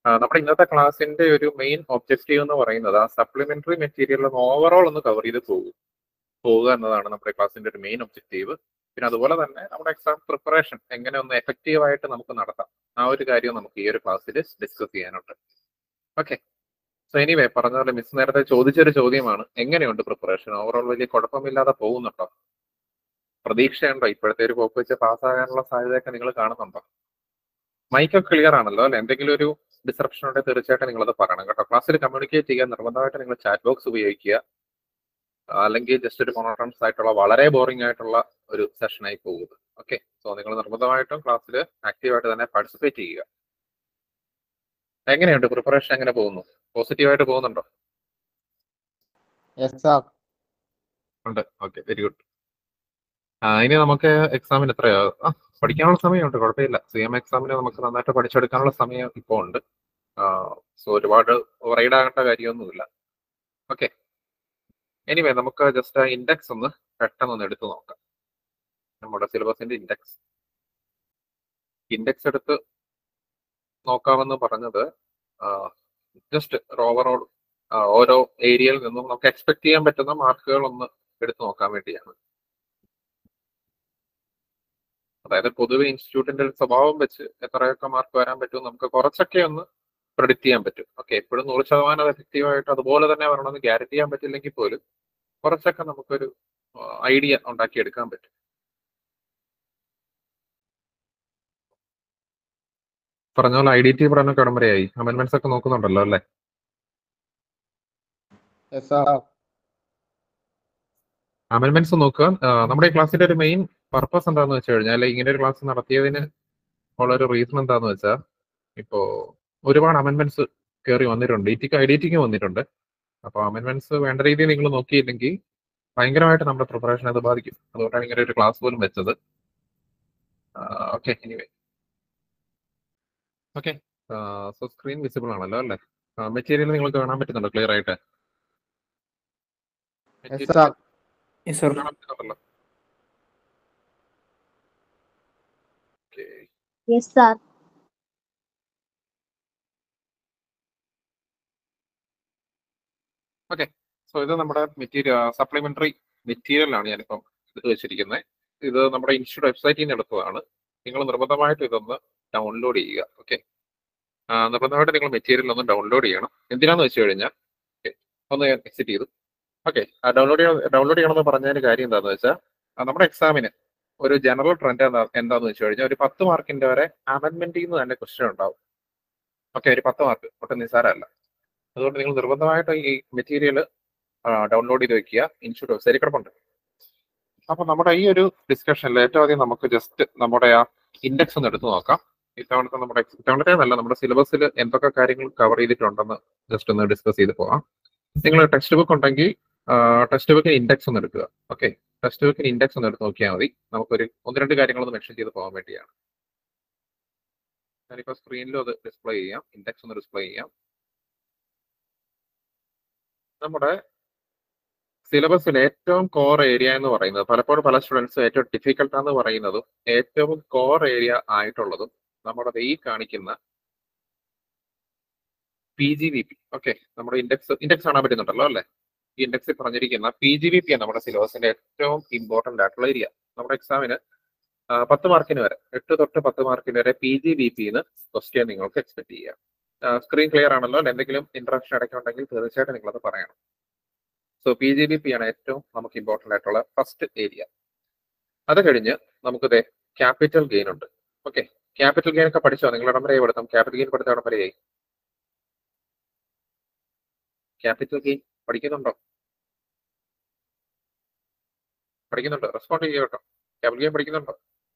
നമ്മുടെ ഇന്നത്തെ ക്ലാസ്സിന്റെ ഒരു മെയിൻ ഒബ്ജക്റ്റീവ് എന്ന് പറയുന്നത് ആ സപ്ലിമെന്ററി മെറ്റീരിയൽ ഒന്ന് ഓവറോൾ ഒന്ന് കവർ ചെയ്ത് പോകും പോവുക എന്നതാണ് നമ്മുടെ ക്ലാസ്സിന്റെ ഒരു മെയിൻ ഒബ്ജക്റ്റീവ് പിന്നെ അതുപോലെ തന്നെ നമ്മുടെ എക്സാം പ്രിപ്പറേഷൻ എങ്ങനെ ഒന്ന് എഫക്റ്റീവ് ആയിട്ട് നമുക്ക് നടത്താം ആ ഒരു കാര്യം നമുക്ക് ഈ ഒരു ക്ലാസ്സിൽ ഡിസ്കസ് ചെയ്യാനുണ്ട് ഓക്കെ സോ എനിവേ പറഞ്ഞ പോലെ മിസ് നേരത്തെ ചോദിച്ചൊരു ചോദ്യമാണ് എങ്ങനെയുണ്ട് പ്രിപ്പറേഷൻ ഓവറോൾ വലിയ കുഴപ്പമില്ലാതെ പോകുന്നുണ്ടോ പ്രതീക്ഷയുണ്ടോ ഇപ്പോഴത്തെ ഒരു പോക്ക് വെച്ച് പാസ്സാകാനുള്ള സാധ്യതയൊക്കെ നിങ്ങൾ കാണുന്നുണ്ടോ മൈക്കൊക്കെ ക്ലിയർ ആണല്ലോ അല്ലെ എന്തെങ്കിലും ഒരു ഡിസ്റപ്ഷൻ ഉണ്ടെങ്കിൽ തീർച്ചയായിട്ടും നിങ്ങൾ അത് പറയണം കേട്ടോ ക്ലാസ്സിൽ കമ്മ്യൂണിക്കേറ്റ് ചെയ്യാൻ നിർബന്ധമായിട്ട് നിങ്ങൾ ചാറ്റ് ബോക്സ് ഉപയോഗിക്കുക അല്ലെങ്കിൽ ജസ്റ്റ് ഒരു മോണോട്ടൺസ് ആയിട്ടുള്ള വളരെ ബോറിംഗ് ആയിട്ടുള്ള ഒരു സെഷനായി പോകുന്നത് ഓക്കെ സോ നിങ്ങൾ നിർബന്ധമായിട്ടും ക്ലാസ്സിൽ ആക്റ്റീവായിട്ട് തന്നെ പാർട്ടിസിപ്പേറ്റ് ചെയ്യുക എങ്ങനെയുണ്ട് പ്രിപ്പറേഷൻ എങ്ങനെ പോകുന്നു പോസിറ്റീവായിട്ട് പോകുന്നുണ്ടോ യെസ് സാർ ഉണ്ട് ഓക്കെ വെരി ഗുഡ് ആ ഇനി നമുക്ക് എക്സാമിന് എത്രയാ ആ പഠിക്കാനുള്ള സമയമുണ്ട് കുഴപ്പമില്ല സി എം എക്സാമിന് നമുക്ക് നന്നായിട്ട് പഠിച്ചെടുക്കാനുള്ള സമയം ഇപ്പോൾ ഉണ്ട് സോ ഒരുപാട് വറൈഡ് ആകേണ്ട കാര്യമൊന്നുമില്ല ഓക്കെ എനിവേ നമുക്ക് ജസ്റ്റ് ഇൻഡെക്സ് ഒന്ന് പെട്ടെന്ന് ഒന്ന് എടുത്തു നോക്കാം നമ്മുടെ സിലബസിന്റെ ഇൻഡെക്സ് ഇൻഡെക്സ് എടുത്ത് നോക്കാമെന്ന് പറഞ്ഞത് ജസ്റ്റ് ഓവറോൾ ഓരോ ഏരിയയിൽ നിന്നും നമുക്ക് എക്സ്പെക്ട് ചെയ്യാൻ പറ്റുന്ന മാർക്കുകൾ ഒന്ന് എടുത്തു നോക്കാൻ വേണ്ടിയാണ് അതായത് പൊതുവെ ഇൻസ്റ്റിറ്റ്യൂട്ടിന്റെ ഒരു സ്വഭാവം വെച്ച് എത്രയൊക്കെ മാർക്ക് വരാൻ പറ്റും നമുക്ക് കുറച്ചൊക്കെ ഒന്ന് പ്രെഡിക്റ്റ് ചെയ്യാൻ പറ്റും ഓക്കെ എപ്പോഴും നൂറ് ശതമാനം എഫക്റ്റീവ് ആയിട്ട് അതുപോലെ തന്നെ വരണമെന്ന് ഗ്യാരണ്ടി ചെയ്യാൻ പറ്റില്ലെങ്കിൽ പോലും കുറച്ചൊക്കെ നമുക്കൊരു ഐഡിയ ഉണ്ടാക്കിയെടുക്കാൻ പറ്റും പറഞ്ഞ പോലെ ഐ ഡി ടി പഠനം കടമ്പരയായി അമെന്റ്മെന്റ്സ് ഒക്കെ നോക്കുന്നുണ്ടല്ലോ അല്ലേ യെസ് സാർ അമെന്റ്മെന്റ്സ് നോക്കുക ആ, നമ്മുടെ ഈ ക്ലാസ്സിന്റെ ഒരു മെയിൻ പർപ്പസ് എന്താന്ന് വെച്ച് കഴിഞ്ഞാൽ ഇങ്ങനെ ഒരു ക്ലാസ് നടത്തിയതിന് ഉള്ള ഒരു റീസൺ എന്താന്ന് വെച്ചാൽ ഇപ്പോ ഒരുപാട് അമെന്റ്മെന്റ്സ് കയറി വന്നിട്ടുണ്ട് ഇ ടിക്ക് ഐ ഡി ടിക്ക് വന്നിട്ടുണ്ട് അപ്പൊ അമെന്റ്മെന്റ്സ് വേണ്ട രീതിയിൽ നിങ്ങൾ നോക്കിയില്ലെങ്കിൽ ഭയങ്കരമായിട്ട് നമ്മുടെ പ്രിപ്പറേഷൻ അത് ബാധിക്കും അതുകൊണ്ടാണ് ഇങ്ങനെ ഒരു ക്ലാസ് പോലും വെച്ചത് okay anyway okay so screen visible ആണല്ലോ അല്ലേ മെറ്റീരിയൽ നിങ്ങൾക്ക് കാണാൻ പറ്റുന്നുണ്ടോ ക്ലിയർ ആയിട്ട് യെസ് സാർ Yes, sir. കാണാൻ പറ്റുന്നുണ്ടല്ലോ ഓക്കെ Yes, sir. സോ ഇത് നമ്മുടെ മെറ്റീരിയൽ സപ്ലിമെന്ററി മെറ്റീരിയൽ ആണ് ഞാനിപ്പം എടുത്ത് വെച്ചിരിക്കുന്നത് ഇത് നമ്മുടെ ഇൻസ്റ്റിറ്റ്യൂട്ട് വെബ്സൈറ്റിൽ നിന്ന് എടുത്തതാണ് നിങ്ങൾ നിർബന്ധമായിട്ട് ഇതൊന്ന് ഡൗൺലോഡ് ചെയ്യുക ഓക്കെ നിർബന്ധമായിട്ട് നിങ്ങൾ മെറ്റീരിയൽ ഒന്ന് ഡൗൺലോഡ് ചെയ്യണം എന്തിനാന്ന് വെച്ച് കഴിഞ്ഞാൽ okay, ഒന്ന് എക്സിറ്റ് ചെയ്തു ഓക്കെ ഡൗൺലോഡ് ചെയ്യണം ഡൗൺലോഡ് ചെയ്യണമെന്ന് പറഞ്ഞതിന് കാര്യം എന്താണെന്ന് വെച്ചാൽ നമ്മുടെ എക്സാമിന് ഒരു ജനറൽ ട്രെൻഡ് എന്താ എന്താന്ന് വെച്ച് കഴിഞ്ഞാൽ ഒരു പത്ത് മാർക്കിന്റെ വരെ അമെന്റ്മെന്റിൽ നിന്ന് തന്നെ ക്വസ്റ്റ്യൻ ഉണ്ടാവും ഓക്കെ ഒരു പത്ത് മാർക്ക് ഒട്ടും നിസ്സാരമല്ല അതുകൊണ്ട് നിങ്ങൾ നിർബന്ധമായിട്ട് ഈ മെറ്റീരിയൽ ഡൗൺലോഡ് ചെയ്ത് വെക്കുക ഇൻസ്റ്റിറ്റ്യൂട്ട് വെബ്സൈറ്റിൽ കിടപ്പുണ്ട് അപ്പൊ നമ്മുടെ ഈ ഒരു ഡിസ്കഷനിൽ ഏറ്റവും ആദ്യം നമുക്ക് ജസ്റ്റ് നമ്മുടെ ആ ഇൻഡെക്സ് ഒന്ന് എടുത്ത് നോക്കാം ഇത്തവണത്തെ നമ്മുടെ ഇത്തവണത്തെ നല്ല നമ്മുടെ സിലബസിൽ എന്തൊക്കെ കാര്യങ്ങൾ കവർ ചെയ്തിട്ടുണ്ടെന്ന് ജസ്റ്റ് ഒന്ന് ഡിസ്കസ് ചെയ്ത് പോവാം നിങ്ങൾ ടെക്സ്റ്റ് ബുക്ക് ഉണ്ടെങ്കിൽ ടെക്സ്റ്റ് ബുക്കിന് ഇൻഡെക്സ് ഒന്ന് എടുക്കുക ഓക്കെ ടെക്സ്റ്റ് ബുക്കിന് ഇൻഡെക്സ് ഒന്ന് എടുത്ത് നോക്കിയാൽ മതി നമുക്കൊരു ഒന്ന് രണ്ട് കാര്യങ്ങളൊന്ന് മെൻഷൻ ചെയ്ത് പോകാൻ വേണ്ടിയാണ് ഞാനിപ്പോൾ സ്ക്രീനിലും അത് ഡിസ്പ്ലേ ചെയ്യാം ഇൻഡെക്സ് ഒന്ന് ഡിസ്പ്ലേ ചെയ്യാം നമ്മുടെ സിലബസിൽ ഏറ്റവും കോർ ഏരിയ എന്ന് പറയുന്നത് പലപ്പോഴും പല സ്റ്റുഡൻസ് ഏറ്റവും ഡിഫിക്കൽട്ട് എന്ന് പറയുന്നതും ഏറ്റവും കോർ ഏരിയ ആയിട്ടുള്ളതും നമ്മുടെ ദേ ഈ കാണിക്കുന്ന P G V P okay നമ്മുടെ ഇൻഡെക്സ് ഇൻഡെക്സ് കാണാൻ പറ്റുന്നുണ്ടല്ലോ അല്ലേ ഈ ഇൻഡെക്സിൽ പറഞ്ഞിരിക്കുന്ന പി ജി വി പി ആണ് നമ്മുടെ സിലബസിന്റെ ഏറ്റവും ഇമ്പോർട്ടന്റ് ആയിട്ടുള്ള ഏരിയ നമ്മുടെ എക്സാമിന് പത്ത് മാർക്കിന് വരെ എട്ട് തൊട്ട് പത്ത് മാർക്കിന് വരെ പി ജി വി പിന്ന് ക്വസ്റ്റ്യൻ നിങ്ങൾക്ക് എക്സ്പെക്ട് ചെയ്യാം സ്ക്രീൻ ക്ലിയർ ആണല്ലോ അല്ല എന്തെങ്കിലും ഇന്ററാക്ഷൻ ഇടയ്ക്കുണ്ടെങ്കിൽ തീർച്ചയായിട്ടും നിങ്ങളത് പറയണം so P G B P ആണ് ഏറ്റവും നമുക്ക് ഇമ്പോർട്ടന്റ് ആയിട്ടുള്ള ഫസ്റ്റ് ഏരിയ അത് കഴിഞ്ഞ് നമുക്ക് ദേ ക്യാപിറ്റൽ ഗെയിൻ ഉണ്ട് ഓക്കെ ക്യാപിറ്റൽ ഗെയിൻ ഒക്കെ പഠിച്ചോ നിങ്ങൾ ഇടം വരെ പഠിത്തം ക്യാപിറ്റൽ ഗെയിൻ പഠിത്ത ഇടം വരെയായി ക്യാപിറ്റൽ ഗെയിൻ പഠിക്കുന്നുണ്ടോ പഠിക്കുന്നുണ്ടോ റെസ്പോണ്ട് ചെയ്യുക കേട്ടോ ക്യാപിറ്റൽ ഗെയിൻ പഠിക്കുന്നുണ്ടോ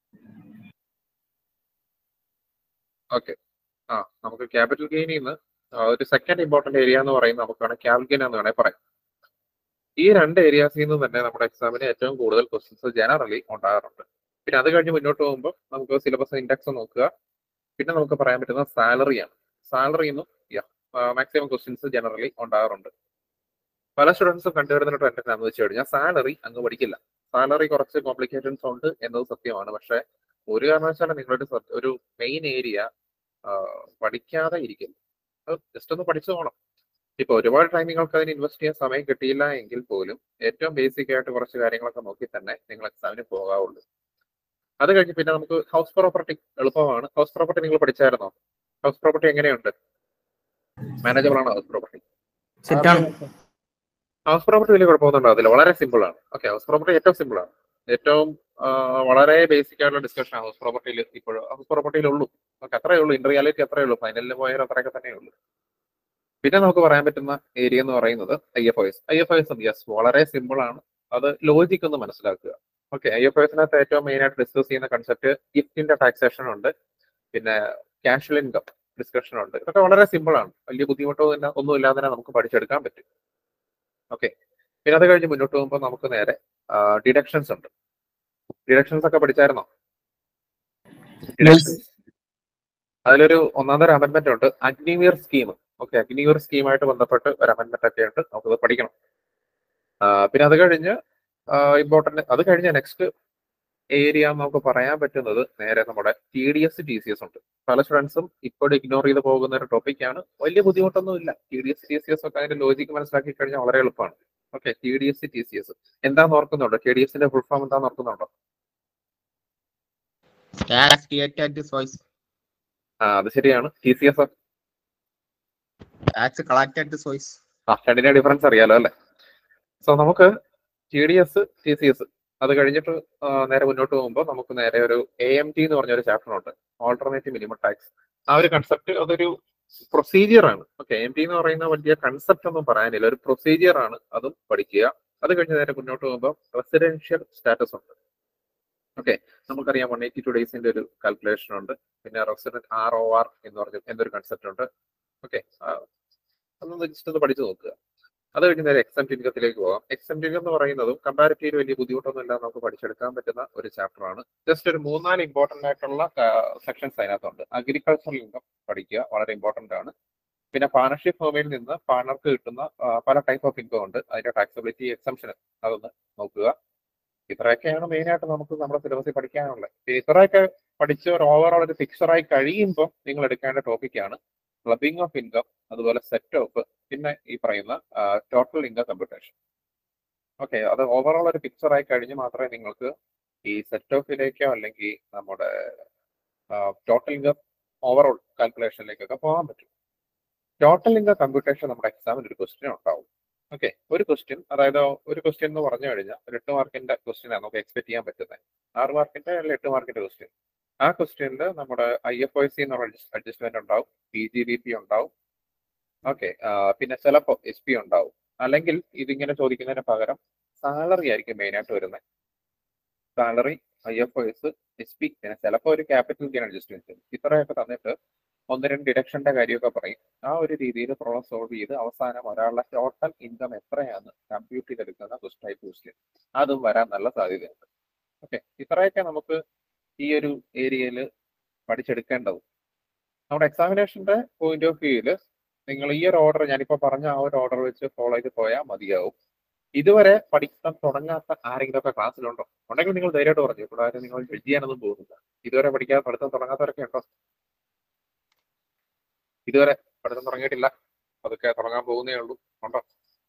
ഓക്കെ ആ നമുക്ക് ക്യാപിറ്റൽ ഗെയിനിൽ നിന്ന് ഒരു സെക്കൻഡ് ഇമ്പോർട്ടന്റ് ഏരിയ എന്ന് പറയുന്നത് നമുക്കാണ് ക്യാപിറ്റൽ ഗെയിൻ എന്ന് വേണമെങ്കിൽ പറയാം ഈ രണ്ട് ഏരിയാസിൽ നിന്ന് തന്നെ നമ്മുടെ എക്സാമിന് ഏറ്റവും കൂടുതൽ ക്വസ്റ്റ്യൻസ് ജനറലി ഉണ്ടാകാറുണ്ട് പിന്നെ അത് കഴിഞ്ഞ് മുന്നോട്ട് പോകുമ്പോൾ നമുക്ക് സിലബസ് ഇൻഡെക്സ് നോക്കുക പിന്നെ നമുക്ക് പറയാൻ പറ്റുന്ന സാലറിയാണ് സാലറി എന്നും മാക്സിമം ക്വസ്റ്റ്യൻസ് ജനറലി ഉണ്ടാകാറുണ്ട് പല സ്റ്റുഡൻസും കണ്ടുവരുന്ന ട്രെൻഡ് എന്താണെന്ന് വെച്ച് കഴിഞ്ഞാൽ സാലറി അങ്ങ് പഠിക്കില്ല സാലറി കുറച്ച് കോംപ്ലിക്കേഷൻസ് ഉണ്ട് എന്നത് സത്യമാണ് പക്ഷെ ഒരു കാരണവശാലും നിങ്ങളുടെ സ- ഒരു മെയിൻ ഏരിയ പഠിക്കാതെ ഇരിക്കും ജസ്റ്റ് ഒന്ന് പഠിച്ചു പോകണം ഇപ്പൊ ഒരുപാട് ടൈം നിങ്ങൾക്ക് അതിന് ഇൻവെസ്റ്റ് ചെയ്യാൻ സമയം കിട്ടിയില്ല എങ്കിൽ പോലും ഏറ്റവും ബേസിക് ആയിട്ട് കുറച്ച് കാര്യങ്ങളൊക്കെ നോക്കി തന്നെ നിങ്ങൾ എക്സാമിന് പോകാവുള്ളൂ അത് കഴിഞ്ഞ് പിന്നെ നമുക്ക് ഹൗസ് പ്രോപ്പർട്ടി എളുപ്പമാണ് ഹൗസ് പ്രോപ്പർട്ടി നിങ്ങൾ പഠിച്ചായിരുന്നോ ഹൗസ് പ്രോപ്പർട്ടി എങ്ങനെയുണ്ട് മാനേജബിൾ ആണോ ഹൗസ് പ്രോപ്പർട്ടി സെറ്റാണ് ഹൗസ് പ്രോപ്പർട്ടി വലിയ കുഴപ്പമൊന്നും ഉണ്ടാവില്ല വളരെ സിമ്പിൾ ആണ് ഓക്കെ ഹൗസ് പ്രോപ്പർട്ടി ഏറ്റവും സിമ്പിൾ ആണ് ഏറ്റവും ആ, വളരെ ബേസിക് ആയിട്ടുള്ള ഡിസ്കഷൻ ഹൗസ് പ്രോപ്പർട്ടിയിൽ ഇപ്പോൾ ഹൗസ് പ്രോപ്പർട്ടിയിൽ ഉള്ളൂ ഓക്കെ അത്രേ ഉള്ളൂ ഇൻ റിയാലിറ്റി അത്രേ ഉള്ളൂ ഫൈനലിൽ പോയാൽ അത്രയൊക്കെ തന്നെ ഉള്ളൂ പിന്നെ നമുക്ക് പറയാൻ പറ്റുന്ന ഏരിയ എന്ന് പറയുന്നത് I F I S I F I S yes വളരെ സിമ്പിൾ ആണ് അത് ലോജിക് ഒന്ന് മനസ്സിലാക്കുക ഓക്കെ ഐ എഫ് ഐ എസിനകത്ത് ഏറ്റവും മെയിൻ ആയിട്ട് ഡിസ്കസ് ചെയ്യുന്ന കൺസെപ്റ്റ് ഗിഫ്റ്റിന്റെ ടാക്സേഷൻ ഉണ്ട് പിന്നെ ക്യാഷ്വൽ ഇൻകം ഡിസ്കഷൻ ഉണ്ട് ഇതൊക്കെ വളരെ സിമ്പിൾ ആണ് വലിയ ബുദ്ധിമുട്ടോ തന്നെ ഒന്നും ഇല്ലാതെ തന്നെ നമുക്ക് പഠിച്ചെടുക്കാൻ പറ്റും ഓക്കെ പിന്നെ അത് കഴിഞ്ഞ് മുന്നോട്ട് പോകുമ്പോൾ നമുക്ക് നേരെ ഡിഡക്ഷൻസ് ഉണ്ട് ഡിഡക്ഷൻസ് ഒക്കെ പഠിച്ചായിരുന്നോ Deductions. അതിലൊരു ഒന്നാം തരം അമെന്റ്മെന്റ് ഉണ്ട് അഗ്നിവീർ സ്കീം ഓക്കെ അഗ്നിവീർ സ്കീമായിട്ട് ബന്ധപ്പെട്ട് ഒരു അമെന്റ്മെന്റ് ഒക്കെ ഉണ്ട് നമുക്കത് പഠിക്കണം ആ, പിന്നെ അത് കഴിഞ്ഞ് ഇമ്പോർട്ടന്റ് അത് കഴിഞ്ഞ് നെക്സ്റ്റ് ഏരിയ നമുക്ക് പറയാൻ പറ്റുന്നത് നേരെ നമ്മുടെ T D S T C S ഉണ്ട് പല സ്റ്റുഡൻസും ഇപ്പോൾ ഇഗ്നോർ ചെയ്ത് പോകുന്ന ഒരു ടോപ്പിക്കാണ് വലിയ ബുദ്ധിമുട്ടൊന്നും ഇല്ല T D S T C S ഒക്കെ അതിന്റെ ലോജിക്ക് മനസ്സിലാക്കി കഴിഞ്ഞാൽ വളരെ എളുപ്പമാണ് okay T D S T C S എന്താന്ന് ഓർക്കുന്നുണ്ടോ ടി ഡി എസിന്റെ ഫുൾ ഫോം എന്താന്ന് ഓർക്കുന്നുണ്ടോ ടാക്സ് ക്രിയേറ്റ് സോയ്സ് ആ അത് ശരിയാണ് T C S tax collect സോയ്സ് ആ രണ്ടിന്റെ ഡിഫറൻസ് അറിയാലോ അല്ലെ സോ നമുക്ക് T D S T C S അത് കഴിഞ്ഞിട്ട് ആ, നേരെ മുന്നോട്ട് പോകുമ്പോൾ നമുക്ക് നേരെ ഒരു എ എം ടി എന്ന് പറഞ്ഞ ഒരു ചാപ്റ്റർ ഉണ്ട് ഓൾട്ടർനേറ്റീവ് മിനിമം ടാക്സ് ആ ഒരു കൺസെപ്റ്റ് അതൊരു പ്രൊസീജിയർ ആണ് ഓക്കെ എം ടി എന്ന് പറയുന്ന വലിയ കൺസെപ്റ്റ് ഒന്നും പറയാനില്ല ഒരു പ്രൊസീജിയർ ആണ് അതും പഠിക്കുക അത് കഴിഞ്ഞ് നേരെ മുന്നോട്ട് പോകുമ്പോൾ റെസിഡൻഷ്യൽ സ്റ്റാറ്റസ് ഉണ്ട് ഓക്കെ നമുക്കറിയാം വൺ എയ്റ്റി ടു ഡേയ്സിന്റെ ഒരു കാൽക്കുലേഷൻ ഉണ്ട് പിന്നെ റെസിഡന്റ് ആർ ഒ ആർ എന്ന് പറഞ്ഞ എന്തൊരു കൺസെപ്റ്റ് ഉണ്ട് ഓക്കെ അതൊന്ന് ജസ്റ്റ് ഒന്ന് പഠിച്ചു നോക്കുക അത് കഴിഞ്ഞ് നേരെ എക്സാം ഇൻകത്തിലേക്ക് പോകാം എക്സാം ഇൻകം എന്ന് പറയുന്നതും കമ്പാരിറ്റീവ് വലിയ ബുദ്ധിമുട്ടൊന്നും ഇല്ലാതെ നമുക്ക് പഠിച്ചെടുക്കാൻ പറ്റുന്ന ഒരു ചാപ്റ്റർ ആണ് ജസ്റ്റ് ഒരു മൂന്നാല് ഇമ്പോർട്ടന്റ് ആയിട്ടുള്ള സെക്ഷൻസ് അതിനകത്തുണ്ട് അഗ്രികൾച്ചറൽ ഇൻകം പഠിക്കുക വളരെ ഇമ്പോർട്ടന്റ് ആണ് പിന്നെ പാർട്ണർഷിപ്പ് ഫേമിൽ നിന്ന് പാർട്ണർക്ക് കിട്ടുന്ന ആ, പല ടൈപ്പ് ഓഫ് ഇൻകം ഉണ്ട് അതിന്റെ ടാക്സബിലിറ്റി എക്സംഷൻ അതൊന്ന് നോക്കുക ഇത്രയൊക്കെയാണ് മെയിൻ ആയിട്ട് നമുക്ക് നമ്മുടെ സിലബസിൽ പഠിക്കാനുള്ളത് ഇത്രയൊക്കെ പഠിച്ച് ഒരു ഓവറോൾ ഒരു പിക്ചറായി കഴിയുമ്പോൾ നിങ്ങൾ എടുക്കേണ്ട ടോപ്പിക്കാണ് ക്ലബിംഗ് ഓഫ് ഇൻകം അതുപോലെ സെറ്റ് ഓഫ് പിന്നെ ഈ പറയുന്ന ടോട്ടൽ ഇൻകം കമ്പ്യൂട്ടേഷൻ ഓക്കെ അത് ഓവറോൾ ഒരു പിക്ചർ ആയി കഴിഞ്ഞ് മാത്രമേ നിങ്ങൾക്ക് ഈ സെറ്റ് ഓഫിലേക്കോ അല്ലെങ്കിൽ നമ്മുടെ ടോട്ടൽ ഇൻകം ഓവറോൾ കാൽക്കുലേഷനിലേക്കൊക്കെ പോകാൻ പറ്റും ടോട്ടൽ ഇൻകം കമ്പ്യൂട്ടേഷൻ നമ്മുടെ എക്സാമിന് ഒരു ക്വസ്റ്റ്യൻ ഉണ്ടാവും ഓക്കെ ഒരു ക്വസ്റ്റ്യൻ അതായത് ഒരു ക്വസ്റ്റ്യൻ എന്ന് പറഞ്ഞു കഴിഞ്ഞാൽ ഒരു എട്ട് മാർക്കിന്റെ ക്വസ്റ്റ്യൻ ആണ് നമുക്ക് എക്സ്പെക്ട് ചെയ്യാൻ പറ്റുന്നത് ആറ് മാർക്കിന്റെ അല്ലെങ്കിൽ എട്ട് മാർക്കിന്റെ ക്വസ്റ്റ്യൻ ആ ക്വസ്റ്റ്യനിൽ നമ്മുടെ ഐ എഫ് ഒ സി എന്നുള്ള അഡ്ജസ്റ്റ്മെന്റ് ഉണ്ടാവും പി ജി ബി പി ഉണ്ടാവും ഓക്കെ പിന്നെ ചിലപ്പോൾ എസ് പി ഉണ്ടാവും അല്ലെങ്കിൽ ഇതിങ്ങനെ ചോദിക്കുന്നതിന് പകരം സാലറി ആയിരിക്കും മെയിൻ ആയിട്ട് വരുന്നത് salary I F O S S P പിന്നെ ചിലപ്പോൾ ഒരു ക്യാപിറ്റൽ ഗെയിൻ അഡ്ജസ്റ്റ്മെന്റ് ഇത്രയൊക്കെ തന്നിട്ട് ഒന്ന് രണ്ട് ഡിഡക്ഷന്റെ കാര്യമൊക്കെ പറയും ആ ഒരു രീതിയിൽ പ്രോബ്ലം സോൾവ് ചെയ്ത് അവസാനം ഒരാളുടെ ടോട്ടൽ ഇൻകം എത്രയാന്ന് കമ്പ്യൂട്ട് ചെയ്തെടുക്കുന്ന ക്വസ്റ്റ് ടൈപ്പ് ക്വസ്റ്റ്യൻ അതും വരാൻ നല്ല സാധ്യതയുണ്ട് ഓക്കെ ഇത്രയൊക്കെ നമുക്ക് ഈ ഒരു ഏരിയയിൽ പഠിച്ചെടുക്കേണ്ടത് നമ്മുടെ എക്സാമിനേഷന്റെ പോയിന്റ് ഓഫ് വ്യൂവിൽ നിങ്ങൾ ഈ ഒരു ഓർഡർ ഞാനിപ്പോ പറഞ്ഞ ആ ഒരു ഓർഡർ വെച്ച് ഫോളോ ചെയ്ത് പോയാൽ മതിയാവും ഇതുവരെ പഠിക്കാൻ തുടങ്ങാത്ത ആരെങ്കിലും ഒക്കെ ക്ലാസ്സിലുണ്ടോ ഉണ്ടെങ്കിൽ നിങ്ങൾ ധൈര്യമായിട്ട് പറഞ്ഞു കൂടാതെ നിങ്ങൾ ജഡ്ജ് ചെയ്യാനൊന്നും പോകുന്നില്ല ഇതുവരെ പഠിക്കാൻ പഠിത്തം തുടങ്ങാത്തവരൊക്കെ ഉണ്ടോ ഇതുവരെ പഠിത്തം തുടങ്ങിയിട്ടില്ല അതൊക്കെ തുടങ്ങാൻ പോകുന്നേ ഉള്ളൂ ഉണ്ടോ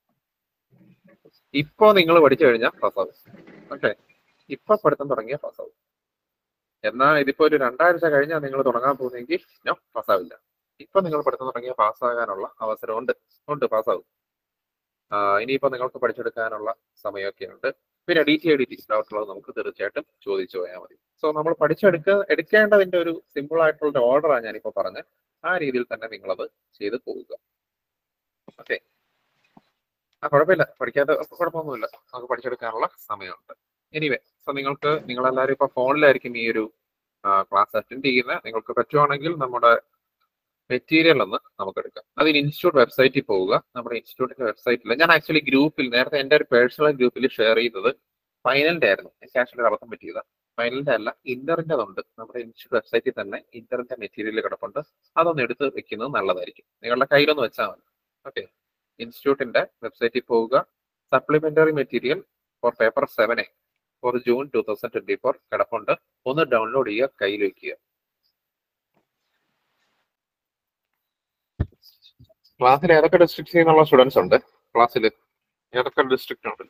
ഇപ്പോ നിങ്ങൾ പഠിച്ചു കഴിഞ്ഞാൽ പാസ്സാവും ഓക്കെ ഇപ്പൊ പഠിത്തം തുടങ്ങിയ പാസ്സാവും എന്നാൽ ഇതിപ്പോ ഒരു രണ്ടാഴ്ച കഴിഞ്ഞാൽ നിങ്ങൾ തുടങ്ങാൻ പോകുന്നെങ്കിൽ ഞാൻ പാസ്സാവില്ല ഇപ്പൊ നിങ്ങൾ പഠിത്തം തുടങ്ങിയ പാസ്സാകാനുള്ള അവസരമുണ്ട് ഉണ്ട് പാസ്സാവും ആ, ഇനിയിപ്പോ നിങ്ങൾക്ക് പഠിച്ചെടുക്കാനുള്ള സമയമൊക്കെ ഉണ്ട് പിന്നെ D T I D T ഡൗട്ടുള്ളത് നമുക്ക് തീർച്ചയായിട്ടും ചോദിച്ചു പോയാൽ മതി സോ നമ്മൾ പഠിച്ചെടുക്ക എടുക്കേണ്ടതിന്റെ ഒരു സിമ്പിൾ ആയിട്ടുള്ള ഒരു ഓർഡറാണ് ഞാനിപ്പോ പറഞ്ഞത് ആ രീതിയിൽ തന്നെ നിങ്ങളത് ചെയ്ത് പോവുക ഓക്കെ ആ കുഴപ്പമില്ല പഠിക്കാത്ത കുഴപ്പമൊന്നുമില്ല നമുക്ക് പഠിച്ചെടുക്കാനുള്ള സമയമുണ്ട് എനിവേ സോ നിങ്ങൾക്ക് നിങ്ങളെല്ലാവരും ഇപ്പൊ ഫോണിലായിരിക്കും ഈ ഒരു ക്ലാസ് അറ്റൻഡ് ചെയ്യുന്നത് നിങ്ങൾക്ക് പറ്റുവാണെങ്കിൽ നമ്മുടെ മെറ്റീരിയൽ ഒന്ന് നമുക്ക് എടുക്കാം അതിന് ഇൻസ്റ്റിറ്റ്യൂട്ട് വെബ്സൈറ്റിൽ പോവുക നമ്മുടെ ഇൻസ്റ്റിറ്റ്യൂട്ടിന്റെ വെബ്സൈറ്റിൽ ഞാൻ ആക്ച്വലി ഗ്രൂപ്പിൽ നേരത്തെ എന്റെ ഒരു പേഴ്സണൽ ഗ്രൂപ്പിൽ ഷെയർ ചെയ്തത് ഫൈനലിന്റെ ആയിരുന്നു എനിക്ക് ആക്ച്വലി ഒരു അബദ്ധം പറ്റിയതാണ് ഫൈനലിന്റെ അല്ല ഇന്ററിന്റെ ഉണ്ട് നമ്മുടെ ഇൻസ്റ്റിറ്റ്യൂട്ട് വെബ്സൈറ്റിൽ തന്നെ ഇന്ററിന്റെ മെറ്റീരിയൽ കിടപ്പുണ്ട് അതൊന്ന് എടുത്ത് വെക്കുന്നത് നല്ലതായിരിക്കും നിങ്ങളുടെ കയ്യിലൊന്ന് വെച്ചാൽ മതി ഓക്കെ ഇൻസ്റ്റിറ്റ്യൂട്ടിന്റെ വെബ്സൈറ്റിൽ പോവുക supplementary material for paper seven A for June two thousand twenty four കിടപ്പുണ്ട് ഒന്ന് ഡൗൺലോഡ് ചെയ്യുക കയ്യിൽ വെക്കുക ക്ലാസ്സിൽ ഏതൊക്കെ ഡിസ്ട്രിക്ട്സിൽ നിന്നുള്ള സ്റ്റുഡൻസ് ഉണ്ട് ക്ലാസ്സിൽ ഏതൊക്കെ ഡിസ്ട്രിക്റ്റ് ഉണ്ട്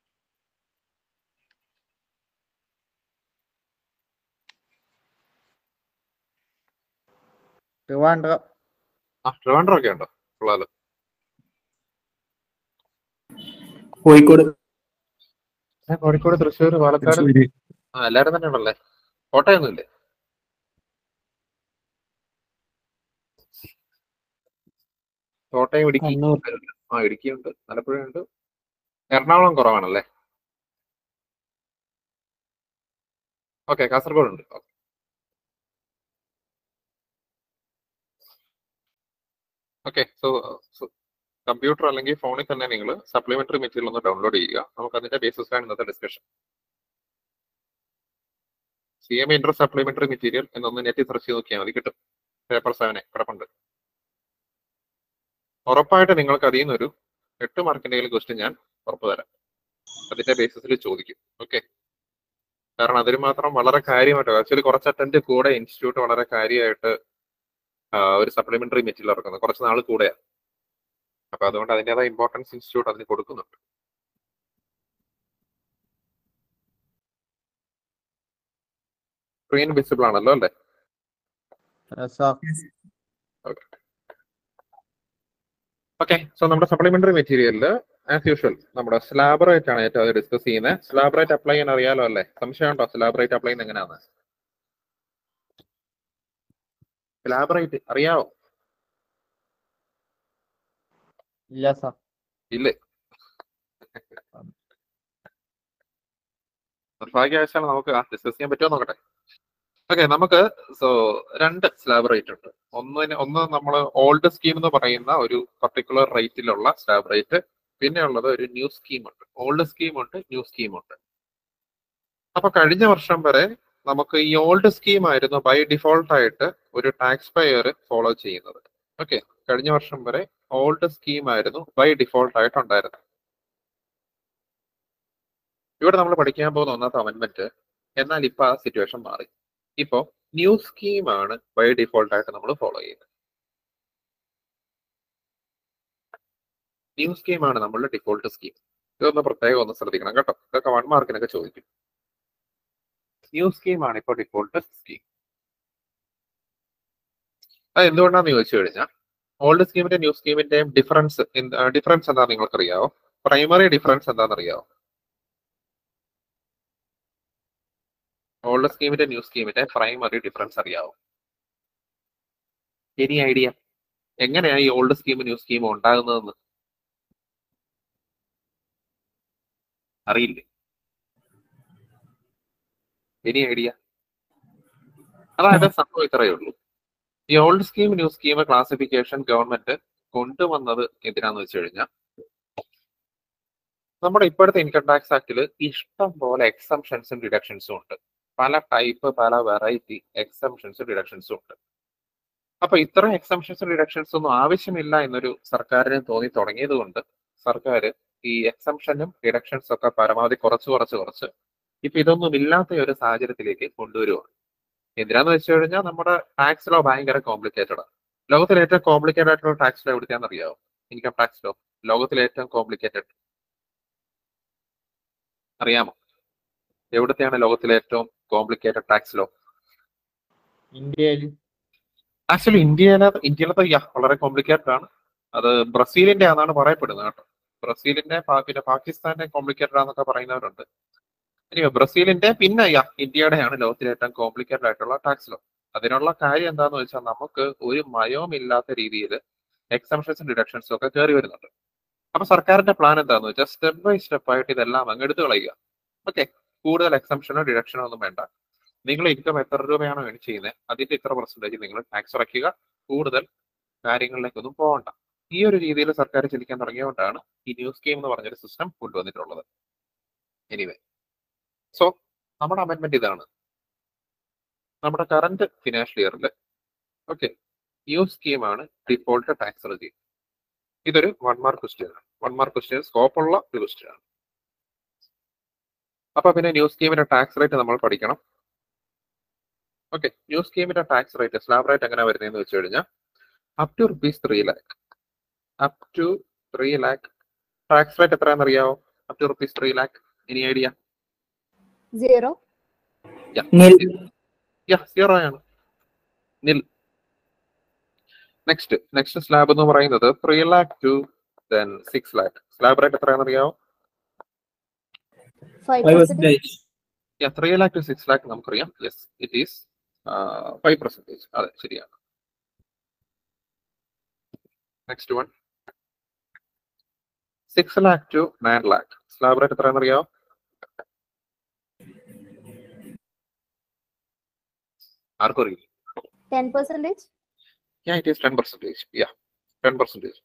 ട്രിവാൻഡ്രം ആ ട്രിവാൻഡ്രം ഒക്കെ ഉണ്ടോ ഉള്ളത് കോഴിക്കോട് കോഴിക്കോട് തൃശ്ശൂർ പാലക്കാട് തൃശ്ശൂര് ആ എല്ലാവരും തന്നെ ഉണ്ടല്ലേ കോട്ടയൊന്നും ഇല്ലേ കോട്ടയം ഇടുക്കി കണ്ണൂർ ആ ഇടുക്കിയുണ്ട് ആലപ്പുഴയുണ്ട് എറണാകുളം കുറവാണല്ലേ ഓക്കെ കാസർഗോഡ് ഉണ്ട് ഓക്കെ സോ കമ്പ്യൂട്ടർ അല്ലെങ്കിൽ ഫോണിൽ തന്നെ നിങ്ങൾ സപ്ലിമെന്ററി മെറ്റീരിയൽ ഒന്ന് ഡൗൺലോഡ് ചെയ്യുക നമുക്ക് അതിന്റെ ബേസിസിലാണ് ഇന്നത്തെ discussion C M inter supplementary material എന്നൊന്ന് നെറ്റിൽ സെർച്ച് ചെയ്ത് നോക്കിയാൽ മതി കിട്ടും പേപ്പർ സെവനെ കിടപ്പുണ്ട് ഉറപ്പായിട്ട് നിങ്ങൾക്ക് അതിൽ നിന്നൊരു എട്ട് മാർക്കിന്റെ ക്വസ്റ്റ്യൻ ഞാൻ ഉറപ്പ് തരാം അതിന്റെ ബേസിസിൽ ചോദിക്കും ഓക്കെ കാരണം അതിന് മാത്രം വളരെ കാര്യമായിട്ട് ആക്ച്വലി കുറച്ച് അറ്റൻഡ് കൂടെ ഇൻസ്റ്റിറ്റ്യൂട്ട് വളരെ കാര്യമായിട്ട് ആ, ഒരു സപ്ലിമെന്ററി മെറ്റീരിയൽ ഇറക്കുന്നത് കുറച്ച് നാൾ കൂടെയാണ് അപ്പൊ അതുകൊണ്ട് അതിൻ്റെതായ ഇമ്പോർട്ടൻസ് ഇൻസ്റ്റിറ്റ്യൂട്ട് അതിന് കൊടുക്കുന്നുണ്ട് സ്ക്രീൻ വിസിബിൾ ആണല്ലോ അല്ലേ സാർ ഓക്കെ സോ നമ്മുടെ സപ്ലിമെന്ററി മെറ്റീരിയലിൽ ആസ് യൂഷ്വൽ നമ്മുടെ സ്ലാബ് റേറ്റ് ആണ് ഏറ്റവും ഡിസ്കസ് ചെയ്യുന്നത് സ്ലാബ് റേറ്റ് അപ്ലൈ ചെയ്യാൻ അറിയാലോ അല്ലേ സംശയം ഉണ്ടോ സ്ലാബ് റേറ്റ് അപ്ലൈ ചെയ്യുന്നത് എങ്ങനെയാണ് സ്ലാബ് റേറ്റ് അറിയാവോ ഇല്ല സാർ ഇല്ലേ നിർഭാഗ്യവശാൽ നമുക്ക് ഡിസ്കസ് ചെയ്യാൻ പറ്റുമോ നോക്കട്ടെ ഓക്കെ നമുക്ക് സോ രണ്ട് സ്ലാബ് റേറ്റ് ഉണ്ട് ഒന്നിന് ഒന്ന് നമ്മൾ ഓൾഡ് സ്കീം എന്ന് പറയുന്ന ഒരു പർട്ടിക്കുലർ റേറ്റിലുള്ള സ്ലാബ് റേറ്റ് പിന്നെ ഉള്ളത് ഒരു ന്യൂ സ്കീം ഉണ്ട് ഓൾഡ് സ്കീം ഉണ്ട് ന്യൂ സ്കീം ഉണ്ട് അപ്പൊ കഴിഞ്ഞ വർഷം വരെ നമുക്ക് ഈ ഓൾഡ് സ്കീം ആയിരുന്നു ബൈ ഡിഫോൾട്ട് ആയിട്ട് ഒരു ടാക്സ് പെയർ ഫോളോ ചെയ്യുന്നത് ഓക്കെ കഴിഞ്ഞ വർഷം വരെ ഓൾഡ് സ്കീം ആയിരുന്നു ബൈ ഡിഫോൾട്ട് ആയിട്ട് ഉണ്ടായിരുന്നത് ഇവിടെ നമ്മൾ പഠിക്കാൻ പോകുന്ന ഒന്നാമത്തെ അമെന്റ്മെന്റ് എന്നാൽ ഇപ്പൊ ആ സിറ്റുവേഷൻ മാറി ഇപ്പോ ന്യൂ സ്കീമാണ് ബൈ ഡിഫോൾട്ട് ആയിട്ട് നമ്മൾ ഫോളോ ചെയ്യുന്നത് ന്യൂ സ്കീമാണ് നമ്മളുടെ ഡിഫോൾട്ട് സ്കീം ഇതൊന്ന് പ്രത്യേകം ഒന്ന് ശ്രദ്ധിക്കണം കേട്ടോ ഇതൊക്കെ വൺ മാർക്കിനൊക്കെ ചോദിക്കും ന്യൂ സ്കീമാണ് ഇപ്പോൾ ഡിഫോൾട്ട് സ്കീം അത് എന്തുകൊണ്ടാന്ന് ചോദിച്ചു കഴിഞ്ഞാൽ ഓൾഡ് സ്കീമിന്റെ ന്യൂ സ്കീമിന്റെയും ഡിഫറൻസ് ഡിഫറൻസ് എന്താ നിങ്ങൾക്കറിയാവോ പ്രൈമറി ഡിഫറൻസ് എന്താണെന്നറിയാവോ ഓൾഡ് സ്കീമിന്റെ ന്യൂ സ്കീമിന്റെ പ്രൈമറി ഡിഫറൻസ് അറിയാവോ എനി ഐഡിയ എങ്ങനെയാണ് ഈ ഓൾഡ് സ്കീം ന്യൂ സ്കീം ഉണ്ടാകുന്നതെന്ന് അറിയില്ലേ എനി ഐഡിയ അതായത് സംഭവം ഇത്രയേ ഉള്ളൂ ഈ old scheme new scheme classification government കൊണ്ടുവന്നത് എന്തിനാന്ന് വെച്ച് കഴിഞ്ഞാൽ നമ്മുടെ ഇപ്പോഴത്തെ ഇൻകം ടാക്സ് ആക്ടിൽ ഇഷ്ടം പോലെ എക്സംഷൻസും ഡിഡക്ഷൻസും ഉണ്ട് പല ടൈപ്പ് പല വെറൈറ്റി എക്സംഷൻസും ഡിഡക്ഷൻസും ഉണ്ട് അപ്പൊ ഇത്ര എക്സംഷൻസും ഡിഡക്ഷൻസും ഒന്നും ആവശ്യമില്ല എന്നൊരു സർക്കാരിന് തോന്നി തുടങ്ങിയത് കൊണ്ട് സർക്കാർ ഈ എക്സംഷനും ഡിഡക്ഷൻസും ഒക്കെ പരമാവധി കുറച്ച് കുറച്ച് കുറച്ച് ഇപ്പൊ ഇതൊന്നും ഇല്ലാത്ത ഒരു സാഹചര്യത്തിലേക്ക് കൊണ്ടുവരുവാണ് എന്തിനാന്ന് വെച്ച് കഴിഞ്ഞാൽ നമ്മുടെ ടാക്സ് ലോ ഭയങ്കര കോംപ്ലിക്കേറ്റഡ് ആണ് ലോകത്തിലെ ഏറ്റവും കോംപ്ലിക്കേറ്റഡ് ആയിട്ടുള്ള ടാക്സ് ലോ എവിടുത്തെയാണെന്ന് അറിയാവോ ഇൻകം ടാക്സ് ലോ ലോകത്തിലെ ഏറ്റവും കോംപ്ലിക്കേറ്റഡ് അറിയാമോ എവിടത്തെയാണ് ലോകത്തിലെ ഏറ്റവും കോംപ്ലിക്കേറ്റഡ് ടാക്സ് ലോ ഇന്ത്യയിൽ ആക്ച്വലി ഇന്ത്യയിലെ ഇന്ത്യയിലത്തെ യാ വളരെ കോംപ്ലിക്കേറ്റഡ് ആണ് അത് ബ്രസീലിന്റെ ആണെന്നാണ് പറയപ്പെടുന്നത് കേട്ടോ ബ്രസീലിന്റെ പാ- പിന്നെ പാകിസ്ഥാന്റെ കോംപ്ലിക്കേറ്റഡ് ആണെന്നൊക്കെ പറയുന്നവരുണ്ട് ഇനി ബ്രസീലിന്റെ പിന്നെ യാ ഇന്ത്യയുടെയാണ് ലോകത്തിലെ ഏറ്റവും കോംപ്ലിക്കേറ്റഡ് ആയിട്ടുള്ള ടാക്സ് ലോ അതിനുള്ള കാര്യം എന്താന്ന് വെച്ചാൽ നമുക്ക് ഒരു മയവും ഇല്ലാത്ത രീതിയിൽ എക്സംഷൻസും ഡിഡക്ഷൻസും ഒക്കെ കയറി വരുന്നുണ്ട് അപ്പൊ സർക്കാരിന്റെ പ്ലാൻ എന്താന്ന് വെച്ചാൽ സ്റ്റെപ്പ് ബൈ സ്റ്റെപ്പ് ആയിട്ട് ഇതെല്ലാം അങ്ങ് എടുത്തു കളയുക ഓക്കെ കൂടുതൽ എക്സംഷനോ ഡിഡക്ഷനോ ഒന്നും വേണ്ട നിങ്ങൾ ഇൻകം എത്ര രൂപയാണോ ഏൺ ചെയ്യുന്നത് അതിന്റെ ഇത്ര പെർസെന്റേജ് നിങ്ങൾ ടാക്സ് അടയ്ക്കുക കൂടുതൽ കാര്യങ്ങളിലേക്കൊന്നും പോകണ്ട ഈ ഒരു രീതിയിൽ സർക്കാർ ചിന്തിക്കാൻ തുടങ്ങിയതുകൊണ്ടാണ് ഈ ന്യൂ സ്കീം എന്ന് പറഞ്ഞൊരു സിസ്റ്റം കൊണ്ടുവന്നിട്ടുള്ളത് എനിവേ സോ നമ്മുടെ അമെന്റ്മെന്റ് ഇതാണ് നമ്മുടെ കറന്റ് ഫിനാൻഷ്യൽ ഇയറിൽ ഓക്കെ ന്യൂ സ്കീമാണ് ഡിഫോൾട്ട് ടാക്സ് റെജീം ഇതൊരു വൺ മാർക്ക് ക്വസ്റ്റ്യൻ ആണ് വൺ മാർക്ക് ക്വസ്റ്റ്യൻ സ്കോപ്പ് ഉള്ള ഒരു ക്വസ്റ്റ്യൻ ആണ് അപ്പൊ പിന്നെ ന്യൂ സ്കീമിന്റെ ടാക്സ് റേറ്റ് നമ്മൾ പഠിക്കണം ഓക്കെ ന്യൂ സ്കീമിന്റെ ടാക്സ് റേറ്റ് സ്ലാബ് റേറ്റ് എങ്ങനെ വരുന്നതെന്ന് വെച്ച് കഴിഞ്ഞാൽ up to rupees three lakh up to three lakh tax rate എത്രയാണെന്ന് അറിയാവോ up to rupees three lakh any idea zero, nil yeah zero ആണ് നിൽ നെക്സ്റ്റ് നെക്സ്റ്റ് സ്ലാബ് എന്ന് പറയുന്നത് three lakh to then six lakh slab rate എത്രയാണെന്ന് അറിയാവോ five five percentage, percentage yeah three lakh to six lakh നമുക്കറിയാം yes it is five percentage അതെ ശരിയാണ് next one six lakh to nine lakh slab rate എത്രയാണെന്ന് അറിയാവോ ആർക്കും അറിയില്ല ten percentage, Yeah, it is 10 percentage. Yeah, 10 percentage.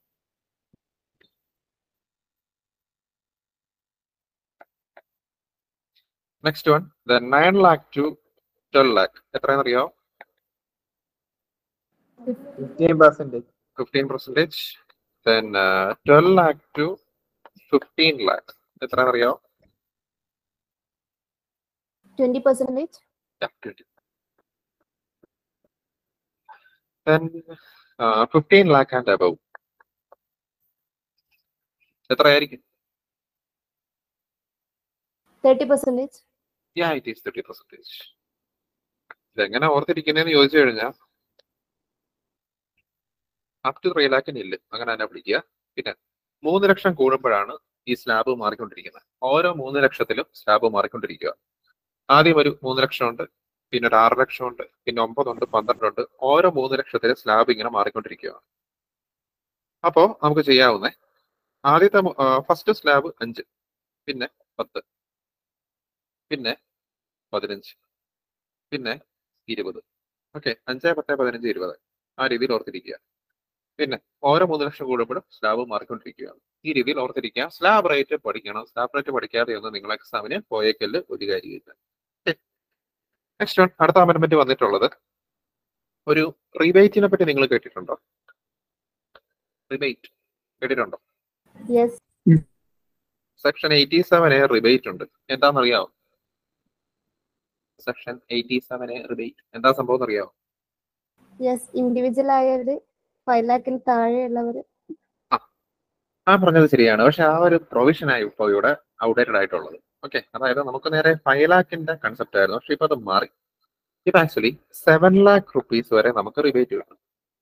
Next one, the 9 lakh to 12 lakh. എത്രയാണെന്ന് അറിയാമോ fifteen percentage fifteen percentage then twelve lakh to fifteen lakh എത്രയാണെന്ന് അറിയാമോ twenty percentage, then fifteen lakh and above എത്രയായിരിക്കും thirty percentage, yeah it is thirty percentage ഇതെങ്ങനെ ഓർത്തിരിക്കുന്നതെന്ന് ചോദിച്ചു കഴിഞ്ഞാൽ up to three ലാക്കിന് ഇല്ല അങ്ങനെ തന്നെ പിടിക്കുക പിന്നെ മൂന്ന് ലക്ഷം കൂടുമ്പോഴാണ് ഈ സ്ലാബ് മാറിക്കൊണ്ടിരിക്കുന്നത് ഓരോ മൂന്ന് ലക്ഷത്തിലും സ്ലാബ് മാറിക്കൊണ്ടിരിക്കുക ആദ്യം ഒരു മൂന്ന് ലക്ഷം ഉണ്ട് പിന്നെ ഒരു ആറ് ലക്ഷം ഉണ്ട് പിന്നെ ഒമ്പതുണ്ട് പന്ത്രണ്ടുണ്ട് ഓരോ മൂന്ന് ലക്ഷത്തിലും സ്ലാബ് ഇങ്ങനെ മാറിക്കൊണ്ടിരിക്കുകയാണ് അപ്പോൾ നമുക്ക് ചെയ്യാവുന്ന ആദ്യത്തെ ഫസ്റ്റ് സ്ലാബ് അഞ്ച് പിന്നെ പത്ത് പിന്നെ പതിനഞ്ച് പിന്നെ ഇരുപത് ഓക്കെ അഞ്ച് പത്ത് പതിനഞ്ച് ഇരുപത് ആ രീതിയിൽ ഓർത്തിരിക്കുക പിന്നെ ഓരോ മൂന്ന് ലക്ഷം കൂടുമ്പോഴും സ്ലാബ് മാറിക്കൊണ്ടിരിക്കുകയാണ് ഈ രീതിയിൽ ഓർത്തിരിക്കുക സ്ലാബ് റേറ്റ് പഠിക്കണം സ്ലാബ് റേറ്റ് പഠിക്കാതെ ഒന്നും നിങ്ങൾ എക്സാമിന് പോയേക്കല് ഒരു കാര്യമില്ല നെക്സ്റ്റ് വൺ അടുത്ത അമെന്റ്മെന്റ് വന്നിട്ടുള്ളത് ഒരു റിബേറ്റിനെ പറ്റി നിങ്ങൾ കേട്ടിട്ടുണ്ടോ റിബേറ്റ് കേട്ടിട്ടുണ്ടോ yes, section eighty seven A rebate ഉണ്ട് എന്താണെന്നറിയാമോ section eighty seven A rebate എന്താ സംഭവം എന്നറിയാമോ yes, individual ആയവര് five lakhന് താഴെയുള്ളവര് ആ പറഞ്ഞത് ശരിയാണ് പക്ഷെ ആ ഒരു പ്രൊവിഷൻ ആയി ഇപ്പോൾ ഇവിടെ ഔട്ട്ഡേറ്റഡ് ആയിട്ടുള്ളത് ഓക്കെ അതായത് നമുക്ക് നേരെ ഫൈവ് ലാഖിന്റെ കൺസെപ്റ്റ് ആയിരുന്നു പക്ഷെ ഇപ്പൊ അത് മാറി ഇപ്പൊ ആക്ച്വലി സെവൻ ലാക്ക് റുപ്പീസ് വരെ നമുക്ക് റിബേറ്റ് കിട്ടും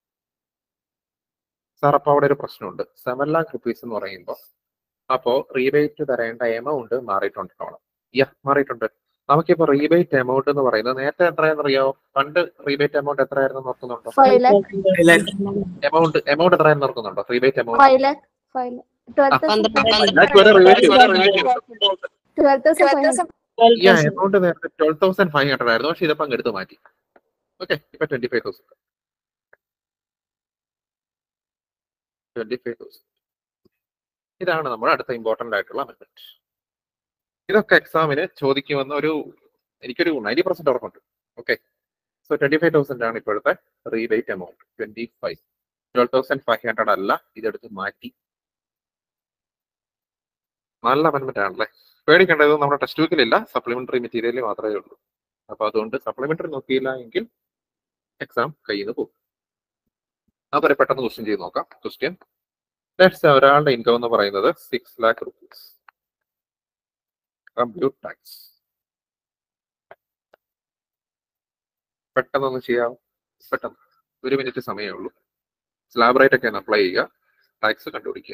സാർ അപ്പൊ അവിടെ ഒരു പ്രശ്നമുണ്ട് സെവൻ ലാക്ക് റുപ്പീസ് എന്ന് പറയുമ്പോൾ അപ്പോ റീബേറ്റ് തരേണ്ട എമൗണ്ട് മാറിയിട്ടുണ്ടാവണം യാ മാറിയിട്ടുണ്ട് നമുക്കിപ്പോ റീബേറ്റ് എമൗണ്ട് എന്ന് പറയുന്നത് നേരത്തെ എത്രയാണെന്ന് അറിയാമോ പണ്ട് റീബേറ്റ് എമൗണ്ട് എത്രയായിരുന്നു നോക്കുന്നുണ്ടോ five lakh, എമൗണ്ട് എമൗണ്ട് എത്രയായിരുന്നു നോക്കുന്നുണ്ടോ rebate amount five lakh, five lakh, twelve thousand, lakh വരെ rebate ചെയ്തു. twelve thousand five hundred, ഈ എമൗണ്ട് നേരത്തെ ട്വൽവ് തൗസൻഡ് ഫൈവ് ഹൺഡ്രഡ് ആയിരുന്നു പക്ഷെ ഇതിപ്പോ അങ്ങ് എടുത്ത് മാറ്റി ഓക്കെ ഇപ്പൊ twenty five thousand twenty five thousand ഇതാണ് നമ്മുടെ അടുത്ത ഇമ്പോർട്ടന്റ് ആയിട്ടുള്ള അമെന്റ്മെന്റ് ഇതൊക്കെ എക്സാമിന് ചോദിക്കുമെന്ന ഒരു എനിക്കൊരു നയൻറ്റി പെർസെന്റ് ഉറപ്പുണ്ട് okay so twenty five thousand ആണ് ഇപ്പോഴത്തെ rebate amount twenty five twelve thousand five hundred അല്ല ഇതെടുത്ത് മാറ്റി നല്ല അമെന്റ്മെന്റ് ആണല്ലേ പേടിക്കേണ്ടത് നമ്മുടെ ടെക്സ്റ്റ് ബുക്കിലില്ല സപ്ലിമെന്ററി മെറ്റീരിയലിൽ മാത്രമേ ഉള്ളൂ അപ്പൊ അതുകൊണ്ട് സപ്ലിമെന്ററി നോക്കിയില്ല എങ്കിൽ എക്സാം കയ്യിൽ നിന്ന് പോകും അതുവരെ പെട്ടെന്ന് ക്വസ്റ്റ്യൻ ചെയ്ത് നോക്കാം ക്വസ്റ്റ്യൻ ലെറ്റ്സ് ഒരാളുടെ ഇൻകം എന്ന് പറയുന്നത് six lakh rupees compute tax പെട്ടെന്നൊന്ന് ചെയ്യാം പെട്ടെന്ന് ഒരു മിനിറ്റ് സമയമേ ഉള്ളൂ സ്ലാബ് റേറ്റ് ഒക്കെ അപ്ലൈ ചെയ്യുക ടാക്സ് കണ്ടുപിടിക്കുക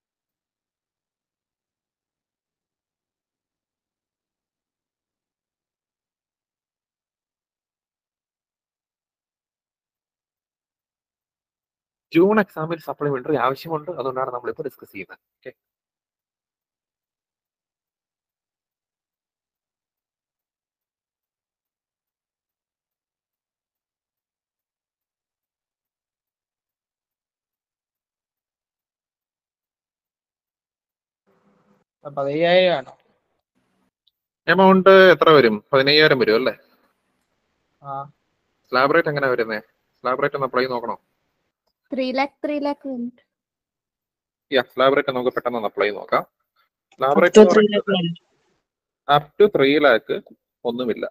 ജൂൺ എക്സാമിൽ സപ്ലിമെന്ററി ആവശ്യമുണ്ട് അതുകൊണ്ടാണ് നമ്മളിപ്പോൾ ഡിസ്കസ് ചെയ്യുന്നത് ഓക്കെ പതിനയ്യായിരം ആണോ എമൗണ്ട് എത്ര വരും പതിനയ്യായിരം വരും അല്ലേ ആ സ്ലാബ് റേറ്റ് എങ്ങനെ വരുന്നത് സ്ലാബ് റേറ്റ് ഒന്ന് അപ്ലൈ നോക്കണോ three lakh, three lakh വരുന്നുണ്ട്. യാ സ്ലാബ് റേറ്റ് നമുക്ക് പെട്ടെന്ന് ഒന്ന് അപ്ലൈ നോക്കാം slab Up rate to three lakh ആണ്. അപ് ടു ത്രീ ലാക്ക് ഒന്നുമില്ല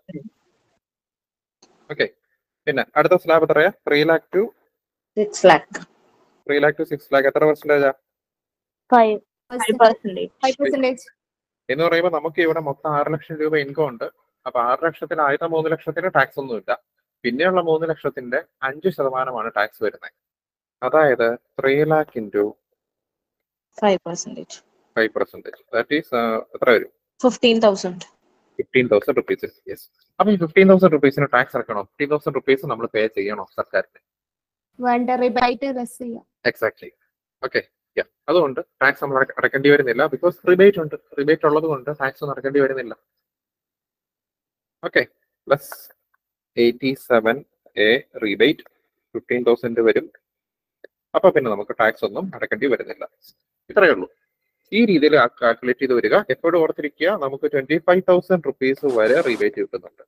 ഓക്കെ പിന്നെ അടുത്ത സ്ലാബ് എത്രയാ three lakh to Six lakh. Three lakh to six lakh എത്ര പെർസെന്റേജാ five five percentage five percentage എന്ന് പറയുമ്പോൾ നമുക്ക് ഇവിടെ മൊത്തം ആറ് ലക്ഷം രൂപ ഇൻകം ഉണ്ട് അപ്പൊ ആറ് ലക്ഷത്തിൽ ആദ്യത്തെ മൂന്ന് ലക്ഷത്തിന് ടാക്സ് ഒന്നുമില്ല പിന്നെയുള്ള മൂന്ന് ലക്ഷത്തിന്റെ അഞ്ച് ശതമാനമാണ് ടാക്സ് വരുന്നത് അതായത് three lakh into five percentage five percentage that is എത്ര വരും fifteen thousand fifteen thousand rupees yes അപ്പൊ ഈ ഫിഫ്റ്റീൻ തൗസൻഡ് റുപ്പീസിന് ടാക്സ് അടക്കണോ ഫിഫ്റ്റീൻ തൗസൻഡ് റുപ്പീസ് നമ്മൾ പേ ചെയ്യണോ സർക്കാരിന് വേണ്ട റിബൈറ്റ് ലെസ് ചെയ്യാം എക്സാക്ട്ലി ഓക്കെ അതുകൊണ്ട് ടാക്സ് നമ്മൾ അടക്ക- അടക്കേണ്ടി വരുന്നില്ല ബിക്കോസ് റിബേറ്റ് ഉണ്ട് റിബേറ്റ് ഉള്ളത് കൊണ്ട് ടാക്സ് ഒന്നും അടക്കേണ്ടി വരുന്നില്ല okay plus eighty seven A rebate fifteen thousand വരും അപ്പൊ പിന്നെ നമുക്ക് ടാക്സ് ഒന്നും അടക്കേണ്ടി വരുന്നില്ല ഇത്രയേ ഉള്ളൂ ഈ രീതിയിൽ കാൽക്കുലേറ്റ് ചെയ്ത് വരിക എപ്പോഴും ഓർത്തിരിക്കുക നമുക്ക് ട്വന്റി ഫൈവ് തൗസൻഡ് റുപ്പീസ് വരെ റിബേറ്റ് കിട്ടുന്നുണ്ട്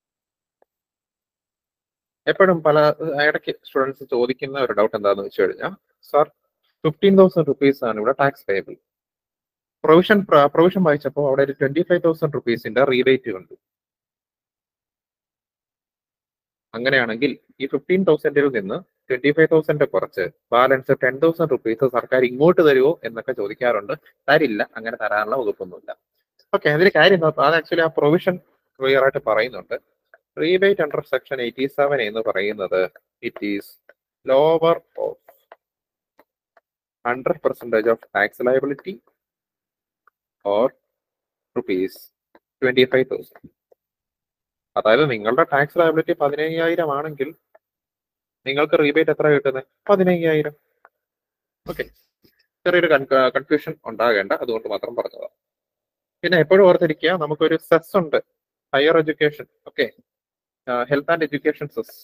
എപ്പോഴും പല ഇടയ്ക്ക് സ്റ്റുഡൻസ് ചോദിക്കുന്ന ഒരു ഡൗട്ട് എന്താണെന്ന് വെച്ച് കഴിഞ്ഞാൽ സാർ ഫിഫ്റ്റീൻ തൗസൻഡ് റുപ്പീസ് ആണ് ഇവിടെ ടാക്സ് പേബിൾ പ്രൊവിഷൻ പ്രൊവിഷൻ വായിച്ചപ്പോൾ അവിടെ ഒരു ട്വന്റി ഫൈവ് തൗസൻഡ് റുപ്പീസിന്റെ റീബേറ്റ് കണ്ടു അങ്ങനെയാണെങ്കിൽ ഈ ഫിഫ്റ്റീൻ തൗസൻഡിൽ നിന്ന് ട്വന്റി ഫൈവ് തൗസൻഡ് കുറച്ച് ബാലൻസ് ടെൻ തൗസൻഡ് റുപ്പീസ് സർക്കാർ ഇങ്ങോട്ട് തരുമോ എന്നൊക്കെ ചോദിക്കാറുണ്ട് തരില്ല അങ്ങനെ തരാനുള്ള വകുപ്പൊന്നുമില്ല ഓക്കെ അതിന് കാര്യം എന്താ അത് ആക്ച്വലി ആ പ്രൊവിഷൻ ക്ലിയർ ആയിട്ട് പറയുന്നുണ്ട് rebate under section eighty seven എന്ന് പറയുന്നത് it is lower of hundred percentage of tax liability or rupees twenty five thousand അതായത് നിങ്ങളുടെ ടാക്സ് ലയബിലിറ്റി പതിനയ്യായിരം ആണെങ്കിൽ നിങ്ങൾക്ക് റീബേറ്റ് എത്ര കിട്ടുന്നത് പതിനയ്യായിരം ഓക്കെ ചെറിയൊരു കൺഫ്യൂഷൻ ഉണ്ടാകേണ്ട അതുകൊണ്ട് മാത്രം പറഞ്ഞതാണ് പിന്നെ എപ്പോഴും ഓർത്തിരിക്കുക നമുക്കൊരു സെസ് ഉണ്ട് higher education okay health and education cess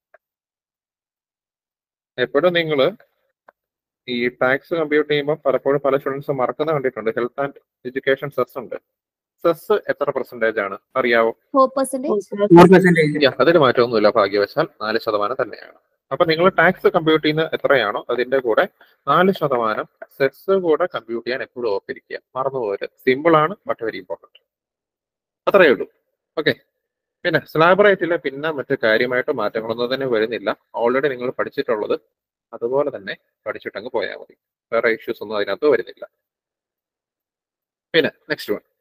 എപ്പോഴും നിങ്ങൾ ഈ ടാക്സ് കമ്പ്യൂട്ട് ചെയ്യുമ്പോൾ പലപ്പോഴും പല സ്റ്റുഡൻസും മറക്കുന്ന കണ്ടിട്ടുണ്ട് ഹെൽത്ത് ആൻഡ് എഡ്യൂക്കേഷൻ സെസ് ഉണ്ട് സെസ് എത്ര പെർസെന്റേജ് ആണ് അറിയാവോ ഫോർ പെർസെന്റേജ് ഫോർ പെർസെന്റേജ് ഇല്ല, അതിൽ മാറ്റമൊന്നുമില്ല ഭാഗ്യവശാൽ നാല് ശതമാനം തന്നെയാണ് അപ്പൊ നിങ്ങൾ ടാക്സ് കമ്പ്യൂട്ട് ചെയ്യുന്ന എത്രയാണോ അതിന്റെ കൂടെ നാല് ശതമാനം സെസ് കൂടെ കമ്പ്യൂട്ട് ചെയ്യാൻ എപ്പോഴും ഓർത്തിരിക്കുക മറന്നുപോകരുത് സിമ്പിൾ ആണ് ബട്ട് വെരി ഇമ്പോർട്ടൻറ്റ് അത്രയേ ഉള്ളൂ ഓക്കെ പിന്നെ സ്ലാബ് റേറ്റിൽ പിന്നെ മറ്റു കാര്യമായിട്ട് മാറ്റങ്ങളൊന്നും തന്നെ വരുന്നില്ല ഓൾറെഡി നിങ്ങൾ പഠിച്ചിട്ടുള്ളത് അതുപോലെ തന്നെ പഠിച്ചിട്ടങ്ങ് പോയാൽ മതി വേറെ ഇഷ്യൂസ് ഒന്നും അതിനകത്ത് വരുന്നില്ല പിന്നെ നെക്സ്റ്റ് വൺ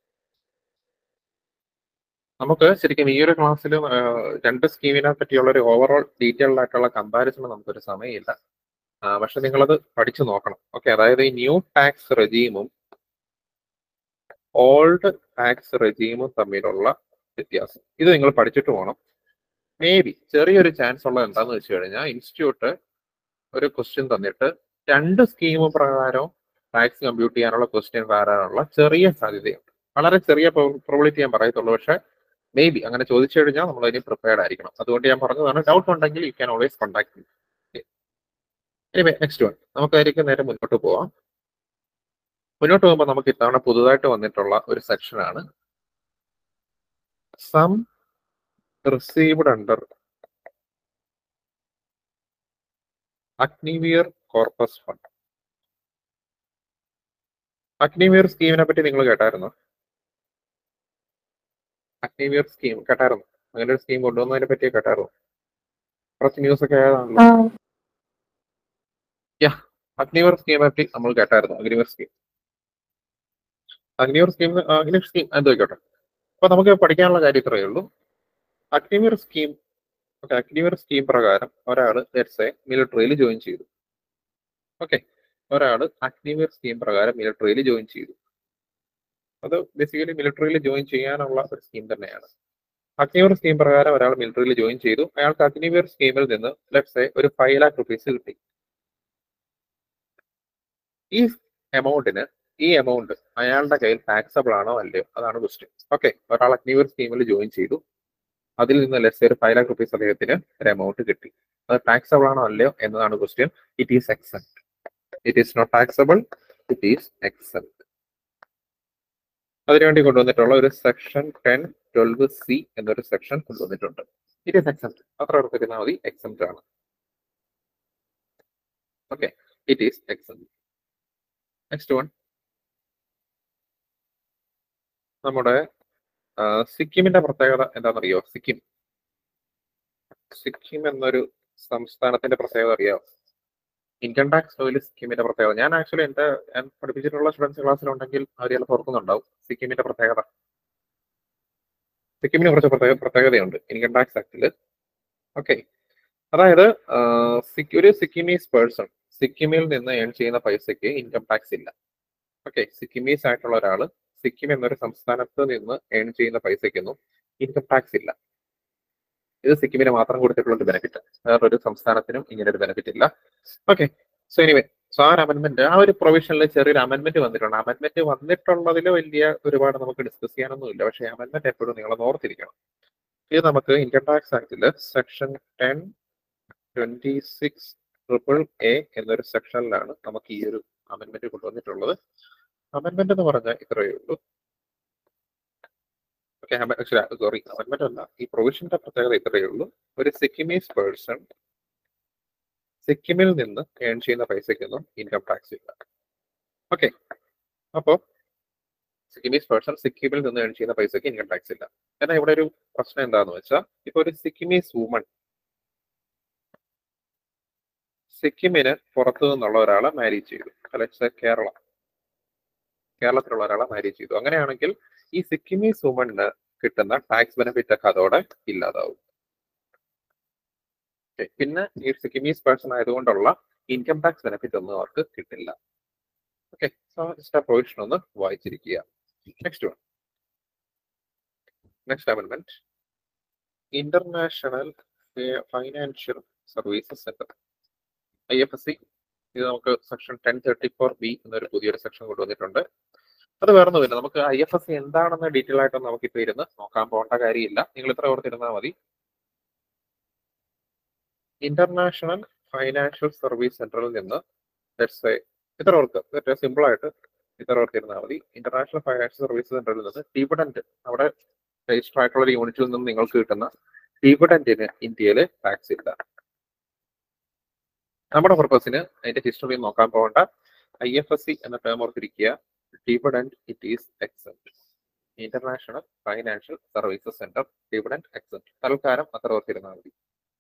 നമുക്ക് ശരിക്കും ഈ ഒരു ക്ലാസ്സിൽ രണ്ട് സ്കീമിനെ പറ്റിയുള്ള ഒരു ഓവറോൾ ഡീറ്റെയിൽഡ് ആയിട്ടുള്ള കമ്പാരിസൺ നമുക്കൊരു സമയമില്ല ആ, പക്ഷെ നിങ്ങളത് പഠിച്ചു നോക്കണം ഓക്കെ അതായത് ഈ ന്യൂ ടാക്സ് റെജീമും ഓൾഡ് ടാക്സ് റെജീമും തമ്മിലുള്ള വ്യത്യാസം ഇത് നിങ്ങൾ പഠിച്ചിട്ട് പോകണം മേ ബി ചെറിയൊരു ചാൻസ് ഉള്ളത് എന്താന്ന് വെച്ച് കഴിഞ്ഞാൽ ഇൻസ്റ്റിറ്റ്യൂട്ട് ഒരു ക്വസ്റ്റ്യൻ തന്നിട്ട് രണ്ട് സ്കീം പ്രകാരം ടാക്സ് കമ്പ്യൂട്ട് ചെയ്യാനുള്ള ക്വസ്റ്റ്യൻ വരാനുള്ള ചെറിയ സാധ്യതയുണ്ട് വളരെ ചെറിയ പ്രോബിലിറ്റി ഞാൻ പറയത്തുള്ളൂ പക്ഷെ മേ ബി അങ്ങനെ ചോദിച്ചു കഴിഞ്ഞാൽ നമ്മൾ അതിന് പ്രിപ്പയർഡ് ആയിരിക്കണം അതുകൊണ്ട് ഞാൻ പറഞ്ഞതാണ് ഡൗട്ട് ഉണ്ടെങ്കിൽ you can always contact anyway next one നമുക്ക് അതിലേക്ക് നേരെ മുന്നോട്ട് പോവാം മുന്നോട്ട് പോകുമ്പോൾ നമുക്ക് ഇത്തവണ പുതുതായിട്ട് വന്നിട്ടുള്ള ഒരു സെക്ഷനാണ് sum received under Agniveer corpus fund Agniveer സ്കീമിനെ പറ്റി നിങ്ങൾ കേട്ടായിരുന്നോ അഗ്നിവിയർ സ്കീം കേട്ടായിരുന്നു അങ്ങനെ ഒരു സ്കീം കൊണ്ടുവന്നതിനെ പറ്റി കേട്ടായിരുന്നു കുറച്ച് ന്യൂസ് ഒക്കെ ആയതാണല്ലോ അഗ്നിവർ സ്കീം പറ്റി നമ്മൾ കേട്ടായിരുന്നു Agniveer scheme Agniveer scheme Agniveer scheme എന്തോയിക്കോട്ടെ അപ്പൊ നമുക്ക് പഠിക്കാനുള്ള കാര്യം ഇത്രയേ ഉള്ളൂ Agniveer scheme okay Agniveer scheme പ്രകാരം ഒരാൾ ലെറ്റ്സെ മിലിറ്ററിയിൽ ജോയിൻ ചെയ്തു ഓക്കെ ഒരാൾ അഗ്നിവർ സ്കീം പ്രകാരം മിലിറ്ററിയിൽ ജോയിൻ ചെയ്തു അത് ബേസിക്കലി മിലിറ്ററിയിൽ ജോയിൻ ചെയ്യാനുള്ള ഒരു സ്കീം തന്നെയാണ് അഗ്നിവർ സ്കീം പ്രകാരം ഒരാൾ മിലിറ്ററിയിൽ ജോയിൻ ചെയ്തു അയാൾക്ക് അഗ്നിവർ സ്കീമിൽ നിന്ന് ലെറ്റ്സെ ഒരു ഫൈവ് ലാക്ക് റുപ്പീസ് കിട്ടി ഈ എമൗണ്ടിന് ഈ എമൗണ്ട് അയാളുടെ കയ്യിൽ ടാക്സബിൾ ആണോ അല്ലയോ അതാണ് ക്വസ്റ്റ്യൻ ഓക്കെ ഒരാൾ അഗ്നിവർ സ്കീമിൽ ജോയിൻ ചെയ്തു അതിൽ നിന്ന് ലെസ് ഒരു ഫൈവ് ലാക്ക് റുപ്പീസ് അദ്ദേഹത്തിന് ഒരു എമൗണ്ട് കിട്ടി അത് ടാക്സബിൾ ആണോ അല്ലയോ എന്നതാണ് question it is exempt it is not taxable it is exempt അതിനുവേണ്ടി കൊണ്ടുവന്നിട്ടുള്ള ഒരു സെക്ഷൻ ടെൻ ട്വൽവ് സി എന്നൊരു സെക്ഷൻ കൊണ്ടുവന്നിട്ടുണ്ട് ഇറ്റ് ഈസ് എക്സെപ്റ്റ് അത്ര ഓർത്തിരുന്നാൽ മതി എക്സെപ്റ്റ് ആണ് okay it is exempt next one നമ്മുടെ ആ, സിക്കിമിന്റെ പ്രത്യേകത എന്താണെന്നറിയോ സിക്കിം സിക്കിം എന്നൊരു സംസ്ഥാനത്തിന്റെ പ്രത്യേകത അറിയാമോ ഇൻകം ടാക്സ് ലോയിൽ സിക്കിമിന്റെ പ്രത്യേകത ഞാൻ ആക്ച്വലി എന്റെ ഞാൻ പഠിപ്പിച്ചിട്ടുള്ള സ്റ്റുഡൻസ് ക്ലാസ്സിലുണ്ടെങ്കിൽ അവർ ചിലപ്പോൾ ഓർക്കുന്നുണ്ടാവും സിക്കിമിന്റെ പ്രത്യേകത സിക്കിമിന് കുറച്ച് പ്രത്യേക പ്രത്യേകതയുണ്ട് ഇൻകം ടാക്സ് ആക്ടിൽ ഓക്കെ അതായത് ആ, സിക്കി- ഒരു സിക്കിമീസ് പേഴ്സൺ സിക്കിമിൽ നിന്ന് ഏൺ ചെയ്യുന്ന പൈസയ്ക്ക് ഇൻകം ടാക്സ് ഇല്ല ഓക്കെ സിക്കിമീസ് ആയിട്ടുള്ള ഒരാള് സിക്കിം എന്നൊരു സംസ്ഥാനത്ത് നിന്ന് ഏൺ ചെയ്യുന്ന പൈസയ്ക്കൊന്നും ഇൻകം ടാക്സ് ഇല്ല ഇത് സിക്കിമിന് മാത്രം കൊടുത്തിട്ടുള്ള ഒരു ബെനിഫിറ്റ് വേറൊരു സംസ്ഥാനത്തിനും ഇങ്ങനെ ഒരു ബെനിഫിറ്റ് ഇല്ല ഓക്കെ സോ എനിവേ സോ ആ ഒരു അമെന്റ്മെന്റ് ആ ഒരു പ്രൊവിഷനിൽ ചെറിയൊരു അമെന്റ്മെന്റ് വന്നിട്ടുണ്ട് അമെന്റ്മെന്റ് വന്നിട്ടുള്ളതിൽ വലിയ ഒരുപാട് നമുക്ക് ഡിസ്കസ് ചെയ്യാനൊന്നും ഇല്ല പക്ഷേ അമെന്റ്മെന്റ് എപ്പോഴും നിങ്ങൾ ഓർത്തിരിക്കണം ഇത് നമുക്ക് ഇൻകം ടാക്സ് ആക്ടില് section ten twenty six triple A എന്നൊരു സെക്ഷനിലാണ് നമുക്ക് ഈ ഒരു അമെന്റ്മെന്റ് കൊണ്ടുവന്നിട്ടുള്ളത് അമെന്റ്മെന്റ് എന്ന് പറഞ്ഞാൽ ഇത്രയേ ഉള്ളൂ ഓക്കെ സോറി അമെന്റ്മെന്റ് അല്ല ഈ പ്രൊവിഷന്റെ പ്രത്യേകത ഇത്രയേ ഉള്ളൂ ഒരു സിക്കിമീസ് പേഴ്സൺ സിക്കിമിൽ നിന്ന് ഏൺ ചെയ്യുന്ന പൈസയ്ക്കൊന്നും ഇൻകം ടാക്സ് ഇല്ല ഓക്കെ അപ്പോ സിക്കിമീസ് പേഴ്സൺ സിക്കിമിൽ നിന്ന് ഏൺ ചെയ്യുന്ന പൈസയ്ക്ക് ഇൻകം ടാക്സ് ഇല്ല എന്നാൽ ഇവിടെ ഒരു പ്രശ്നം എന്താന്ന് വെച്ചാൽ ഇപ്പൊ ഒരു സിക്കിമീസ് വുമൺ സിക്കിമിന് പുറത്തു നിന്നുള്ള ഒരാളെ മാരേജ് ചെയ്തു അല്ലെ കേരള കേരളത്തിലുള്ള ഒരാളെ മാരേജ് ചെയ്തു അങ്ങനെയാണെങ്കിൽ ഈ സിക്കിമീസ് വുമണിന് കിട്ടുന്ന ടാക്സ് ബെനിഫിറ്റ് ഒക്കെ അതോടെ ഇല്ലാതാവും Okay. പിന്നെ ഈ സിക്കിമീസ് പേഴ്സൺ ആയതുകൊണ്ടുള്ള ഇൻകം ടാക്സ് ബെനിഫിറ്റ് ഒന്നും അവർക്ക് കിട്ടില്ല ഓക്കെ സോ ജസ്റ്റ് ആ പ്രൊവിഷൻ ഒന്ന് വായിച്ചിരിക്കുക next one next amendment international financial services centre I F S C ഇത് നമുക്ക് section ten thirty four B എന്നൊരു പുതിയൊരു സെക്ഷൻ കൊണ്ടുവന്നിട്ടുണ്ട് അത് വേറൊന്നുമില്ല നമുക്ക് ഐ എഫ് എസ് സി എന്താണെന്ന് ഡീറ്റെയിൽ ആയിട്ട് നമുക്ക് ഇപ്പൊ ഇരുന്ന് നോക്കാൻ പോകേണ്ട കാര്യമില്ല നിങ്ങൾ ഇത്ര ഓർത്തിരുന്നാൽ മതി ഇന്റർനാഷണൽ ഫൈനാൻഷ്യൽ സർവീസ് സെന്ററിൽ നിന്ന് let's say ഇത്ര ഓർക്ക് സിമ്പിൾ ആയിട്ട് ഇത്ര ഓർത്തിരുന്നാൽ മതി ഇന്റർനാഷണൽ ഫൈനാൻഷ്യൽ സർവീസ് സെന്ററിൽ നിന്ന് ഡിവിഡന്റ് അവിടെ രജിസ്റ്റർ ആയിട്ടുള്ള ഒരു യൂണിറ്റിൽ നിന്നും നിങ്ങൾക്ക് കിട്ടുന്ന ഡിവിഡന്റിന് ഇന്ത്യയിൽ ടാക്സ് ഇല്ല നമ്മുടെ പർപ്പസിന് അതിന്റെ ഹിസ്റ്ററി നോക്കാൻ പോകണ്ട ഐ എഫ് എസ് സി എന്ന ടേം ഓർത്തിരിക്കുക dividend it is exempt international financial services centre dividend exempt തൽക്കാലം അത്ര ഓർത്തിരുന്നാൽ മതി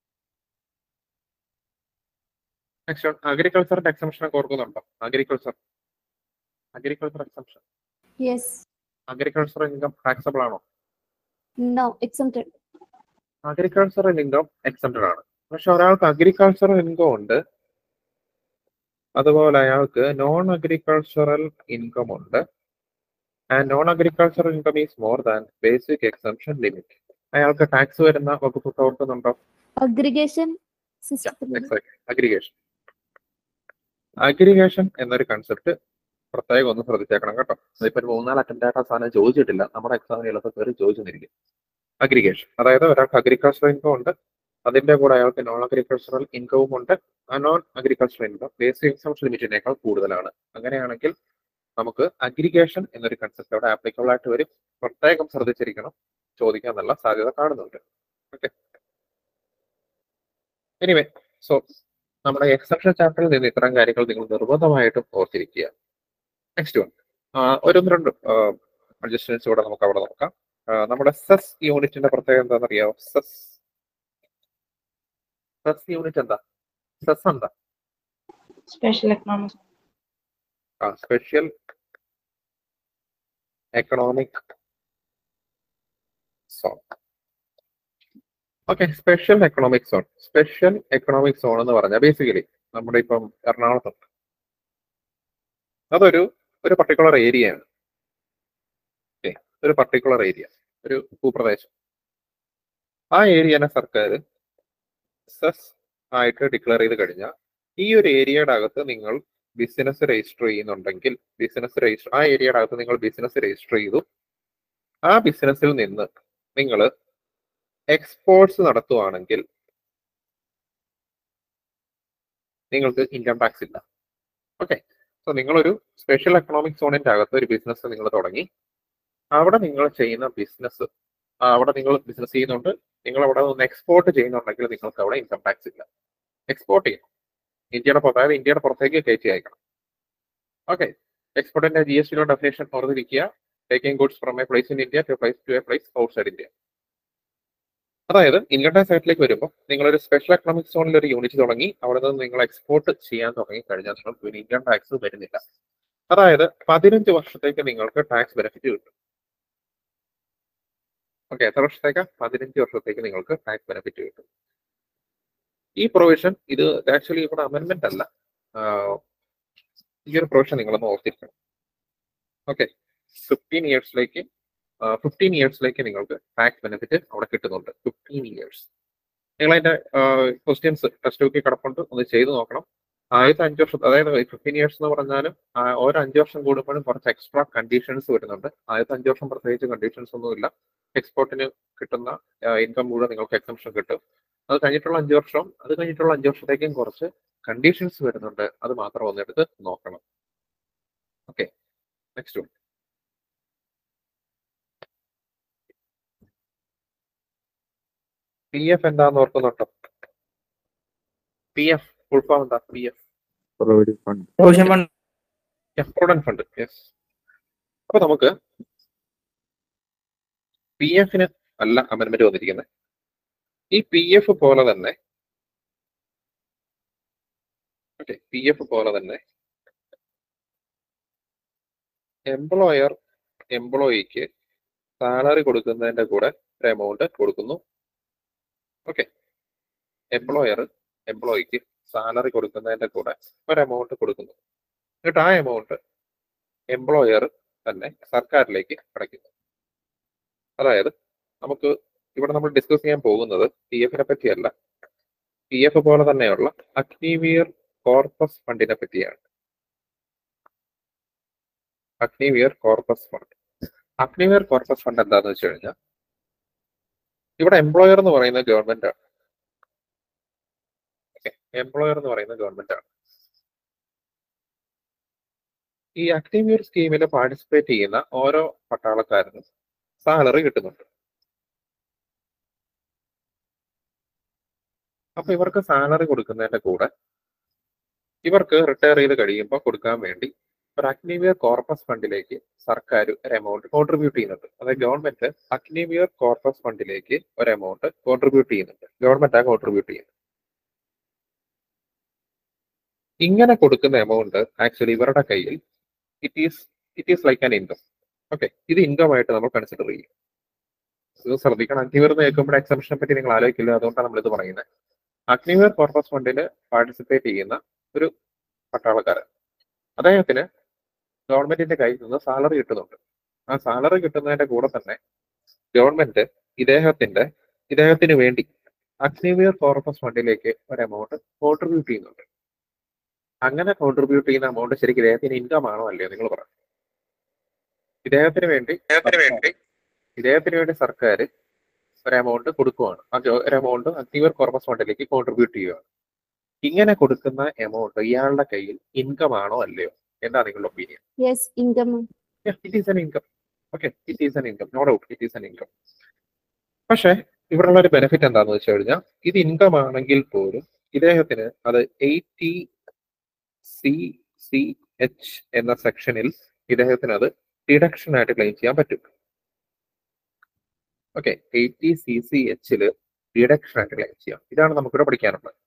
നെക്സ്റ്റ് അഗ്രികൾച്ചറിന്റെ എക്സംഷൻ ഒക്കെ ഓർക്കുന്നുണ്ടോ agriculture agriculture exemption Yes. Agriculture income taxable ആണോ No. Exempted. Agricultural income exempted ആണ് പക്ഷെ ഒരാൾക്ക് അഗ്രികൾച്ചറൽ ഇൻകം ഉണ്ട് അതുപോലെ അയാൾക്ക് നോൺ അഗ്രികൾച്ചറൽ ഇൻകം ഉണ്ട് and non agricultural income is more than basic exemption limit അയാൾക്ക് ടാക്സ് വരുന്ന വകുപ്പ് ഓർക്കുന്നുണ്ടോ Aggregation system. അഗ്രിഗേഷൻ അഗ്രിഗേഷൻ എന്നൊരു കൺസെപ്റ്റ് പ്രത്യേകം ഒന്ന് ശ്രദ്ധിച്ചേക്കണം കേട്ടോ അതിപ്പോ ഒരു മൂന്നാല് അറ്റൻഡ് ആയിട്ട് ആ സാധനം ചോദിച്ചിട്ടില്ല നമ്മുടെ എക്സാമിന് എളുപ്പം കയറി ചോദിച്ചെന്നിരിക്കും അഗ്രിഗേഷൻ അതായത് ഒരാൾക്ക് അഗ്രികൾച്ചറൽ ഇൻകം ഉണ്ട് അതിന്റെ കൂടെ അയാൾക്ക് നോൺ അഗ്രികൾച്ചറൽ ഇൻകവും ഉണ്ട് ആ non agricultural income basic exemption ലിമിറ്റിനേക്കാൾ കൂടുതലാണ് അങ്ങനെയാണെങ്കിൽ നമുക്ക് അഗ്രിഗേഷൻ എന്നൊരു കൺസെപ്റ്റ് അവിടെ ആപ്ലിക്കബിൾ ആയിട്ട് വരും പ്രത്യേകം ശ്രദ്ധിച്ചിരിക്കണം ചോദിക്കാന്നുള്ള സാധ്യത കാണുന്നുണ്ട് ഓക്കെ എനിവേ സോ നമ്മുടെ എക്സെപ്ഷൻ ചാപ്റ്ററിൽ നിന്ന് ഇത്തരം കാര്യങ്ങൾ നിങ്ങൾ നിർബന്ധമായിട്ടും ഓർത്തിരിക്കുക നെക്സ്റ്റ് വൺ ഒരു രണ്ട് അഡ്ജസ്റ്റ്മെന്റ്സ് കൂടെ നമുക്ക് അവിടെ നോക്കാം ആ, നമ്മുടെ സെസ് യൂണിറ്റിന്റെ പ്രത്യേകത എന്താണെന്നറിയാമോ സെസ് സെസ് യൂണിറ്റ് എന്താ സെസ് എന്താ Special economic. ആ special economic zone okay special economic zone special economic zone എന്ന് പറഞ്ഞാൽ ബേസിക്കലി നമ്മുടെ ഇപ്പം എറണാകുളത്തുണ്ട് അതൊരു ഒരു പർട്ടിക്കുലർ ഏരിയയാണ് ഓക്കെ ഒരു പർട്ടിക്കുലർ ഏരിയ ഒരു ഭൂപ്രദേശം ആ ഏരിയനെ സർക്കാർ സെസ് ആയിട്ട് ഡിക്ലെയർ ചെയ്ത് കഴിഞ്ഞാൽ ഈ ഒരു ഏരിയയുടെ അകത്ത് നിങ്ങൾ ബിസിനസ് രജിസ്റ്റർ ചെയ്യുന്നുണ്ടെങ്കിൽ ബിസിനസ് രജിസ്റ്റർ ആ ഏരിയയുടെ അകത്ത് നിങ്ങൾ ബിസിനസ് രജിസ്റ്റർ ചെയ്തു ആ ബിസിനസ്സിൽ നിന്ന് നിങ്ങൾ എക്സ്പോർട്സ് നടത്തുവാണെങ്കിൽ നിങ്ങൾക്ക് ഇൻകം ടാക്സ് ഇല്ല ഓക്കെ സോ നിങ്ങളൊരു സ്പെഷ്യൽ എക്കണോമിക് സോണിന്റെ അകത്ത് ഒരു ബിസിനസ് നിങ്ങൾ തുടങ്ങി അവിടെ നിങ്ങൾ ചെയ്യുന്ന ബിസിനസ് അവിടെ നിങ്ങൾ ബിസിനസ് ചെയ്യുന്നുണ്ട് നിങ്ങൾ അവിടെ നിന്ന് എക്സ്പോർട്ട് ചെയ്യുന്നുണ്ടെങ്കിൽ നിങ്ങൾക്ക് അവിടെ ഇൻകം ടാക്സ് ഇല്ല എക്സ്പോർട്ട് ചെയ്യണം ഇന്ത്യയുടെ പുറത്ത് അതായത് ഇന്ത്യയുടെ പുറത്തേക്ക് കയറ്റി അയക്കണം ഓക്കെ എക്സ്പോർട്ടിന്റെ ജി എസ് ടിയുടെ ഡെഫിനേഷൻ ഓർത്തിരിക്കുക taking goods from a place in India to place to a place outside India അതായത് ഇൻകം ടാക്സ് ആക്ടിലേക്ക് വരുമ്പോൾ നിങ്ങളൊരു സ്പെഷ്യൽ എക്കണോമിക് സോണിൽ ഒരു യൂണിറ്റ് തുടങ്ങി അവിടെ നിന്ന് നിങ്ങൾ എക്സ്പോർട്ട് ചെയ്യാൻ തുടങ്ങി കഴിഞ്ഞാൽ നിങ്ങൾക്ക് ഒരു ഇൻകം ടാക്സ് വരുന്നില്ല അതായത് പതിനഞ്ച് വർഷത്തേക്ക് നിങ്ങൾക്ക് ടാക്സ് ബെനിഫിറ്റ് കിട്ടും ഓക്കെ എത്ര വർഷത്തേക്ക് പതിനഞ്ച് വർഷത്തേക്ക് നിങ്ങൾക്ക് ടാക്സ് ബെനിഫിറ്റ് കിട്ടും ഈ പ്രൊവിഷൻ ഇത് ആക്ച്വലി ഇവിടെ അമെന്റ്മെന്റ് അല്ല ആഹ് ഈ ഒരു പ്രൊവിഷൻ നിങ്ങളൊന്ന് ഓർത്തിരിക്കണം ഓക്കെ ഫിഫ്റ്റീൻ ഇയേഴ്സിലേക്ക് ഫിഫ്റ്റീൻ ഇയേഴ്സിലേക്ക് നിങ്ങൾക്ക് ടാക്സ് ബെനിഫിറ്റ് അവിടെ കിട്ടുന്നുണ്ട് ഫിഫ്റ്റീൻ ഇയേഴ്സ് നിങ്ങൾ അതിന്റെ ക്വസ്റ്റ്യൻസ് ടെക്സ്റ്റ് ബുക്കിൽ കിടപ്പുണ്ട് ഒന്ന് ചെയ്ത് നോക്കണം ആദ്യത്തെ അഞ്ച് വർഷം അതായത് ഫിഫ്റ്റീൻ ഇയേഴ്സ് എന്ന് പറഞ്ഞാലും ആ, ഓരോ അഞ്ച് വർഷം കൂടുമ്പോഴും കുറച്ച് എക്സ്ട്രാ കണ്ടീഷൻസ് വരുന്നുണ്ട് ആദ്യത്തെ അഞ്ച് വർഷം പ്രത്യേകിച്ച് കണ്ടീഷൻസ് ഒന്നുമില്ല എക്സ്പോർട്ടിന് കിട്ടുന്ന ഇൻകം കൂടെ നിങ്ങൾക്ക് എക്സംഷൻ കിട്ടും അത് കഴിഞ്ഞിട്ടുള്ള അഞ്ച് വർഷം അത് കഴിഞ്ഞിട്ടുള്ള അഞ്ച് വർഷത്തേക്കും കുറച്ച് കണ്ടീഷൻസ് വരുന്നുണ്ട് അത് മാത്രം ഒന്നെടുത്ത് നോക്കണം okay next one P F എന്താന്ന് ഓർക്കുന്നുണ്ടോ പി എഫ് ഫുൾ ഫോം എന്താ P F provident fund provision fund provident fund yes അപ്പൊ നമുക്ക് പി എഫിന് അല്ല അമെന്റ്മെന്റ് വന്നിരിക്കുന്നത് ഈ പി എഫ് പോലെ തന്നെ ഓക്കെ പി എഫ് പോലെ തന്നെ എംപ്ലോയർ എംപ്ലോയിക്ക് സാലറി കൊടുക്കുന്നതിന്റെ കൂടെ ഒരു എമൗണ്ട് കൊടുക്കുന്നു ഓക്കെ എംപ്ലോയർ എംപ്ലോയിക്ക് സാലറി കൊടുക്കുന്നതിന്റെ കൂടെ ഒരു എമൗണ്ട് കൊടുക്കുന്നു എന്നിട്ട് ആ എമൗണ്ട് എംപ്ലോയർ തന്നെ സർക്കാരിലേക്ക് അടയ്ക്കുന്നു അതായത് നമുക്ക് ഇവിടെ നമ്മൾ ഡിസ്കസ് ചെയ്യാൻ പോകുന്നത് പി എഫിനെ പറ്റിയല്ല പി എഫ് പോലെ തന്നെയുള്ള അഗ്നിവിയർ കോർപ്പസ് ഫണ്ടിനെ പറ്റിയാണ് Agniveer corpus fund Agniveer corpus fund എന്താന്ന് വെച്ച് കഴിഞ്ഞാൽ ഇവിടെ എംപ്ലോയർ എന്ന് പറയുന്നത് ഗവൺമെന്റ് ആണ് എംപ്ലോയർ എന്ന് പറയുന്നത് ഗവൺമെന്റ് ആണ് ഈ അഗ്നിവിയർ സ്കീമിൽ പാർട്ടിസിപ്പേറ്റ് ചെയ്യുന്ന ഓരോ പട്ടാളക്കാരനും സാലറി കിട്ടുന്നുണ്ട് അപ്പൊ ഇവർക്ക് സാലറി കൊടുക്കുന്നതിന്റെ കൂടെ ഇവർക്ക് റിട്ടയർ ചെയ്ത് കഴിയുമ്പോൾ കൊടുക്കാൻ വേണ്ടി ഒരു അഗ്നിവിയർ കോർപ്പസ് ഫണ്ടിലേക്ക് സർക്കാർ ഒരു എമൗണ്ട് കോൺട്രിബ്യൂട്ട് ചെയ്യുന്നുണ്ട് അതായത് ഗവൺമെന്റ് അഗ്നിവിയർ കോർപ്പസ് ഫണ്ടിലേക്ക് ഒരു എമൗണ്ട് കോൺട്രിബ്യൂട്ട് ചെയ്യുന്നുണ്ട് ഗവൺമെന്റ് ആ കോൺട്രിബ്യൂട്ട് ചെയ്യുന്നത് ഇങ്ങനെ കൊടുക്കുന്ന എമൗണ്ട് ആക്ച്വലി ഇവരുടെ കയ്യിൽ it is it is like an income okay ഇത് ഇൻകം ആയിട്ട് നമ്മൾ കൺസിഡർ ചെയ്യും ഇത് ശ്രദ്ധിക്കണം അഗ്നിവീർ എന്ന് കേൾക്കുമ്പോൾ എക്സംഷനെ പറ്റി നിങ്ങൾ ആലോചിക്കില്ല അതുകൊണ്ടാണ് നമ്മൾ ഇത് പറയുന്നത് അഗ്നിവീർ കോർപ്പസ് ഫണ്ടിൽ പാർട്ടിസിപ്പേറ്റ് ചെയ്യുന്ന ഒരു പട്ടാളക്കാരൻ അദ്ദേഹത്തിന് ഗവൺമെന്റിന്റെ കയ്യിൽ നിന്ന് സാലറി കിട്ടുന്നുണ്ട് ആ സാലറി കിട്ടുന്നതിന്റെ കൂടെ തന്നെ ഗവൺമെന്റ് ഇദ്ദേഹത്തിന്റെ ഇദ്ദേഹത്തിന് വേണ്ടി അഗ്നിവീർ കോർപ്പസ് ഫണ്ടിലേക്ക് ഒരു എമൗണ്ട് കോൺട്രിബ്യൂട്ട് ചെയ്യുന്നുണ്ട് അങ്ങനെ കോൺട്രിബ്യൂട്ട് ചെയ്യുന്ന എമൗണ്ട് ശരിക്കും ഇദ്ദേഹത്തിന് ഇൻകം ആണോ അല്ലയോ നിങ്ങൾ പറഞ്ഞു ഇദ്ദേഹത്തിന് വേണ്ടി ഇദ്ദേഹത്തിന് വേണ്ടി ഇദ്ദേഹത്തിന് വേണ്ടി സർക്കാർ ഒരു എമൗണ്ട് കൊടുക്കുവാണ് ആ ഗ- ഒരു എമൗണ്ട് അഗ്നിവർ കോർപ്പസ് ഫണ്ടിലേക്ക് കോൺട്രിബ്യൂട്ട് ചെയ്യുകയാണ് ഇങ്ങനെ കൊടുക്കുന്ന എമൗണ്ട് ഇയാളുടെ കയ്യിൽ ഇൻകം ആണോ അല്ലയോ എന്താ നിങ്ങളുടെ opinion yes income it is an income okay it is an income no doubt it is an income പക്ഷേ ഇവിടെയുള്ള ഒരു ബെനിഫിറ്റ് എന്താന്ന് വെച്ച് കഴിഞ്ഞാൽ ഇത് ഇൻകം ആണെങ്കിൽ പോലും ഇദ്ദേഹത്തിന് അത് എയ്റ്റി സി സി എച്ച് എന്ന സെക്ഷനിൽ ഇദ്ദേഹത്തിന് അത് ഡിഡക്ഷൻ ആയിട്ട് ക്ലെയിം ചെയ്യാൻ പറ്റും ഓക്കെ എയ്റ്റി സി സി എച്ചില് ഡിഡക്ഷൻ ആയിട്ട് ക്ലെയിം ചെയ്യാം ഇതാണ് നമുക്കിവിടെ പഠിക്കാനുള്ളത്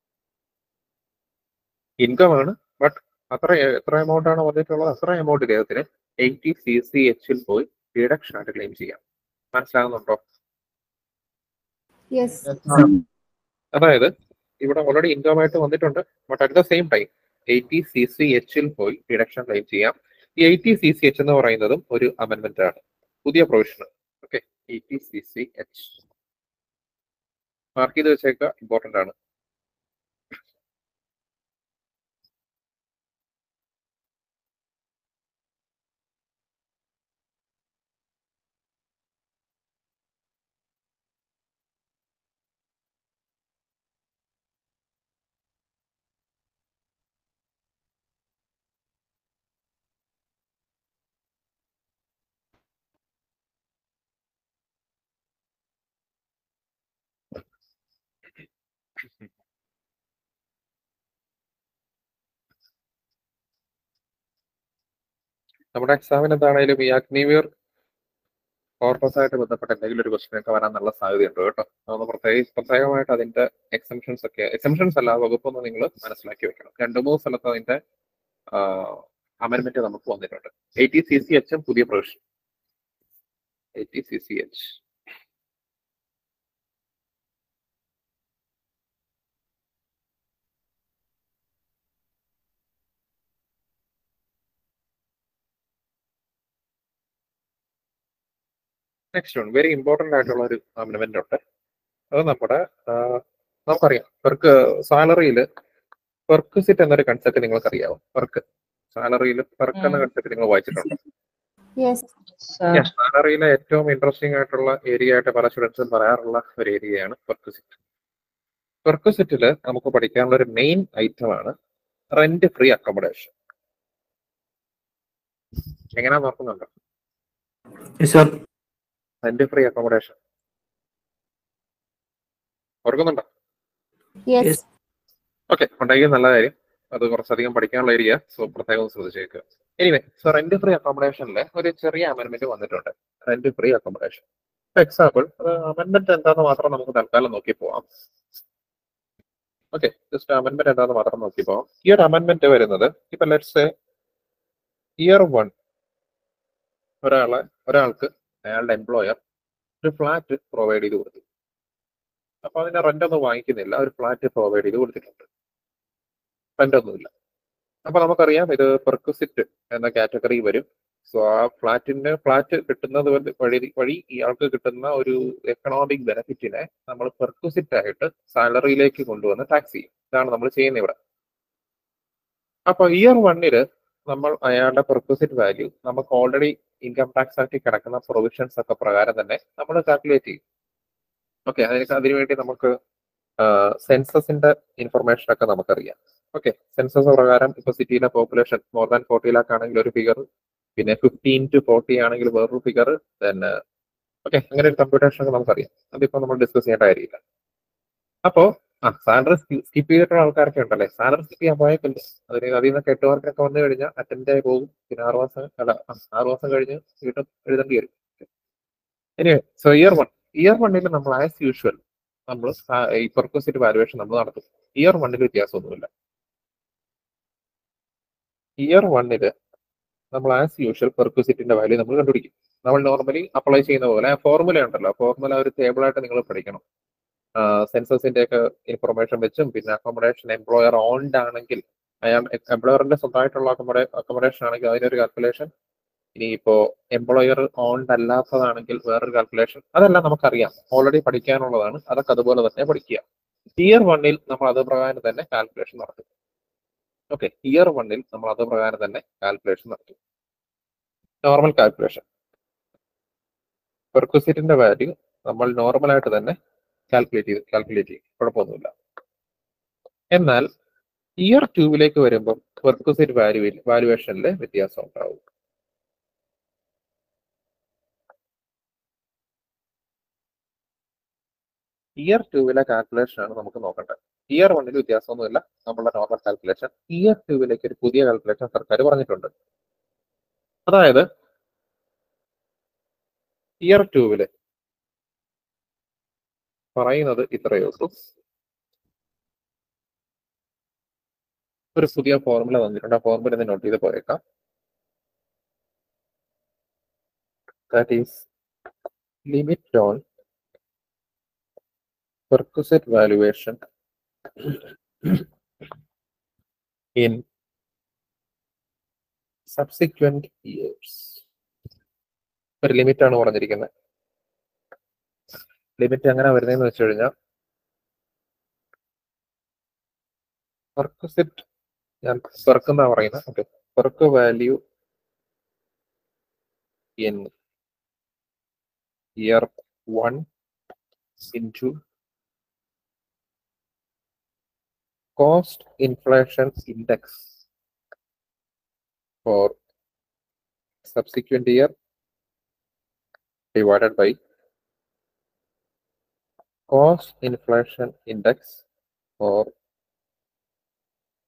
ഇൻകം ആണ് ബട്ട് അത്ര എത്ര എമൗണ്ട് ആണ് വന്നിട്ടുള്ളത് അത്ര എമൗണ്ട് ഇദ്ദേഹത്തിന് എയ്റ്റി സി സി എച്ചിൽ പോയി ഡിഡക്ഷൻ ആയിട്ട് ക്ലെയിം ചെയ്യാം മനസ്സിലാകുന്നുണ്ടോ യെസ് അതായത് ഇവിടെ ഓൾറെഡി ഇൻകം ആയിട്ട് വന്നിട്ടുണ്ട് but at the same time eighty C C എച്ചിൽ പോയി ഡിഡക്ഷൻ ക്ലെയിം ചെയ്യാം ഈ എയ്റ്റി സി സി എച്ച് എന്ന് പറയുന്നതും ഒരു അമെന്റ്മെന്റ് ആണ് പുതിയ provision okay eighty C C H mark ചെയ്ത് വെച്ചേക്കുക ഇമ്പോർട്ടന്റ് ആണ് നമ്മുടെ എക്സാമിന് എന്താണേലും ഈ അഗ്നിവീർ കോർപ്പസായിട്ട് ബന്ധപ്പെട്ട എന്തെങ്കിലും ഒരു ക്വസ്റ്റ്യൻ ഒക്കെ വരാൻ നല്ല സാധ്യതയുണ്ട് കേട്ടോ അതൊന്ന് പ്രത്യേകിച്ച് പ്രത്യേകമായിട്ട് അതിന്റെ എക്സംഷൻസ് ഒക്കെ എക്സംഷൻസ് അല്ല വകുപ്പൊന്ന് നിങ്ങൾ മനസ്സിലാക്കി വെക്കണം രണ്ട് മൂന്ന് സ്ഥലത്ത് അതിന്റെ അമെന്റ്മെന്റ് നമുക്ക് വന്നിട്ടുണ്ട് എയ്റ്റി സി സി എച്ചും പുതിയ provision eighty C C H next one very important ആയിട്ടുള്ള ഒരു അമെന്റ്മെന്റ് ഉണ്ട് അത് നമ്മുടെ ആ, നമുക്കറിയാം പെർക്ക് സാലറിയിൽ പെർക്വിസിറ്റ് എന്നൊരു കൺസെപ്റ്റ് നിങ്ങൾക്ക് അറിയാവോ പെർക്ക് സാലറിയിൽ പെർക്ക് എന്ന ഉം. കൺസെപ്റ്റ് നിങ്ങൾ വായിച്ചിട്ടുണ്ട് യെസ് Sir. സാലറിയിലെ ഏറ്റവും ഇൻട്രസ്റ്റിംഗ് ആയിട്ടുള്ള ഏരിയ ആയിട്ട് പല സ്റ്റുഡൻസും പറയാറുള്ള ഒരു ഏരിയയാണ് പെർക്വിസിറ്റ് പെർക്വിസിറ്റിൽ നമുക്ക് പഠിക്കാനുള്ള ഒരു മെയിൻ ഐറ്റം ആണ് റെന്റ് ഫ്രീ അക്കോമഡേഷൻ എങ്ങനെയാ നോക്കുന്നുണ്ടോ സർ റെന്റ് ഫ്രീ അക്കോമഡേഷൻ ഓർക്കുന്നുണ്ടോ യെസ് ഓക്കെ ഉണ്ടെങ്കിൽ നല്ല കാര്യം അത് കുറച്ചധികം പഠിക്കാനുള്ള ഏരിയ സോ പ്രത്യേകം ഒന്ന് ശ്രദ്ധിച്ചേക്കുക എനിവേ സോ റെന്റ് ഫ്രീ അക്കോമഡേഷനിൽ ഒരു ചെറിയ അമെന്റ്മെന്റ് വന്നിട്ടുണ്ട് rent free accommodation example amendment എന്താന്ന് മാത്രം നമുക്ക് തൽക്കാലം നോക്കി പോവാം ഓക്കെ ജസ്റ്റ് അമെന്റ്മെന്റ് എന്താന്ന് മാത്രം നോക്കി പോവാം ഈ ഒരു അമെന്റ്മെന്റ് വരുന്നത് ഇപ്പൊ ലെറ്റ്സ് ഇയർ വൺ ഒരാളെ ഒരാൾക്ക് അയാളുടെ എംപ്ലോയർ ഒരു ഫ്ലാറ്റ് പ്രൊവൈഡ് ചെയ്ത് കൊടുത്തു അപ്പൊ അതിന്റെ റെന്റ് ഒന്നും വാങ്ങിക്കുന്നില്ല ഒരു ഫ്ലാറ്റ് പ്രൊവൈഡ് ചെയ്ത് കൊടുത്തിട്ടുണ്ട് റെന്റ് ഒന്നുമില്ല അപ്പൊ നമുക്കറിയാം ഇത് പെർക്വിസിറ്റ് എന്ന കാറ്റഗറി വരും സോ ആ ഫ്ലാറ്റിന് ഫ്ലാറ്റ് കിട്ടുന്നത് വഴി- വഴി വഴി ഇയാൾക്ക് കിട്ടുന്ന ഒരു എക്കണോമിക് ബെനിഫിറ്റിനെ നമ്മൾ പെർക്വിസിറ്റ് ആയിട്ട് സാലറിയിലേക്ക് കൊണ്ടുവന്ന് ടാക്സ് ചെയ്യും ഇതാണ് നമ്മൾ ചെയ്യുന്നത് ഇവിടെ അപ്പൊ ഇയർ വണ്ണില് നമ്മൾ അയാളുടെ പെർക്വിസിറ്റ് വാല്യൂ നമുക്ക് ഓൾറെഡി ഇൻകം ടാക്സ് ആക്ടിൽ കിടക്കുന്ന പ്രൊവിഷൻസ് ഒക്കെ പ്രകാരം തന്നെ നമ്മൾ കാൽക്കുലേറ്റ് ചെയ്യും ഓക്കെ അതിന് അതിനുവേണ്ടി നമുക്ക് സെൻസസിന്റെ ഇൻഫർമേഷൻ ഒക്കെ നമുക്കറിയാം ഓക്കെ സെൻസസ് പ്രകാരം ഇപ്പൊ സിറ്റിയിലെ population more than forty lakh ആണെങ്കിൽ ഒരു ഫിഗർ പിന്നെ ഫിഫ്റ്റീൻ ടു ഫോർട്ടി ആണെങ്കിൽ വേറൊരു ഫിഗർ ദെൻ ഓക്കെ അങ്ങനെ ഒരു കമ്പ്യൂട്ടേഷൻ ഒക്കെ നമുക്കറിയാം അതിപ്പോ നമ്മൾ ഡിസ്കസ് ചെയ്യേണ്ട കാര്യമില്ല അപ്പോ ആ സാലറി സ്കിപ്പ് ചെയ്തിട്ടുള്ള ആൾക്കാരൊക്കെ ഉണ്ടല്ലേ സാലറി സ്കിപ്പ് ചെയ്യാൻ പോയേക്കില്ല അതിന് അതിൽ നിന്നൊക്കെ എട്ട് മാർക്കൊക്കെ വന്നു കഴിഞ്ഞാൽ അറ്റൻഡ് ആയി പോകും പിന്നെ ആറ് മാസം അല്ല ആ, ആറ് മാസം കഴിഞ്ഞ് വീണ്ടും എഴുതേണ്ടി വരും ഇനി സോ ഇയർ വൺ ഇയർ വണ്ണിൽ നമ്മൾ ആസ് യൂഷ്വൽ നമ്മൾ ഈ പെർക്വസിറ്റ് വാലുവേഷൻ നമ്മൾ നടത്തും ഇയർ വണ്ണിൽ വ്യത്യാസമൊന്നുമില്ല ഇയർ വണ്ണില് നമ്മൾ ആസ് യൂഷ്വൽ പെർക്വിസിറ്റിന്റെ വാല്യൂ നമ്മൾ കണ്ടുപിടിക്കും നമ്മൾ നോർമലി അപ്ലൈ ചെയ്യുന്ന പോലെ ഫോർമുല ഉണ്ടല്ലോ ഫോർമുല ഒരു ടേബിളായിട്ട് നിങ്ങൾ പഠിക്കണം സെൻസസിന്റെ ഒക്കെ ഇൻഫർമേഷൻ വെച്ചും പിന്നെ അക്കോമഡേഷൻ എംപ്ലോയർ ഓൺഡ് ആണെങ്കിൽ അയാൾ എംപ്ലോയറിന്റെ സ്വന്തമായിട്ടുള്ള അക്കോമഡേ അക്കോമഡേഷൻ ആണെങ്കിൽ അതിനൊരു കാൽക്കുലേഷൻ ഇനിയിപ്പോ എംപ്ലോയർ ഓൺഡ് അല്ലാത്തതാണെങ്കിൽ വേറൊരു കാൽക്കുലേഷൻ അതെല്ലാം നമുക്കറിയാം ഓൾറെഡി പഠിക്കാനുള്ളതാണ് അതൊക്കെ അതുപോലെ തന്നെ പഠിക്കുക ഇയർ വണ്ണിൽ നമ്മൾ അത് പ്രകാരം തന്നെ കാൽക്കുലേഷൻ നടത്തും ഓക്കെ ഇയർ വണ്ണിൽ നമ്മൾ അത് പ്രകാരം തന്നെ കാൽക്കുലേഷൻ നടത്തും നോർമൽ കാൽക്കുലേഷൻ പെർക്വിസിറ്റിന്റെ വാല്യൂ നമ്മൾ നോർമൽ ആയിട്ട് തന്നെ കാൽക്കുലേറ്റ് ചെയ്ത് കാൽക്കുലേറ്റ് ചെയ്യും കുഴപ്പമൊന്നുമില്ല എന്നാൽ ഇയർ ട്യൂബിലേക്ക് വരുമ്പോൾ പെർക്വിസിറ്റ് വാല്യൂ വാല്യുവേഷനിൽ വ്യത്യാസം ഉണ്ടാവും ഇയർ ടൂവിലെ കാൽക്കുലേഷൻ ആണ് നമുക്ക് നോക്കേണ്ടത് ഇയർ വണ്ണിൽ വ്യത്യാസമൊന്നുമില്ല നമ്മളുടെ നോർമൽ കാൽക്കുലേഷൻ ഇയർ ടൂവിലേക്ക് ഒരു പുതിയ കാൽക്കുലേഷൻ സർക്കാർ പറഞ്ഞിട്ടുണ്ട് അതായത് ഇയർ ടൂവില് പറയുന്നത് ഇത്രയേ ഉള്ളൂ ഒരു പുതിയ ഫോർമുല തന്നിട്ടുണ്ട് ആ ഫോർമുല നോട്ട് ചെയ്ത് പോയേക്കാം that is limit on perquisite valuation in subsequent years. ഒരു ലിമിറ്റ് ആണ് പറഞ്ഞിരിക്കുന്നത് ലിമിറ്റ് എങ്ങനെ വരുന്നതെന്ന് വെച്ച് കഴിഞ്ഞാൽ പെർക്വിസിറ്റ് ഞാൻ പെർക്കുന്ന പറയുന്നത് ഓക്കെ perk value in year one into cost inflation index for subsequent year divided by cost inflation index for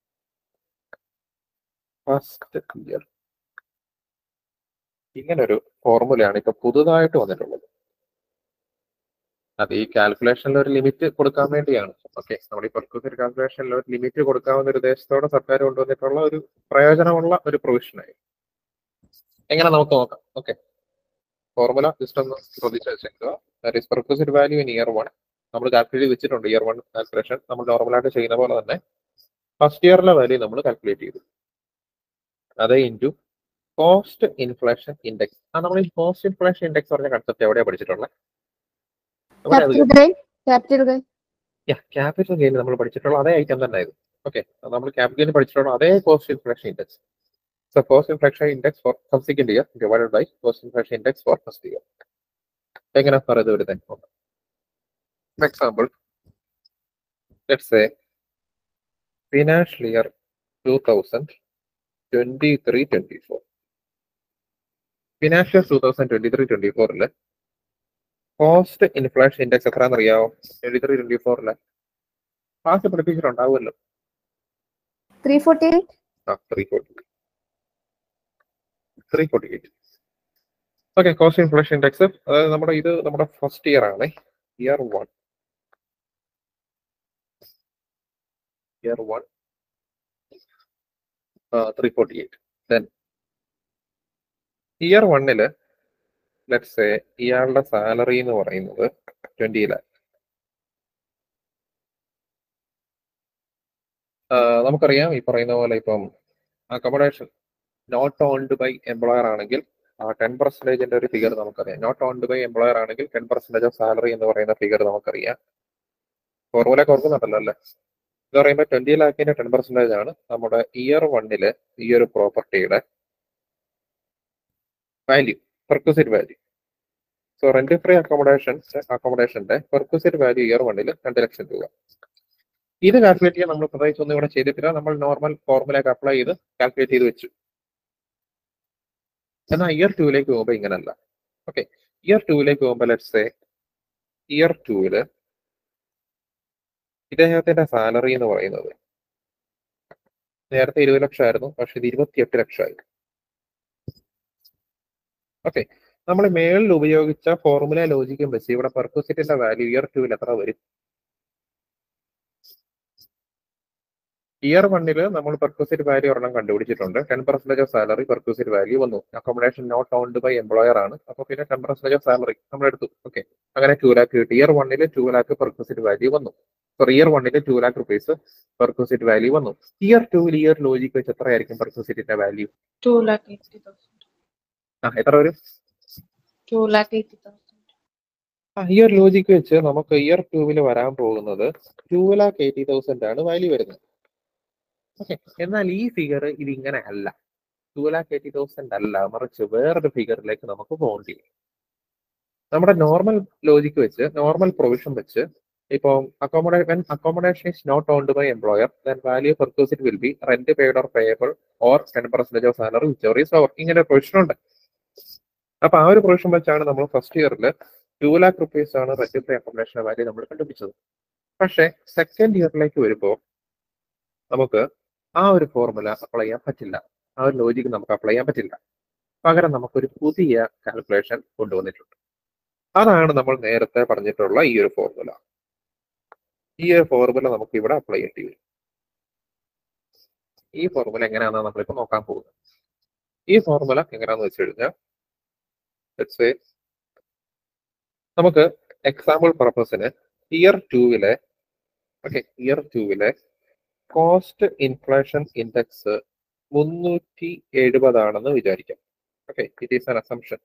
first year ഇങ്ങനൊരു ഫോർമുലയാണ് ഇപ്പൊ പുതുതായിട്ട് വന്നിട്ടുള്ളത് അത് ഈ കാൽക്കുലേഷനിൽ ഒരു ലിമിറ്റ് കൊടുക്കാൻ വേണ്ടിയാണ് ഓക്കെ നമ്മുടെ ഈ പെർക്യൂസറി കാൽക്കുലേഷനിൽ ഒരു ലിമിറ്റ് കൊടുക്കാവുന്ന ഒരു ഉദ്ദേശത്തോടെ സർക്കാർ കൊണ്ടുവന്നിട്ടുള്ള ഒരു പ്രയോജനമുള്ള ഒരു പ്രൊവിഷനായി എങ്ങനെ നമുക്ക് നോക്കാം ഓക്കെ ഫോർമുല ജസ്റ്റ് ഒന്ന് ശ്രദ്ധിച്ച് വെച്ചേക്കുക that is perquisite value in year one നമ്മൾ കാൽക്കുലേറ്റ് വെച്ചിട്ടുണ്ട് ഇയർ വൺ കാൽക്കുലേഷൻ നമ്മൾ നോർമലായിട്ട് ചെയ്യുന്ന പോലെ തന്നെ ഫസ്റ്റ് ഇയറിലെ വാല്യൂ നമ്മൾ കാൽക്കുലേറ്റ് ചെയ്തു അത് ഇൻറ്റു കോസ്റ്റ് ഇൻഫ്ലേഷൻ ഇൻഡെക്സ് ആ നമ്മൾ ഈ കോസ്റ്റ് ഇൻഫ്ലേഷൻ ഇൻഡെക്സ് പറഞ്ഞ കൺസെപ്റ്റ് എവിടെയാണ് പഠിച്ചിട്ടുള്ളത് അവിടെ അത് Capital gain. Capital gain. Capital gain നമ്മൾ പഠിച്ചിട്ടുള്ള അതേ ഐറ്റം തന്നെ ആയിരുന്നു ഓക്കെ നമ്മൾ ക്യാപിറ്റൽ ഗെയിൻ പഠിച്ചിട്ടുള്ള അതേ cost inflation index so cost inflation index for subsequent year divided by cost inflation index for first year എങ്ങനെ പറയുന്നത് വരുന്നത് example let's a financial year two thousand twenty three twenty four financial two thousand twenty three ട്വന്റി ഫോറില് cost inflation index എത്രയാണെന്ന് അറിയാമോ twenty three ട്വന്റി ഫോറില് class പഠിപ്പിച്ചിട്ടുണ്ടാവുമല്ലോ 348. ആ three forty three forty eight okay cost inflation index അതായത് നമ്മുടെ ഇത് നമ്മുടെ ഫസ്റ്റ് ഇയർ ആണ് year one year one three forty eight then year വണ്ണില് ലെറ്റ്സ് ഇയാളുടെ സാലറി എന്ന് പറയുന്നത് ട്വന്റി ലാക്ക് നമുക്കറിയാം ഈ പറയുന്ന പോലെ ഇപ്പം accommodation not owned by employer ആണെങ്കിൽ ആ ടെൻ പെർസെന്റേജിന്റെ ഒരു ഫിഗർ നമുക്കറിയാം നോട്ട് ഓൺഡ് ബൈ എംപ്ലോയർ ആണെങ്കിൽ ടെൻ പെർസെന്റേജ് ഓഫ് സാലറി എന്ന് പറയുന്ന ഫിഗർ നമുക്കറിയാം ഫോർമുല ഓർക്കുന്നുണ്ടല്ലോ അല്ലേ ഇത് പറയുമ്പോൾ ട്വന്റി ലാക്കിന്റെ ടെൻ പെർസെന്റേജ് ആണ് നമ്മുടെ ഇയർ വണ്ണില് ഈ ഒരു പ്രോപ്പർട്ടിയുടെ value perquisite value so rent free accommodation അക്കോമഡേഷന്റെ പെർക്യൂസിറ്റ് വാല്യൂ ഇയർ വണ്ണിൽ രണ്ട് ലക്ഷം രൂപ ഇത് കാൽക്കുലേറ്റ് ചെയ്യാൻ നമ്മൾ പ്രത്യേകിച്ച് ഒന്നും ഇവിടെ ചെയ്തിട്ടില്ല നമ്മൾ നോർമൽ ഫോർമുലയൊക്കെ അപ്ലൈ ചെയ്ത് കാൽക്കുലേറ്റ് ചെയ്ത് വെച്ചു എന്നാൽ ഇയർ ടൂവിലേക്ക് പോകുമ്പോൾ ഇങ്ങനല്ല ഓക്കെ ഇയർ ടൂവിലേക്ക് പോകുമ്പോൾ ലെറ്റ്സ് ഇയർ ടൂവില് ഇദ്ദേഹത്തിന്റെ സാലറി എന്ന് പറയുന്നത് നേരത്തെ ഇരുപത് ലക്ഷമായിരുന്നു പക്ഷെ ഇത് ഇരുപത്തിയെട്ട് ലക്ഷമായി ഓക്കെ നമ്മൾ മേളിൽ ഉപയോഗിച്ച ഫോർമുല ലോജിക്കും വെച്ച് ഇവിടെ പെർക്യൂസിറ്റിന്റെ വാല്യൂ ഇയർ ടൂവിൽ എത്ര വരും ഇയർ വണ്ണില് നമ്മൾ പെർക്യൂസിറ്റ് വാല്യൂ ഒരെണ്ണം കണ്ടുപിടിച്ചിട്ടുണ്ട് ten percentage of salary perquisite value വന്നു accommodation not owned by employer ആണ് അപ്പൊ പിന്നെ ടെൻ പെർസെന്റേജ് ഓഫ് സാലറി നമ്മൾ എടുത്തു ഓക്കെ അങ്ങനെ ടു ലാക്ക് കിട്ടി ഇയർ വണ്ണില് ടു ലാക്ക് പെർക്യൂസിറ്റ് വാല്യൂ വന്നു സോറി ഇയർ വണ്ണില് two lakh rupees perquisite value വന്നു ഇയർ ടൂവിൽ ഇയർ ലോജിക്ക് വെച്ച് എത്രയായിരിക്കും പെർക്യൂസിറ്റിന്റെ value Two lakh eighty thousand. ആ എത്ര വരും Two lakh eighty thousand. ആ ഇയർ ലോജിക്ക് വെച്ച് നമുക്ക് ഇയർ ടൂവിൽ വരാൻ പോകുന്നത് ടു ലാക്ക് എയ്റ്റി തൗസൻഡ് ആണ് വാല്യൂ വരുന്നത് ഓക്കെ എന്നാൽ ഈ ഫിഗർ ഇത് ഇങ്ങനെ അല്ല ടു ലാക്ക് എയ്റ്റി തൗസൻഡ് അല്ല മറിച്ച് വേറൊരു ഫിഗറിലേക്ക് നമുക്ക് പോകേണ്ടി വരും നമ്മുടെ നോർമൽ ലോജിക്ക് വെച്ച് നോർമൽ പ്രൊവിഷൻ വെച്ച് ഇപ്പം അക്കോമഡേ when accommodation is not owned by employer then value perquisite will be rent paid or payable or ten percentage of salary which is over ഇങ്ങനെ പ്രൊവിഷൻ ഉണ്ട് അപ്പൊ ആ ഒരു പ്രൊവിഷൻ വെച്ചാണ് നമ്മൾ ഫസ്റ്റ് ഇയറിൽ ടു ലാക്ക് റുപ്പീസ് ആണ് റെന്റ് ഫ്രീ അക്കോമഡേഷൻ വാല്യൂ നമ്മൾ കണ്ടുപിടിച്ചത് പക്ഷേ സെക്കൻഡ് ഇയറിലേക്ക് വരുമ്പോൾ നമുക്ക് ആ ഒരു ഫോർമുല അപ്ലൈ ചെയ്യാൻ പറ്റില്ല ആ ഒരു ലോജിക്ക് നമുക്ക് അപ്ലൈ ചെയ്യാൻ പറ്റില്ല പകരം നമുക്കൊരു പുതിയ കാൽക്കുലേഷൻ കൊണ്ടുവന്നിട്ടുണ്ട് അതാണ് നമ്മൾ നേരത്തെ പറഞ്ഞിട്ടുള്ള ഈ ഒരു ഫോർമുല ഈ ഒരു ഫോർമുല നമുക്ക് ഇവിടെ അപ്ലൈ ചെയ്യേണ്ടി വരും ഈ ഫോർമുല എങ്ങനെയാണെന്ന് നമ്മളിപ്പോൾ നോക്കാൻ പോകുന്നത് ഈ ഫോർമുല എങ്ങനെയാണെന്ന് വെച്ച് കഴിഞ്ഞാൽ let's say നമുക്ക് എക്സാമ്പിൾ പർപ്പസിന് ഇയർ ടൂവിലെ ഓക്കെ ഇയർ ടൂവിലെ കോസ്റ്റ് ഇൻഫ്ലേഷൻ ഇൻഡെക്സ് മുന്നൂറ്റി എഴുപതാണെന്ന് വിചാരിക്കാം okay it is an assumption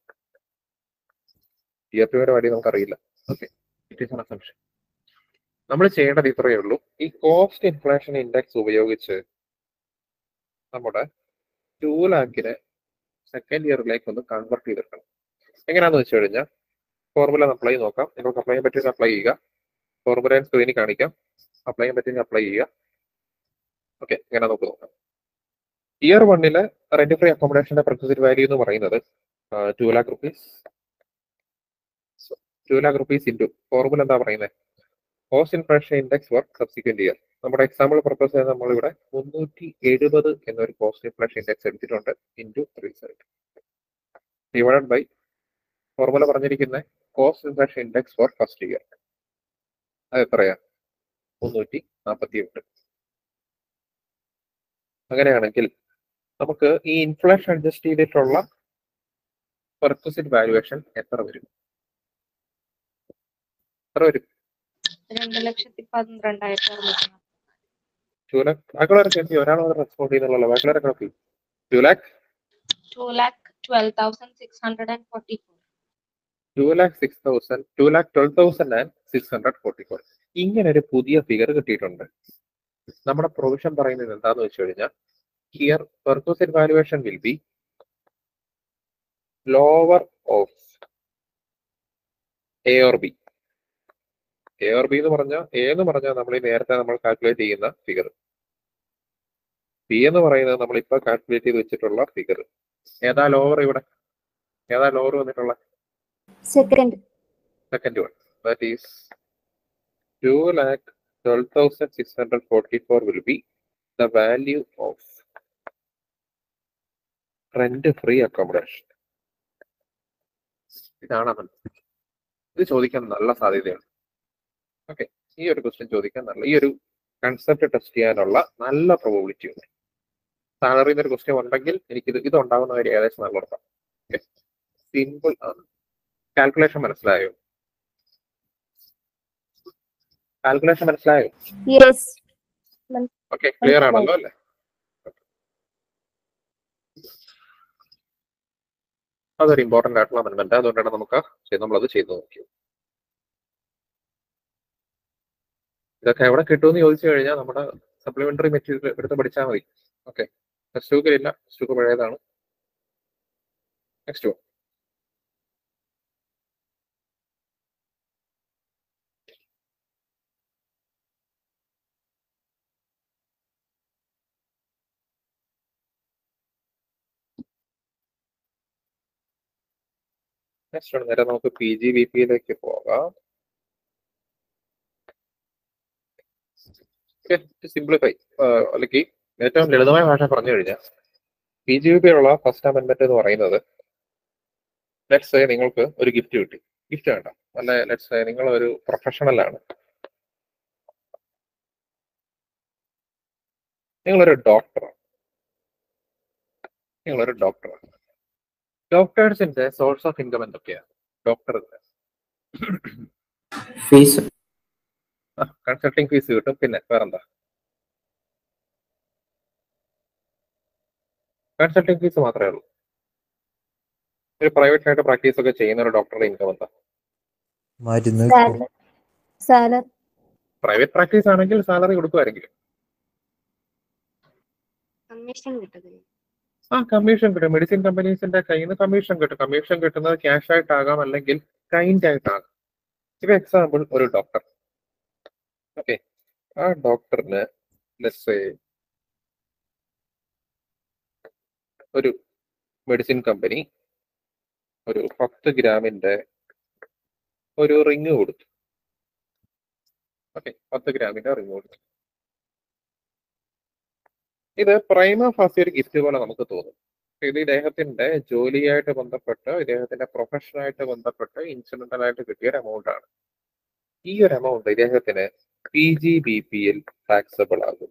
year two വരെ നമുക്കറിയില്ല okay it is an assumption നമ്മൾ ചെയ്യേണ്ടത് ഇത്രയേ ഉള്ളൂ ഈ കോസ്റ്റ് ഇൻഫ്ലേഷൻ ഇൻഡെക്സ് ഉപയോഗിച്ച് നമ്മുടെ ടു ലാക്കിനെ സെക്കൻഡ് ഇയറിലേക്ക് ഒന്ന് കൺവെർട്ട് ചെയ്തെടുക്കണം എങ്ങനെയാണെന്ന് വെച്ച് കഴിഞ്ഞാൽ ഫോർമുല അപ്ലൈ നോക്കാം നിങ്ങൾക്ക് അപ്ലൈ ചെയ്യാൻ പറ്റുമെങ്കിൽ അപ്ലൈ ചെയ്യുക ഫോർമുല സ്ക്രീനിൽ കാണിക്കാം അപ്ലൈ ചെയ്യാൻ പറ്റുമെങ്കിൽ അപ്ലൈ ചെയ്യുക ഓക്കെ ഇങ്ങനെ നമുക്ക് നോക്കാം ഇയർ വണ്ണിലെ റെന്റ് ഫ്രീ അക്കോമഡേഷന്റെ പ്രൊസീജർ വാല്യൂ എന്ന് പറയുന്നത് two lakh rupees two lakh rupees into formula എന്താ പറയുന്നത് cost inflation index for subsequent year നമ്മുടെ എക്സാമ്പിൾ പർപ്പസ് നമ്മളിവിടെ മുന്നൂറ്റി എഴുപത് എന്നൊരു കോസ്റ്റ് ഇൻഫ്ലേഷൻ ഇൻഡെക്സ് എടുത്തിട്ടുണ്ട് into three seven divide by formula പറഞ്ഞിരിക്കുന്ന cost inflation index for first year അത് എത്രയാ മുന്നൂറ്റി നാൽപ്പത്തി എട്ട് അങ്ങനെയാണെങ്കിൽ നമുക്ക് ഈ ഇൻഫ്ലേഷൻ അഡ്ജസ്റ്റ് ചെയ്തിട്ടുള്ള പെർക്വസിറ്റ് വാല്യുവേഷൻ എത്ര വരും എത്ര വരും രണ്ട് ലക്ഷത്തി പന്ത്രണ്ടായിരത്തി അറുപത്തി ടു ലാക്ക് ബാക്കിയുള്ളവരൊക്കെ എന്ത് ചെയ്യും? ഒരാൾ റെസ്പോണ്ട് ചെയ്യുന്നുള്ളൂ ബാക്കിയുള്ളവരൊക്കെ നോക്കി two lakh two lakh twelve thousand six hundred and forty four two lakh six thousand two lakh twelve thousand and six hundred forty four ഇങ്ങനെ ഒരു പുതിയ ഫിഗർ കിട്ടിയിട്ടുണ്ട് നമ്മുടെ പ്രൊവിഷൻ പറയുന്നത് എന്താന്ന് വെച്ച് കഴിഞ്ഞാൽ here perquisite valuation will be lower of A or B A or B എന്ന് പറഞ്ഞാൽ എ എന്ന് പറഞ്ഞാൽ നമ്മൾ ഈ നേരത്തെ നമ്മൾ കാൽക്കുലേറ്റ് ചെയ്യുന്ന ഫിഗർ ബി എന്ന് പറയുന്നത് നമ്മൾ ഇപ്പൊ കാൽക്കുലേറ്റ് ചെയ്ത് വെച്ചിട്ടുള്ള ഫിഗർ ഏതാ ലോവർ ഇവിടെ ഏതാ ലോവർ വന്നിട്ടുള്ള second second one that is 2 lakh 12,644 will be the value of rent free accommodation ഇതാണ് അവൻ ഇത് ചോദിക്കാൻ നല്ല സാധ്യതയുണ്ട് ഓക്കെ ഈ ഒരു ക്വസ്റ്റ്യൻ ചോദിക്കാൻ നല്ല ഈ ഒരു കൺസെപ്റ്റ് ടെസ്റ്റ് ചെയ്യാനുള്ള നല്ല പ്രോബിലിറ്റി ഉണ്ട് സാലറി എന്നൊരു ക്വസ്റ്റ്യൻ ഉണ്ടെങ്കിൽ എനിക്കിത് ഇത് ഉണ്ടാകുന്ന കാര്യം ഏകദേശം നല്ല ഉറപ്പാണ് ഓക്കെ സിമ്പിൾ ആണ് കാൽക്കുലേഷൻ മനസ്സിലായോ കാൽക്കുലേഷൻ മനസ്സിലായോ യെസ് ഓക്കെ ക്ലിയർ ആണല്ലോ അല്ലേ അതൊരു ഇമ്പോർട്ടന്റ് ആയിട്ടുള്ള അമെന്റ്മെന്റ് അതുകൊണ്ടാണ് നമുക്ക് ചെയ്ത് നമ്മളത് ചെയ്തു നോക്കി ഇതൊക്കെ എവിടെ കിട്ടുമെന്ന് ചോദിച്ചു കഴിഞ്ഞാൽ നമ്മുടെ സപ്ലിമെന്ററി മെറ്റീരിയൽ എടുത്ത് പഠിച്ചാൽ മതി ഓക്കെ ടെക്സ്റ്റ് ബുക്കിലില്ല ടെക്സ്റ്റ് ബുക്ക് പഴയതാണ് നെക്സ്റ്റ് നെക്സ്റ്റ് നേരെ നമുക്ക് പി ജി ബി പിയിലേക്ക് പോകാം സിംപ്ലിഫൈ അല്ലെങ്കിൽ ഏറ്റവും ലളിതമായ ഭാഷ പറഞ്ഞു കഴിഞ്ഞാൽ പി ജി ബി പിയിലുള്ള ഫസ്റ്റ് അമെന്റ്മെന്റ് എന്ന് പറയുന്നത് ലെറ്റ്സ് നിങ്ങൾക്ക് ഒരു ഗിഫ്റ്റ് കിട്ടി ഗിഫ്റ്റ് വേണ്ട അല്ല ലെറ്റ്സ് നിങ്ങൾ ഒരു പ്രൊഫഷണൽ ആണ് നിങ്ങളൊരു ഡോക്ടറാണ് നിങ്ങളൊരു ഡോക്ടറാണ് ഡോക്ടേഴ്സിന്റെ സോഴ്സ് ഓഫ് ഇൻകം എന്തൊക്കെയാണ് ഡോക്ടറിന്റെ ഫീസ് കൺസൾട്ടിങ് ഫീസ് കിട്ടും പിന്നെ വേറെന്താ കൺസൾട്ടിങ് ഫീസ് മാത്രമേ ഉള്ളൂ ഒരു പ്രൈവറ്റ് ആയിട്ട് പ്രാക്ടീസ് ഒക്കെ ചെയ്യുന്ന ഒരു ഡോക്ടറുടെ ഇൻകം എന്താ മരുന്ന് സാലറി സാലറി പ്രൈവറ്റ് പ്രാക്ടീസ് ആണെങ്കിൽ സാലറി കൊടുക്കുമായിരിക്കും കമ്മീഷൻ കിട്ടുന്നത് ആ കമ്മീഷൻ കിട്ടും മെഡിസിൻ കമ്പനീസിന്റെ കയ്യിൽ നിന്ന് കമ്മീഷൻ കിട്ടും കമ്മീഷൻ കിട്ടുന്നത് ക്യാഷ് ആയിട്ടാകാം അല്ലെങ്കിൽ കൈൻഡ് ആയിട്ടാകാം ഇപ്പൊ എക്സാമ്പിൾ ഒരു ഡോക്ടർ ഓക്കെ ആ ഡോക്ടറിന് ലെറ്റ്സ് ഒരു മെഡിസിൻ കമ്പനി ഒരു പത്ത് ഗ്രാമിന്റെ ഒരു റിങ് കൊടുത്തു ഓക്കെ പത്ത് ഗ്രാമിന്റെ റിങ് കൊടുത്തു ഇത് പ്രൈമ ഫാസി ഒരു ഗിഫ്റ്റ് പോലെ നമുക്ക് തോന്നും ഇത് ഇദ്ദേഹത്തിന്റെ ജോലിയായിട്ട് ബന്ധപ്പെട്ട് ഇദ്ദേഹത്തിന്റെ പ്രൊഫഷനായിട്ട് ബന്ധപ്പെട്ട് ഇൻസിഡന്റൽ ആയിട്ട് കിട്ടിയ ഒരു എമൗണ്ട് ആണ് ഈ ഒരു എമൗണ്ട് ഇദ്ദേഹത്തിന് P G B P L taxable ആകും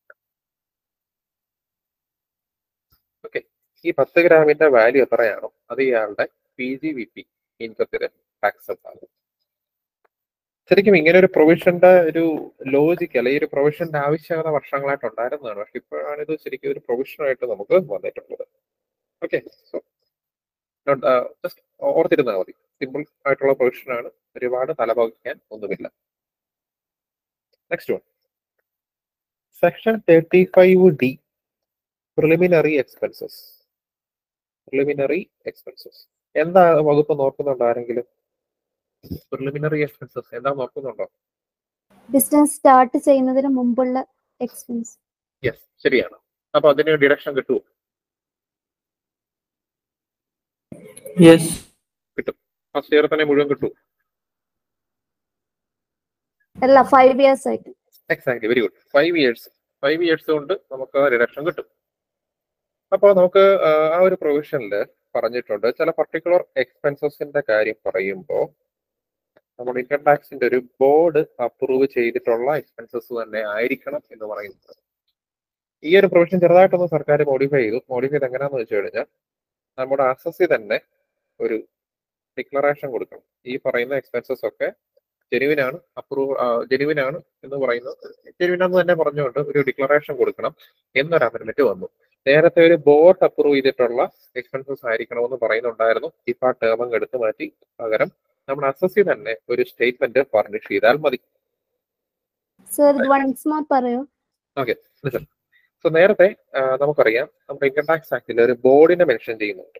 ഓക്കെ ഈ പത്ത് ഗ്രാമിന്റെ വാല്യൂ എത്രയാണോ അത് ഇയാളുടെ പി ജി ബി പി ഇൻകത്തിന് ടാക്സബിൾ ആകും ശരിക്കും ഇങ്ങനെ ഒരു പ്രൊവിഷന്റെ ഒരു ലോജിക്ക് അല്ലെങ്കിൽ ഒരു പ്രൊവിഷന്റെ ആവശ്യകത വർഷങ്ങളായിട്ട് ഉണ്ടായിരുന്നതാണ് പക്ഷെ ഇപ്പോഴാണ് ഇത് ശരിക്കും ഒരു പ്രൊവിഷനായിട്ട് നമുക്ക് വന്നിട്ടുള്ളത് ഓക്കെ സോ ജസ്റ്റ് ഓർത്തിരുന്നാൽ മതി സിമ്പിൾ ആയിട്ടുള്ള പ്രൊവിഷനാണ് ഒരുപാട് തലപകിക്കാൻ ഒന്നുമില്ല next one section thirty five D preliminary expenses preliminary expenses എന്താ വകുപ്പ് നോക്കുന്നുണ്ടോ ആരെങ്കിലും പ്രിലിമിനറി എക്സ്പെൻസസ് എന്താ നോക്കുന്നുണ്ടോ ബിസിനസ് സ്റ്റാർട്ട് ചെയ്യുന്നതിന് മുമ്പുള്ള എക്സ്പെൻസ് യെസ് ശരിയാണ് അപ്പൊ അതിന് ഡിഡക്ഷൻ കിട്ടുമോ യെസ് ഫസ്റ്റ് ഇയർ തന്നെ മുഴുവൻ കിട്ടും അല്ല ഫൈവ് ഇയേഴ്സ് ആയിട്ട് exactly very good five years five years കൊണ്ട് നമുക്ക് റിഡക്ഷൻ കിട്ടും അപ്പോൾ നമുക്ക് ആ, ആ ഒരു പ്രൊവിഷനിൽ പറഞ്ഞിട്ടുണ്ട് ചില പർട്ടിക്കുലർ എക്സ്പെൻസസിന്റെ കാര്യം പറയുമ്പോൾ നമ്മൾ ഇൻകം ടാക്സിന്റെ ഒരു ബോർഡ് അപ്രൂവ് ചെയ്തിട്ടുള്ള എക്സ്പെൻസസ് തന്നെ ആയിരിക്കണം എന്ന് പറയുന്നത് ഈ ഒരു പ്രൊവിഷൻ ചെറുതായിട്ടൊന്ന് സർക്കാർ മോഡിഫൈ ചെയ്തു മോഡിഫൈ ചെയ്ത് എങ്ങനെയാന്ന് വെച്ച് കഴിഞ്ഞാൽ നമ്മുടെ അസസി തന്നെ ഒരു ഡിക്ലറേഷൻ കൊടുക്കണം ഈ പറയുന്ന എക്സ്പെൻസസ് ഒക്കെ ജെനുവിനാണ് അപ്രൂവ് ജെനുവിനാണ് എന്ന് പറയുന്നത് ജെനുവിനാന്ന് തന്നെ പറഞ്ഞുകൊണ്ട് ഒരു ഡിക്ലറേഷൻ കൊടുക്കണം എന്നൊരു അമെന്റ്മെന്റ് വന്നു നേരത്തെ ഒരു ബോർഡ് അപ്രൂവ് ചെയ്തിട്ടുള്ള എക്സ്പെൻസസ് ആയിരിക്കണമെന്ന് പറയുന്നുണ്ടായിരുന്നു ഇപ്പൊ ആ ടേം അങ്ങ് എടുത്തു മാറ്റി പകരം നമ്മുടെ അസസി തന്നെ ഒരു സ്റ്റേറ്റ്മെന്റ് ഫർണിഷ് ചെയ്താൽ മതി സർ ഇത് വൺസ് മോർ പറയോ സോ നേരത്തെ ആ, നമുക്കറിയാം നമ്മുടെ ഇൻകം ടാക്സ് ആക്ടിൽ ഒരു ബോർഡിനെ മെൻഷൻ ചെയ്യുന്നുണ്ട്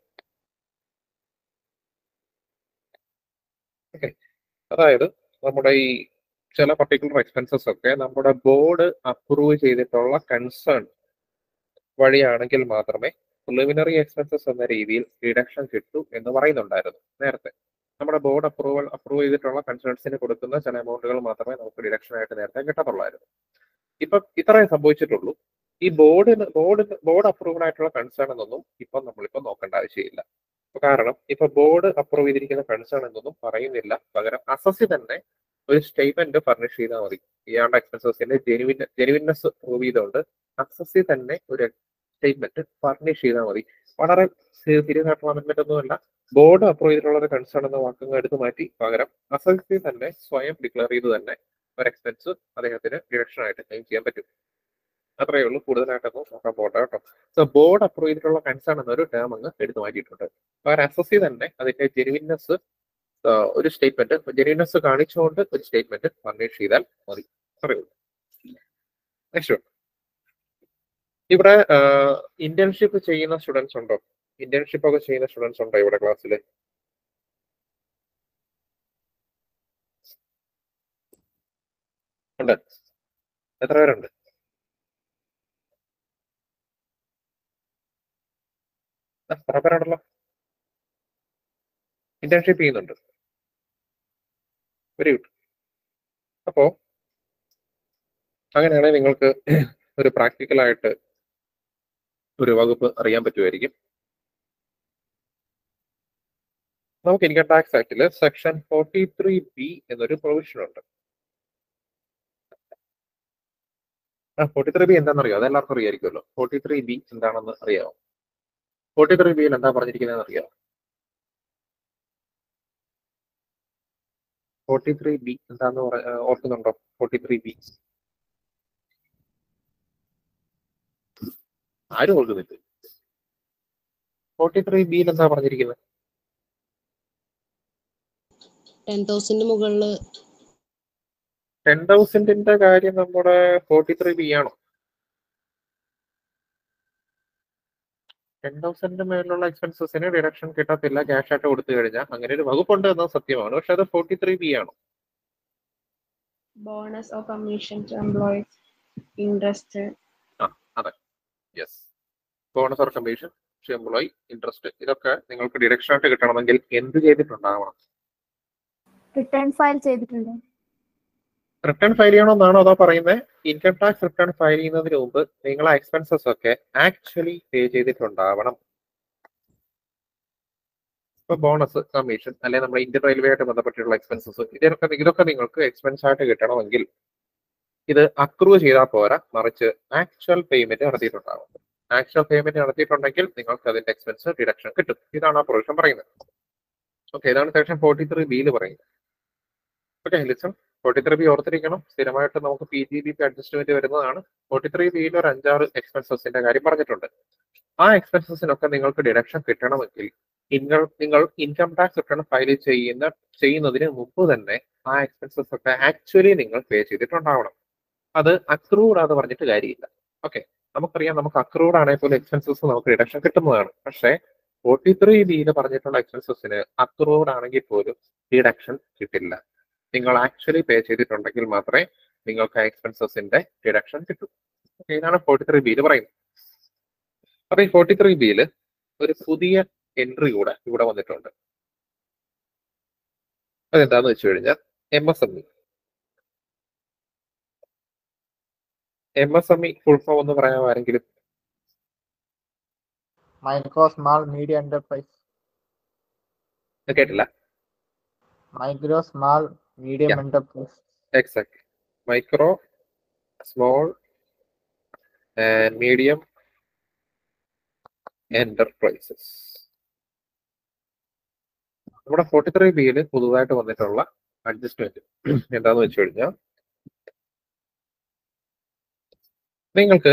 ഓക്കെ അതായത് നമ്മുടെ ഈ ചില പർട്ടിക്കുലർ എക്സ്പെൻസസ് ഒക്കെ നമ്മുടെ ബോർഡ് അപ്രൂവ് ചെയ്തിട്ടുള്ള കൺസേൺ വഴിയാണെങ്കിൽ മാത്രമേ പ്രിലിമിനറി എക്സ്പെൻസസ് എന്ന രീതിയിൽ ഡിഡക്ഷൻ കിട്ടൂ എന്ന് പറയുന്നുണ്ടായിരുന്നു നേരത്തെ നമ്മുടെ ബോർഡ് അപ്രൂവൽ അപ്രൂവ് ചെയ്തിട്ടുള്ള കൺസേൺസിന് കൊടുക്കുന്ന ചില എമൗണ്ടുകൾ മാത്രമേ നമുക്ക് ഡിഡക്ഷൻ ആയിട്ട് നേരത്തെ കിട്ടത്തുള്ളായിരുന്നു ഇപ്പം ഇത്രയേ സംഭവിച്ചിട്ടുള്ളൂ ഈ ബോർഡിന് ബോർഡ് ബോർഡ് അപ്രൂവഡ് ആയിട്ടുള്ള കൺസേൺ എന്നൊന്നും ഇപ്പം നമ്മളിപ്പം നോക്കേണ്ട ആവശ്യമില്ല കാരണം ഇപ്പൊ ബോർഡ് അപ്രൂവ് ചെയ്തിരിക്കുന്ന കൺസേൺ എന്നൊന്നും പറയുന്നില്ല പകരം അസസി തന്നെ ഒരു സ്റ്റേറ്റ്മെന്റ് ഫർണിഷ് ചെയ്താൽ മതി ഇയാളുടെ എക്സ്പെൻസസിന്റെ ജെനുവിൻ ജെനുവിനെസ് പ്രൂവ് ചെയ്തുകൊണ്ട് അസസി തന്നെ ഒരു സ്റ്റേറ്റ്മെന്റ് ഫർണിഷ് ചെയ്താൽ മതി വളരെ സീരിയസ് ആയിട്ടുള്ള അമെന്റ്മെന്റ് ഒന്നുമല്ല ബോർഡ് അപ്രൂവ് ചെയ്തിട്ടുള്ള ഒരു കൺസേൺ എന്ന വാക്കങ്ങൾ എടുത്തു മാറ്റി പകരം അസസി തന്നെ സ്വയം ഡിക്ലെയർ ചെയ്ത് തന്നെ ഒരു എക്സ്പെൻസ് അദ്ദേഹത്തിന് ഡിഡക്ഷൻ ആയിട്ട് ക്ലെയിം ചെയ്യാൻ പറ്റും അത്രയേ ഉള്ളൂ കൂടുതലായിട്ടൊന്നും നോക്കാൻ പോട്ടെ കേട്ടോ സോ ബോർഡ് അപ്രൂവ് ചെയ്തിട്ടുള്ള കൺസേൺ എന്നൊരു ടേം അങ്ങ് എടുത്തു മാറ്റിയിട്ടുണ്ട് പകരം അസസി തന്നെ അതിന്റെ ജെനുവിനെസ് ഒരു സ്റ്റേറ്റ്മെന്റ് ജെനുവിനെസ് കാണിച്ചുകൊണ്ട് ഒരു സ്റ്റേറ്റ്മെന്റ് ഫർണിഷ് ചെയ്താൽ മതി അത്രയേ ഉള്ളൂ നെക്സ്റ്റ് ഇവിടെ ഇന്റേൺഷിപ്പ് ചെയ്യുന്ന സ്റ്റുഡൻസ് ഉണ്ടോ ഇന്റേൺഷിപ്പ് ഒക്കെ ചെയ്യുന്ന സ്റ്റുഡൻസ് ഉണ്ടോ ഇവിടെ ക്ലാസ്സിൽ ഉണ്ട് എത്ര പേരുണ്ട് ആ, കുറെ പേരുണ്ടല്ലോ ഇന്റേൺഷിപ്പ് ചെയ്യുന്നുണ്ട് വെരി ഗുഡ് അപ്പോ അങ്ങനെയാണെങ്കിൽ നിങ്ങൾക്ക് ഒരു പ്രാക്ടിക്കൽ ആയിട്ട് ഒരു വകുപ്പ് അറിയാൻ പറ്റുമായിരിക്കും നമുക്ക് ഇൻകം ടാക്സ് ആക്ടിൽ സെക്ഷൻ ഫോർട്ടി ത്രീ ബി എന്നൊരു പ്രൊവിഷൻ ഉണ്ട് ആ ഫോർട്ടി ത്രീ ബി എന്താണെന്നറിയോ അതെല്ലാവർക്കും അറിയായിരിക്കുമല്ലോ ഫോർട്ടി ത്രീ ബി എന്താണെന്ന് അറിയാമോ ഫോർട്ടി ത്രീ ബിയിൽ എന്താ പറഞ്ഞിരിക്കുന്നതെന്ന് അറിയാമോ ഫോർട്ടി ത്രീ ബി എന്താന്ന് പറ ആ, ഓർക്കുന്നുണ്ടോ ഫോർട്ടി ത്രീ ബി ആരും ഓർക്കുന്നില്ല ഫോർട്ടി ത്രീ ബിയിൽ എന്താ പറഞ്ഞിരിക്കുന്നത് ടെൻ തൗസൻഡ് മുകളില് ടെൻ തൗസൻഡിന്റെ കാര്യം നമ്മുടെ ഫോർട്ടി ത്രീ ബി ആണോ ടെൻ തൗസൻഡിന് മേലുള്ള എക്സ്പെൻസസിന് ഡിഡക്ഷൻ കിട്ടത്തില്ല ക്യാഷ് ആയിട്ട് കൊടുത്തു കഴിഞ്ഞാൽ അങ്ങനെ ഒരു വകുപ്പുണ്ട് എന്നത് സത്യമാണ് പക്ഷെ അത് ഫോർട്ടി ത്രീ ബി ആണോ bonus or commission to employees interest yes bonus or commission employee interest ഇതൊക്കെ നിങ്ങൾക്ക് ഡിഡക്ഷൻ ആയിട്ട് കിട്ടണമെങ്കിൽ എന്ത് ചെയ്തിട്ടുണ്ടാവണം റിട്ടേൺ ഫയൽ ചെയ്തിട്ടുണ്ടോ റിട്ടേൺ ഫയൽ ചെയ്യണമെന്നാണോ അതോ പറയുന്നത് ഇൻകം ടാക്സ് റിട്ടേൺ ഫയൽ ചെയ്യുന്നതിന് മുമ്പ് നിങ്ങൾ ആ എക്സ്പെൻസസ് ഒക്കെ ആക്ച്വലി പേ ചെയ്തിട്ടുണ്ടാവണം ഇപ്പൊ ബോണസ് കമ്മീഷൻ അല്ലെങ്കിൽ നമ്മുടെ ഇന്ത്യൻ റെയിൽവേ ആയിട്ട് ബന്ധപ്പെട്ടിട്ടുള്ള എക്സ്പെൻസസ് ഇതൊക്കെ ഇതൊക്കെ നിങ്ങൾക്ക് എക്സ്പെൻസ് ആയിട്ട് കിട്ടണമെങ്കിൽ ഇത് അക്രൂവ് ചെയ്താൽ പോരാ മറിച്ച് ആക്ച്വൽ പേയ്മെന്റ് നടത്തിയിട്ടുണ്ടാവും ആക്ച്വൽ പേയ്മെന്റ് നടത്തിയിട്ടുണ്ടെങ്കിൽ നിങ്ങൾക്ക് അതിന്റെ എക്സ്പെൻസ് ഡിഡക്ഷൻ കിട്ടും ഇതാണ് ആ പ്രൊവിഷൻ പറയുന്നത് ഓക്കെ ഇതാണ് സെക്ഷൻ ഫോർട്ടി ത്രീ ബിയിൽ പറയുന്നത് okay listen forty three B ഓർത്തിരിക്കണം സ്ഥിരമായിട്ട് നമുക്ക് പി ജി ബി അഡ്ജസ്റ്റ്മെന്റ് വരുന്നതാണ് ഫോർട്ടി ത്രീ ബിയിൽ ഒരു അഞ്ചാറ് എക്സ്പെൻസസിന്റെ കാര്യം പറഞ്ഞിട്ടുണ്ട് ആ എക്സ്പെൻസസിനൊക്കെ നിങ്ങൾക്ക് ഡിഡക്ഷൻ കിട്ടണമെങ്കിൽ നിങ്ങൾ നിങ്ങൾ ഇൻകം ടാക്സ് റിട്ടേൺ ഫയൽ ചെയ്യുന്ന ചെയ്യുന്നതിന് മുമ്പ് തന്നെ ആ എക്സ്പെൻസസ് ഒക്കെ ആക്ച്വലി നിങ്ങൾ പേ ചെയ്തിട്ടുണ്ടാവണം അത് അക്രൂഡ് ആണെന്ന് പറഞ്ഞിട്ട് കാര്യമില്ല ഓക്കെ നമുക്കറിയാം നമുക്ക് അക്രൂഡ് ആണെങ്കിൽ പോലും എക്സ്പെൻസസ് നമുക്ക് ഡിഡക്ഷൻ കിട്ടുന്നതാണ് പക്ഷേ ഫോർട്ടി ത്രീ ബിയിൽ പറഞ്ഞിട്ടുള്ള എക്സ്പെൻസസിന് അക്രൂഡ് ആണെങ്കിൽ പോലും ഡിഡക്ഷൻ കിട്ടില്ല നിങ്ങൾ ആക്ച്വലി പേ ചെയ്തിട്ടുണ്ടെങ്കിൽ മാത്രമേ നിങ്ങൾക്ക് ആ എക്സ്പെൻസസിന്റെ ഡിഡക്ഷൻ കിട്ടൂ Okay, ഇതാണ് ഫോർട്ടി ത്രീ ബിയിൽ പറയുന്നത് അപ്പൊ ഈ ഫോർട്ടി ത്രീ ബിയിൽ ഒരു പുതിയ എൻട്രി കൂടെ ഇവിടെ വന്നിട്ടുണ്ട് അതെന്താന്ന് വെച്ച് കഴിഞ്ഞാൽ M S M E M S M E full form എന്ന് പറയാൻ ആരെങ്കിലും മൈക്രോ സ്മാൾ മീഡിയം എന്റർപ്രൈസ് ഇത് കേട്ടില്ല micro small medium Yeah. Enterprise exact micro small and medium enterprises നമ്മുടെ ഫോർട്ടി ത്രീ ബിയിൽ പുതുതായിട്ട് വന്നിട്ടുള്ള അഡ്ജസ്റ്റ്മെന്റ് എന്താന്ന് വെച്ച് കഴിഞ്ഞാൽ നിങ്ങൾക്ക്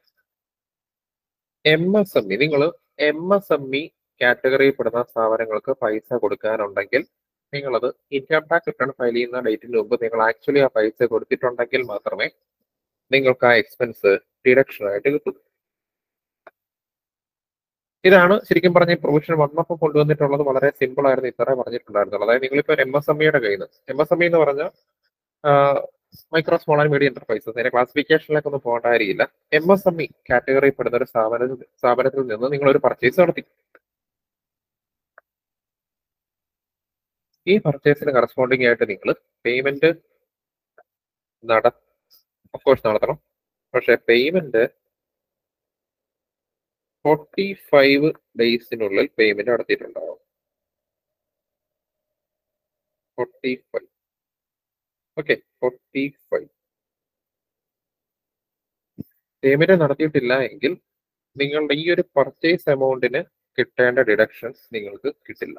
എം എസ് എം ഇ നിങ്ങൾ എം എസ് എം ഇ കാറ്റഗറിയിൽ പെടുന്ന സ്ഥാപനങ്ങൾക്ക് പൈസ കൊടുക്കാനുണ്ടെങ്കിൽ നിങ്ങളത് ഇൻകം ടാക്സ് റിട്ടേൺ ഫയൽ ചെയ്യുന്ന ഡേറ്റിന് മുമ്പ് നിങ്ങൾ ആക്ച്വലി ആ പൈസ കൊടുത്തിട്ടുണ്ടെങ്കിൽ മാത്രമേ നിങ്ങൾക്ക് ആ എക്സ്പെൻസ് ഡിഡക്ഷൻ ആയിട്ട് കിട്ടൂ ഇതാണ് ശരിക്കും പറഞ്ഞ ഈ പ്രൊവിഷൻ വന്നപ്പോൾ കൊണ്ടുവന്നിട്ടുള്ളത് വളരെ സിമ്പിൾ ആയിരുന്നു ഇത്രേ പറഞ്ഞിട്ടുണ്ടായിരുന്നുള്ളൂ അതായത് നിങ്ങളിപ്പോൾ എം എസ് എം ഇയുടെ കയ്യിൽ നിന്ന് എം എസ് എം ഇ എന്ന് പറഞ്ഞാൽ micro small and medium enterprises അതിന്റെ ക്ലാസിഫിക്കേഷനിലേക്ക് ഒന്നും പോകേണ്ട കാര്യമില്ല എം എസ് എം ഇ കാറ്റഗറിയിൽ പെടുന്ന ഒരു സ്ഥാപനത്തിൽ സ്ഥാപനത്തിൽ നിന്ന് നിങ്ങൾ ഒരു പർച്ചേസ് നടത്തി ഈ പർച്ചേസിന് കറസ്പോണ്ടിങ് ആയിട്ട് നിങ്ങൾ പേയ്മെന്റ് നട കോഴ്സ് നടത്തണം പക്ഷെ പേയ്മെന്റ് ഫോർട്ടി ഫൈവ് ഡേയ്സിനുള്ളിൽ പേയ്മെന്റ് നടത്തിയിട്ടുണ്ടാവും forty five okay forty five payment നടത്തിയിട്ടില്ല എങ്കിൽ നിങ്ങളുടെ ഈ ഒരു പർച്ചേസ് എമൗണ്ടിന് കിട്ടേണ്ട ഡിഡക്ഷൻസ് നിങ്ങൾക്ക് കിട്ടില്ല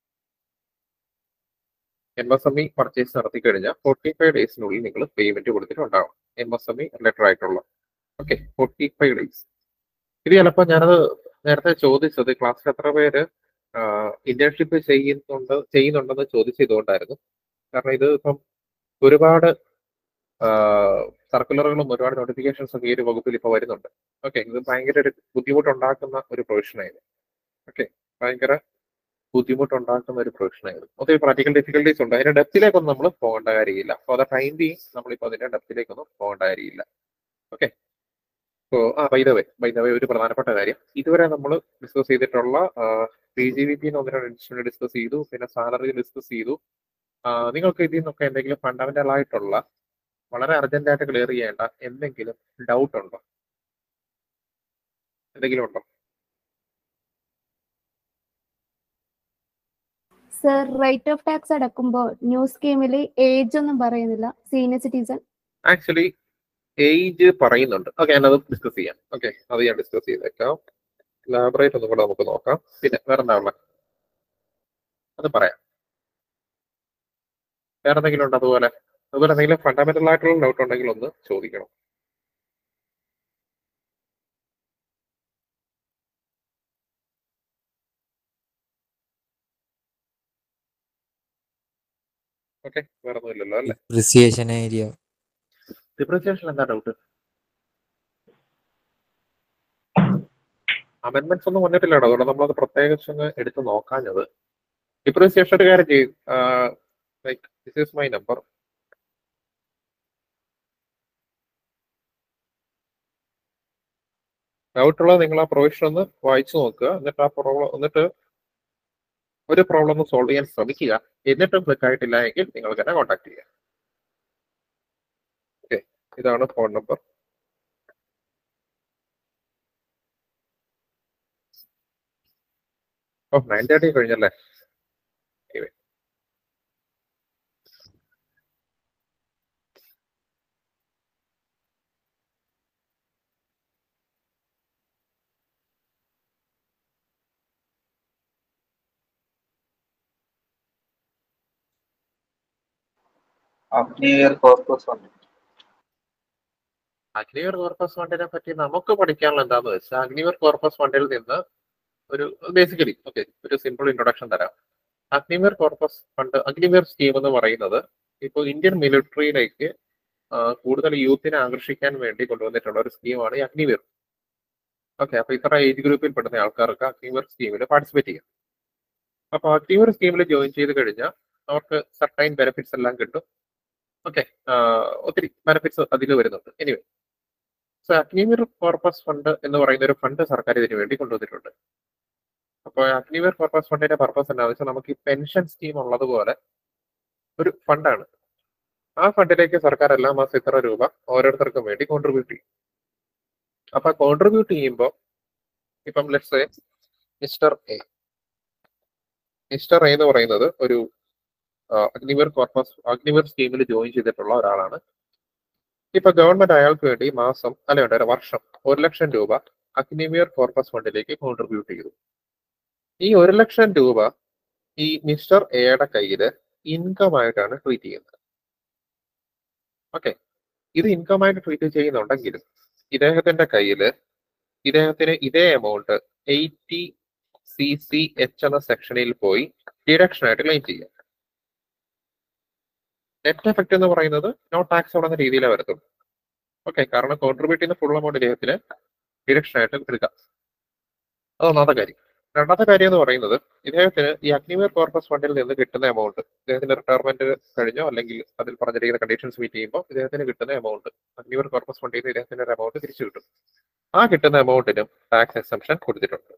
M S M E purchase നടത്തി കഴിഞ്ഞാൽ ഫോർട്ടി ഫൈവ് ഡേയ്സിനുള്ളിൽ നിങ്ങൾ പേയ്മെന്റ് കൊടുത്തിട്ടുണ്ടാവും M S M E letter ആയിട്ടുള്ള ഓക്കെ ഫോർട്ടി ഫൈവ് ഡേയ്സ് ഇത് ചിലപ്പോൾ ഞാനത് നേരത്തെ ചോദിച്ചത് ക്ലാസ്സിൽ എത്ര പേര് ഇന്റേൺഷിപ്പ് ചെയ്യുന്നുണ്ട് ചെയ്യുന്നുണ്ടെന്ന് ചോദിച്ചത് ഇതുകൊണ്ടായിരുന്നു കാരണം ഇത് ഇപ്പം ഒരുപാട് സർക്കുലറുകളും ഒരുപാട് നോട്ടിഫിക്കേഷൻസ് ഒക്കെ ഈ ഒരു വകുപ്പിൽ ഇപ്പോൾ വരുന്നുണ്ട് ഓക്കെ ഇത് ഭയങ്കര ഒരു ബുദ്ധിമുട്ടുണ്ടാക്കുന്ന ഒരു പ്രൊവിഷനായിരുന്നു ഓക്കെ ഭയങ്കര ബുദ്ധിമുട്ടുണ്ടാക്കുന്ന ഒരു പ്രൊവിഷനായിരുന്നു ഒത്തിരി പ്രാക്ടിക്കൽ ഡിഫിക്കൽട്ടീസ് ഉണ്ട് അതിന്റെ ഡെപ്തിലേക്കൊന്നും നമ്മൾ പോകേണ്ട കാര്യമില്ല ഫോർ ദ ടൈം ബി നമ്മളിപ്പോൾ അതിന്റെ ഡെപ്തിലേക്കൊന്നും പോകേണ്ട കാര്യമില്ല ഓക്കെ സോ ആ by the way by the way ഒരു പ്രധാനപ്പെട്ട കാര്യം ഇതുവരെ നമ്മൾ ഡിസ്കസ് ചെയ്തിട്ടുള്ള പി ജി വി പി ഒന്ന് രണ്ട് ഇൻസ്റ്റിറ്റ്യൂട്ട് ഡിസ്കസ് ചെയ്തു പിന്നെ സാലറി ഡിസ്കസ് ചെയ്തു ആ, നിങ്ങൾക്ക് ഇതിൽ നിന്നൊക്കെ എന്തെങ്കിലും ഫണ്ടമെന്റൽ ആയിട്ടുള്ള വളരെ അർജന്റ് ആയിട്ട് ക്ലിയർ ചെയ്യേണ്ട എന്തെങ്കിലും ഡൗട്ട് ഉണ്ടോ എന്തെങ്കിലും ഉണ്ടോ സർ റേറ്റ് ഓഫ് ടാക്സ് അടക്കുമ്പോൾ ന്യൂ സ്കീമിൽ ഏജ് ഒന്നും പറയുന്നില്ല സീനിയർ സിറ്റിസൺ ആക്ച്വലി ഏജ് പറയുന്നുണ്ട് ഓക്കെ ഞാനത് ഡിസ്കസ് ചെയ്യാം ഓക്കെ അത് ഞാൻ ഡിസ്കസ് ചെയ്തേക്കാം ലാബറേറ്റ് ഒന്നും കൂടെ നമുക്ക് നോക്കാം പിന്നെ വേറെ എന്താ ഉള്ളത് അത് പറയാം വേറെ എന്തെങ്കിലും ഉണ്ടോ അതുപോലെ അതുപോലെ എന്തെങ്കിലും ഫണ്ടമെന്റൽ ആയിട്ടുള്ള ഡൗട്ട് ഉണ്ടെങ്കിൽ ഒന്ന് ചോദിക്കണം ഓക്കെ വേറെ ഒന്നുമില്ലല്ലോ അല്ലേ ഡിപ്രിസിയേഷൻ ഏരിയ ഡിപ്രിസിയേഷൻ എന്താ ഡൗട്ട് അമെന്റ്മെന്റ്സ് ഒന്നും വന്നിട്ടില്ലടോ അതുകൊണ്ട് നമ്മളത് പ്രത്യേകിച്ച് ഒന്ന് എടുത്ത് നോക്കാഞ്ഞത് ഡിപ്രിസിയേഷൻ ഒരു കാര്യം ചെയ്യും like this is my number doubt ഉള്ളത് നിങ്ങൾ ആ പ്രൊവിഷൻ ഒന്ന് വായിച്ചു നോക്കുക എന്നിട്ട് ആ പ്രോബ്ലം എന്നിട്ട് ഒരു പ്രോബ്ലം ഒന്ന് സോൾവ് ചെയ്യാൻ ശ്രമിക്കുക എന്നിട്ടും ക്ലിക്ക് ആയിട്ടില്ല എങ്കിൽ നിങ്ങൾക്ക് എന്നെ കോൺടാക്ട് ചെയ്യുക ഓക്കെ ഇതാണ് phone number O nine thirty കഴിഞ്ഞല്ലേ Anyway. Agniveer corpus fund Agniveer corpus ഫണ്ടിനെ പറ്റി നമുക്ക് പഠിക്കാനുള്ള എന്താന്ന് വെച്ചാൽ അഗ്നിവർ കോർപ്പസ് ഫണ്ടിൽ നിന്ന് ഒരു ബേസിക്കലി ഓക്കെ ഒരു സിമ്പിൾ ഇൻട്രൊഡക്ഷൻ തരാം Agniveer corpus fund Agniveer scheme എന്ന് പറയുന്നത് ഇപ്പോൾ ഇന്ത്യൻ മിലിറ്ററിയിലേക്ക് കൂടുതൽ യൂത്തിനെ ആകർഷിക്കാൻ വേണ്ടി കൊണ്ടുവന്നിട്ടുള്ള ഒരു സ്കീമാണ് ഈ അഗ്നിവീർ ഓക്കെ അപ്പൊ ഇത്ര ഏജ് ഗ്രൂപ്പിൽ പെടുന്ന ആൾക്കാർക്ക് അഗ്നിവർ സ്കീമിൽ പാർട്ടിസിപ്പേറ്റ് ചെയ്യാം അപ്പൊ അഗ്നിവർ സ്കീമിൽ ജോയിൻ ചെയ്ത് കഴിഞ്ഞാൽ അവർക്ക് സർട്ടൈൻ ബെനിഫിറ്റ്സ് എല്ലാം കിട്ടും ഓക്കെ ഒത്തിരി ബെനിഫിറ്റ്സ് അതിൽ വരുന്നുണ്ട് anyway so Agniveer corpus fund എന്ന് പറയുന്ന ഒരു ഫണ്ട് സർക്കാർ ഇതിനു വേണ്ടി കൊണ്ടുവന്നിട്ടുണ്ട് അപ്പോൾ അഗ്നിവീർ കോർപ്പസ് ഫണ്ടിന്റെ പർപ്പസ് എന്താണെന്ന് വെച്ചാൽ നമുക്ക് ഈ പെൻഷൻ സ്കീം ഉള്ളതുപോലെ ഒരു ഫണ്ടാണ് ആ ഫണ്ടിലേക്ക് സർക്കാർ എല്ലാ മാസം ഇത്ര രൂപ ഓരോരുത്തർക്കും വേണ്ടി കോൺട്രിബ്യൂട്ട് ചെയ്യും അപ്പൊ കോൺട്രിബ്യൂട്ട് ചെയ്യുമ്പോൾ ഇപ്പം let's mister A mister A എന്ന് പറയുന്നത് ഒരു അഗ്നിവീർ കോർപ്പസ് അഗ്നിവീർ സ്കീമിൽ ജോയിൻ ചെയ്തിട്ടുള്ള ഒരാളാണ് ഇപ്പൊ ഗവൺമെന്റ് അയാൾക്ക് വേണ്ടി മാസം അല്ല വേണ്ട ഒരു വർഷം ഒരു ലക്ഷം രൂപ അഗ്നിവീർ കോർപ്പസ് ഫണ്ടിലേക്ക് കോൺട്രിബ്യൂട്ട് ചെയ്തു ഈ ഒരു ലക്ഷം രൂപ ഈ മിസ്റ്റർ എയുടെ കയ്യില് ഇൻകം ആയിട്ടാണ് ട്രീറ്റ് ചെയ്യുന്നത് ഓക്കെ ഇത് ഇൻകം ആയിട്ട് ട്രീറ്റ് ചെയ്യുന്നുണ്ടെങ്കിലും ഇദ്ദേഹത്തിന്റെ കയ്യില് ഇദ്ദേഹത്തിന് ഇതേ amount eighty C C H എന്ന സെക്ഷനിൽ പോയി ഡിഡക്ഷൻ ആയിട്ട് ക്ലെയിം ചെയ്യാം നെറ്റ് എഫക്ട് എന്ന് പറയുന്നത് നോ ടാക്സ് എന്ന രീതിയിലേ വരത്തുള്ളൂ ഓക്കെ കാരണം കോൺട്രിബ്യൂട്ട് ചെയ്യുന്ന ഫുൾ എമൗണ്ട് ഇദ്ദേഹത്തിന് ഡിഡക്ഷൻ ആയിട്ട് എടുക്കാം അത് ഒന്നാമത്തെ കാര്യം രണ്ടാമത്തെ കാര്യം എന്ന് പറയുന്നത് ഇദ്ദേഹത്തിന് ഈ അഗ്നിവീർ കോർപ്പസ് ഫണ്ടിൽ നിന്ന് കിട്ടുന്ന എമൗണ്ട് ഇദ്ദേഹത്തിന്റെ റിട്ടയർമെന്റ് കഴിഞ്ഞോ അല്ലെങ്കിൽ അതിൽ പറഞ്ഞിരിക്കുന്ന കണ്ടീഷൻസ് മീറ്റ് ചെയ്യുമ്പോൾ ഇദ്ദേഹത്തിന് കിട്ടുന്ന എമൗണ്ട് അഗ്നിവീർ കോർപ്പസ് ഫണ്ടിൽ നിന്ന് ഇദ്ദേഹത്തിന്റെ ഒരു എമൗണ്ട് തിരിച്ചു കിട്ടും ആ കിട്ടുന്ന എമൗണ്ടിനും ടാക്സ് എക്സംഷൻ കൊടുത്തിട്ടുണ്ട്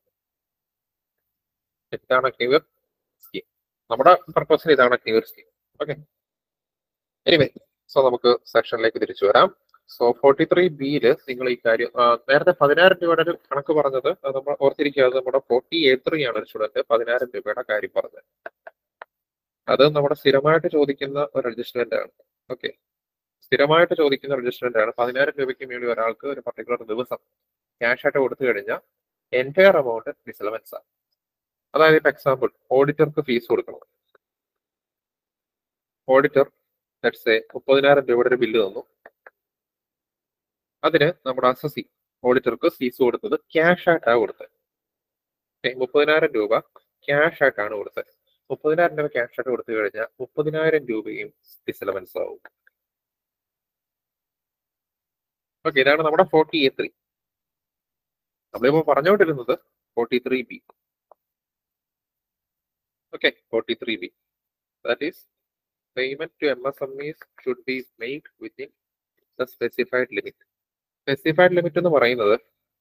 ഇതാണ് അഗ്നിവീർ സ്കീം നമ്മുടെ പർപ്പസിന് ഇതാണ് Agniveer scheme okay anyway so നമുക്ക് സെക്ഷനിലേക്ക് തിരിച്ചു വരാം സോ ഫോർട്ടി ത്രീ ബിയില് നിങ്ങൾ ഈ കാര്യം ആ, നേരത്തെ പതിനായിരം രൂപയുടെ ഒരു കണക്ക് പറഞ്ഞത് അത് നമ്മൾ ഓർത്തിരിക്കുക അത് നമ്മുടെ ഫോർട്ടി എ ത്രീ ആണ് ഒരു സ്റ്റുഡന്റ് പതിനായിരം രൂപയുടെ കാര്യം പറഞ്ഞത് അത് നമ്മുടെ സ്ഥിരമായിട്ട് ചോദിക്കുന്ന ഒരു അഡ്ജസ്റ്റ്മെന്റ് ആണ് ഓക്കെ സ്ഥിരമായിട്ട് ചോദിക്കുന്ന അഡ്ജസ്റ്റ്മെന്റ് ആണ് പതിനായിരം രൂപയ്ക്ക് മേളിൽ ഒരാൾക്ക് ഒരു പർട്ടിക്കുലർ ദിവസം ക്യാഷ് ആയിട്ട് കൊടുത്തു കഴിഞ്ഞാൽ എൻറ്റയർ എമൗണ്ട് ഡിസലവൻസ് ആണ് അതായത് ഇപ്പൊ എക്സാമ്പിൾ ഓഡിറ്റർക്ക് ഫീസ് കൊടുക്കണം ഓഡിറ്റർ ലെറ്റ്സ് മുപ്പതിനായിരം രൂപയുടെ ഒരു ബില്ല് തന്നു അതിന് നമ്മുടെ അസസി ഓഡിറ്റർക്ക് ഫീസ് കൊടുത്തത് ക്യാഷ് ആയിട്ടാണ് കൊടുത്തത് Okay, മുപ്പതിനായിരം രൂപ ക്യാഷ് ആയിട്ടാണ് കൊടുത്തത് മുപ്പതിനായിരം രൂപ ക്യാഷ് ആയിട്ട് കൊടുത്തു കഴിഞ്ഞാൽ മുപ്പതിനായിരം രൂപയും ഡിസലവൻസ് ആവും ഓക്കെ ഇതാണ് നമ്മുടെ ഫോർട്ടി എ ത്രീ നമ്മളിപ്പോ പറഞ്ഞുകൊണ്ടിരുന്നത് forty three B okay forty three B that is payment to M S M is should be made within the specified limit specified limit എന്ന് പറയുന്നത്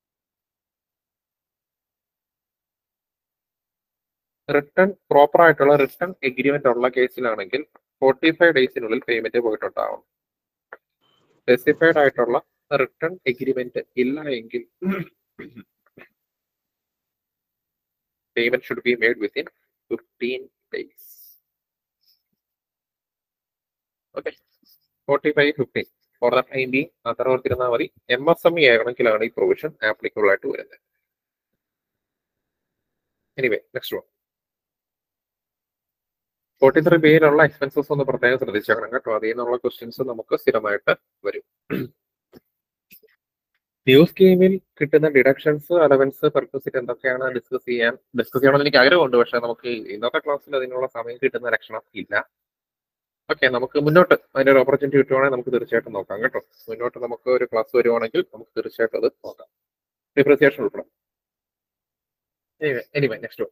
റിട്ടേൺ പ്രോപ്പർ ആയിട്ടുള്ള റിട്ടേൺ എഗ്രിമെന്റ് ഉള്ള കേസിലാണെങ്കിൽ forty five ഡേയ്സിനുള്ളിൽ payment പോയിട്ടുണ്ടാവണം specified ആയിട്ടുള്ള return agreement ഇല്ല എങ്കിൽ payment should be made within fifteen days okay forty five fifteen for the time be അത്ര ഓർത്തിരുന്നാൽ മതി എം എസ് എം ഇ ആകണമെങ്കിലാണ് ഈ പ്രൊവിഷൻ ആപ്ലിക്കബിൾ ആയിട്ട് വരുന്നത് anyway next one forty three ബിയിലുള്ള എക്സ്പെൻസസ് ഒന്ന് പ്രത്യേകം ശ്രദ്ധിച്ചേക്കണം കേട്ടോ അതിൽ നിന്നുള്ള ക്വസ്റ്റ്യൻസ് നമുക്ക് സ്ഥിരമായിട്ട് വരും ന്യൂ സ്കീമിൽ കിട്ടുന്ന ഡിഡക്ഷൻസ് അലവൻസ് പെർക്വസിറ്റ് എന്തൊക്കെയാണ് ഡിസ്കസ് ചെയ്യാൻ ഡിസ്കസ് ചെയ്യണമെന്ന് എനിക്ക് ആഗ്രഹമുണ്ട് പക്ഷെ നമുക്ക് ഇന്നത്തെ ക്ലാസ്സിൽ അതിനുള്ള സമയം കിട്ടുന്ന ലക്ഷണം ഇല്ല ഓക്കെ നമുക്ക് മുന്നോട്ട് അതിന്റെ ഒരു ഓപ്പർച്യൂണിറ്റി കിട്ടുവാണെങ്കിൽ നമുക്ക് തീർച്ചയായിട്ടും നോക്കാം കേട്ടോ മുന്നോട്ട് നമുക്ക് ഒരു ക്ലാസ് വരുവാണെങ്കിൽ നമുക്ക് തീർച്ചയായിട്ടും അത് നോക്കാം ഡിപ്രിസിയേഷൻ ഉൾപ്പെടെ എനിവേ നെക്സ്റ്റ്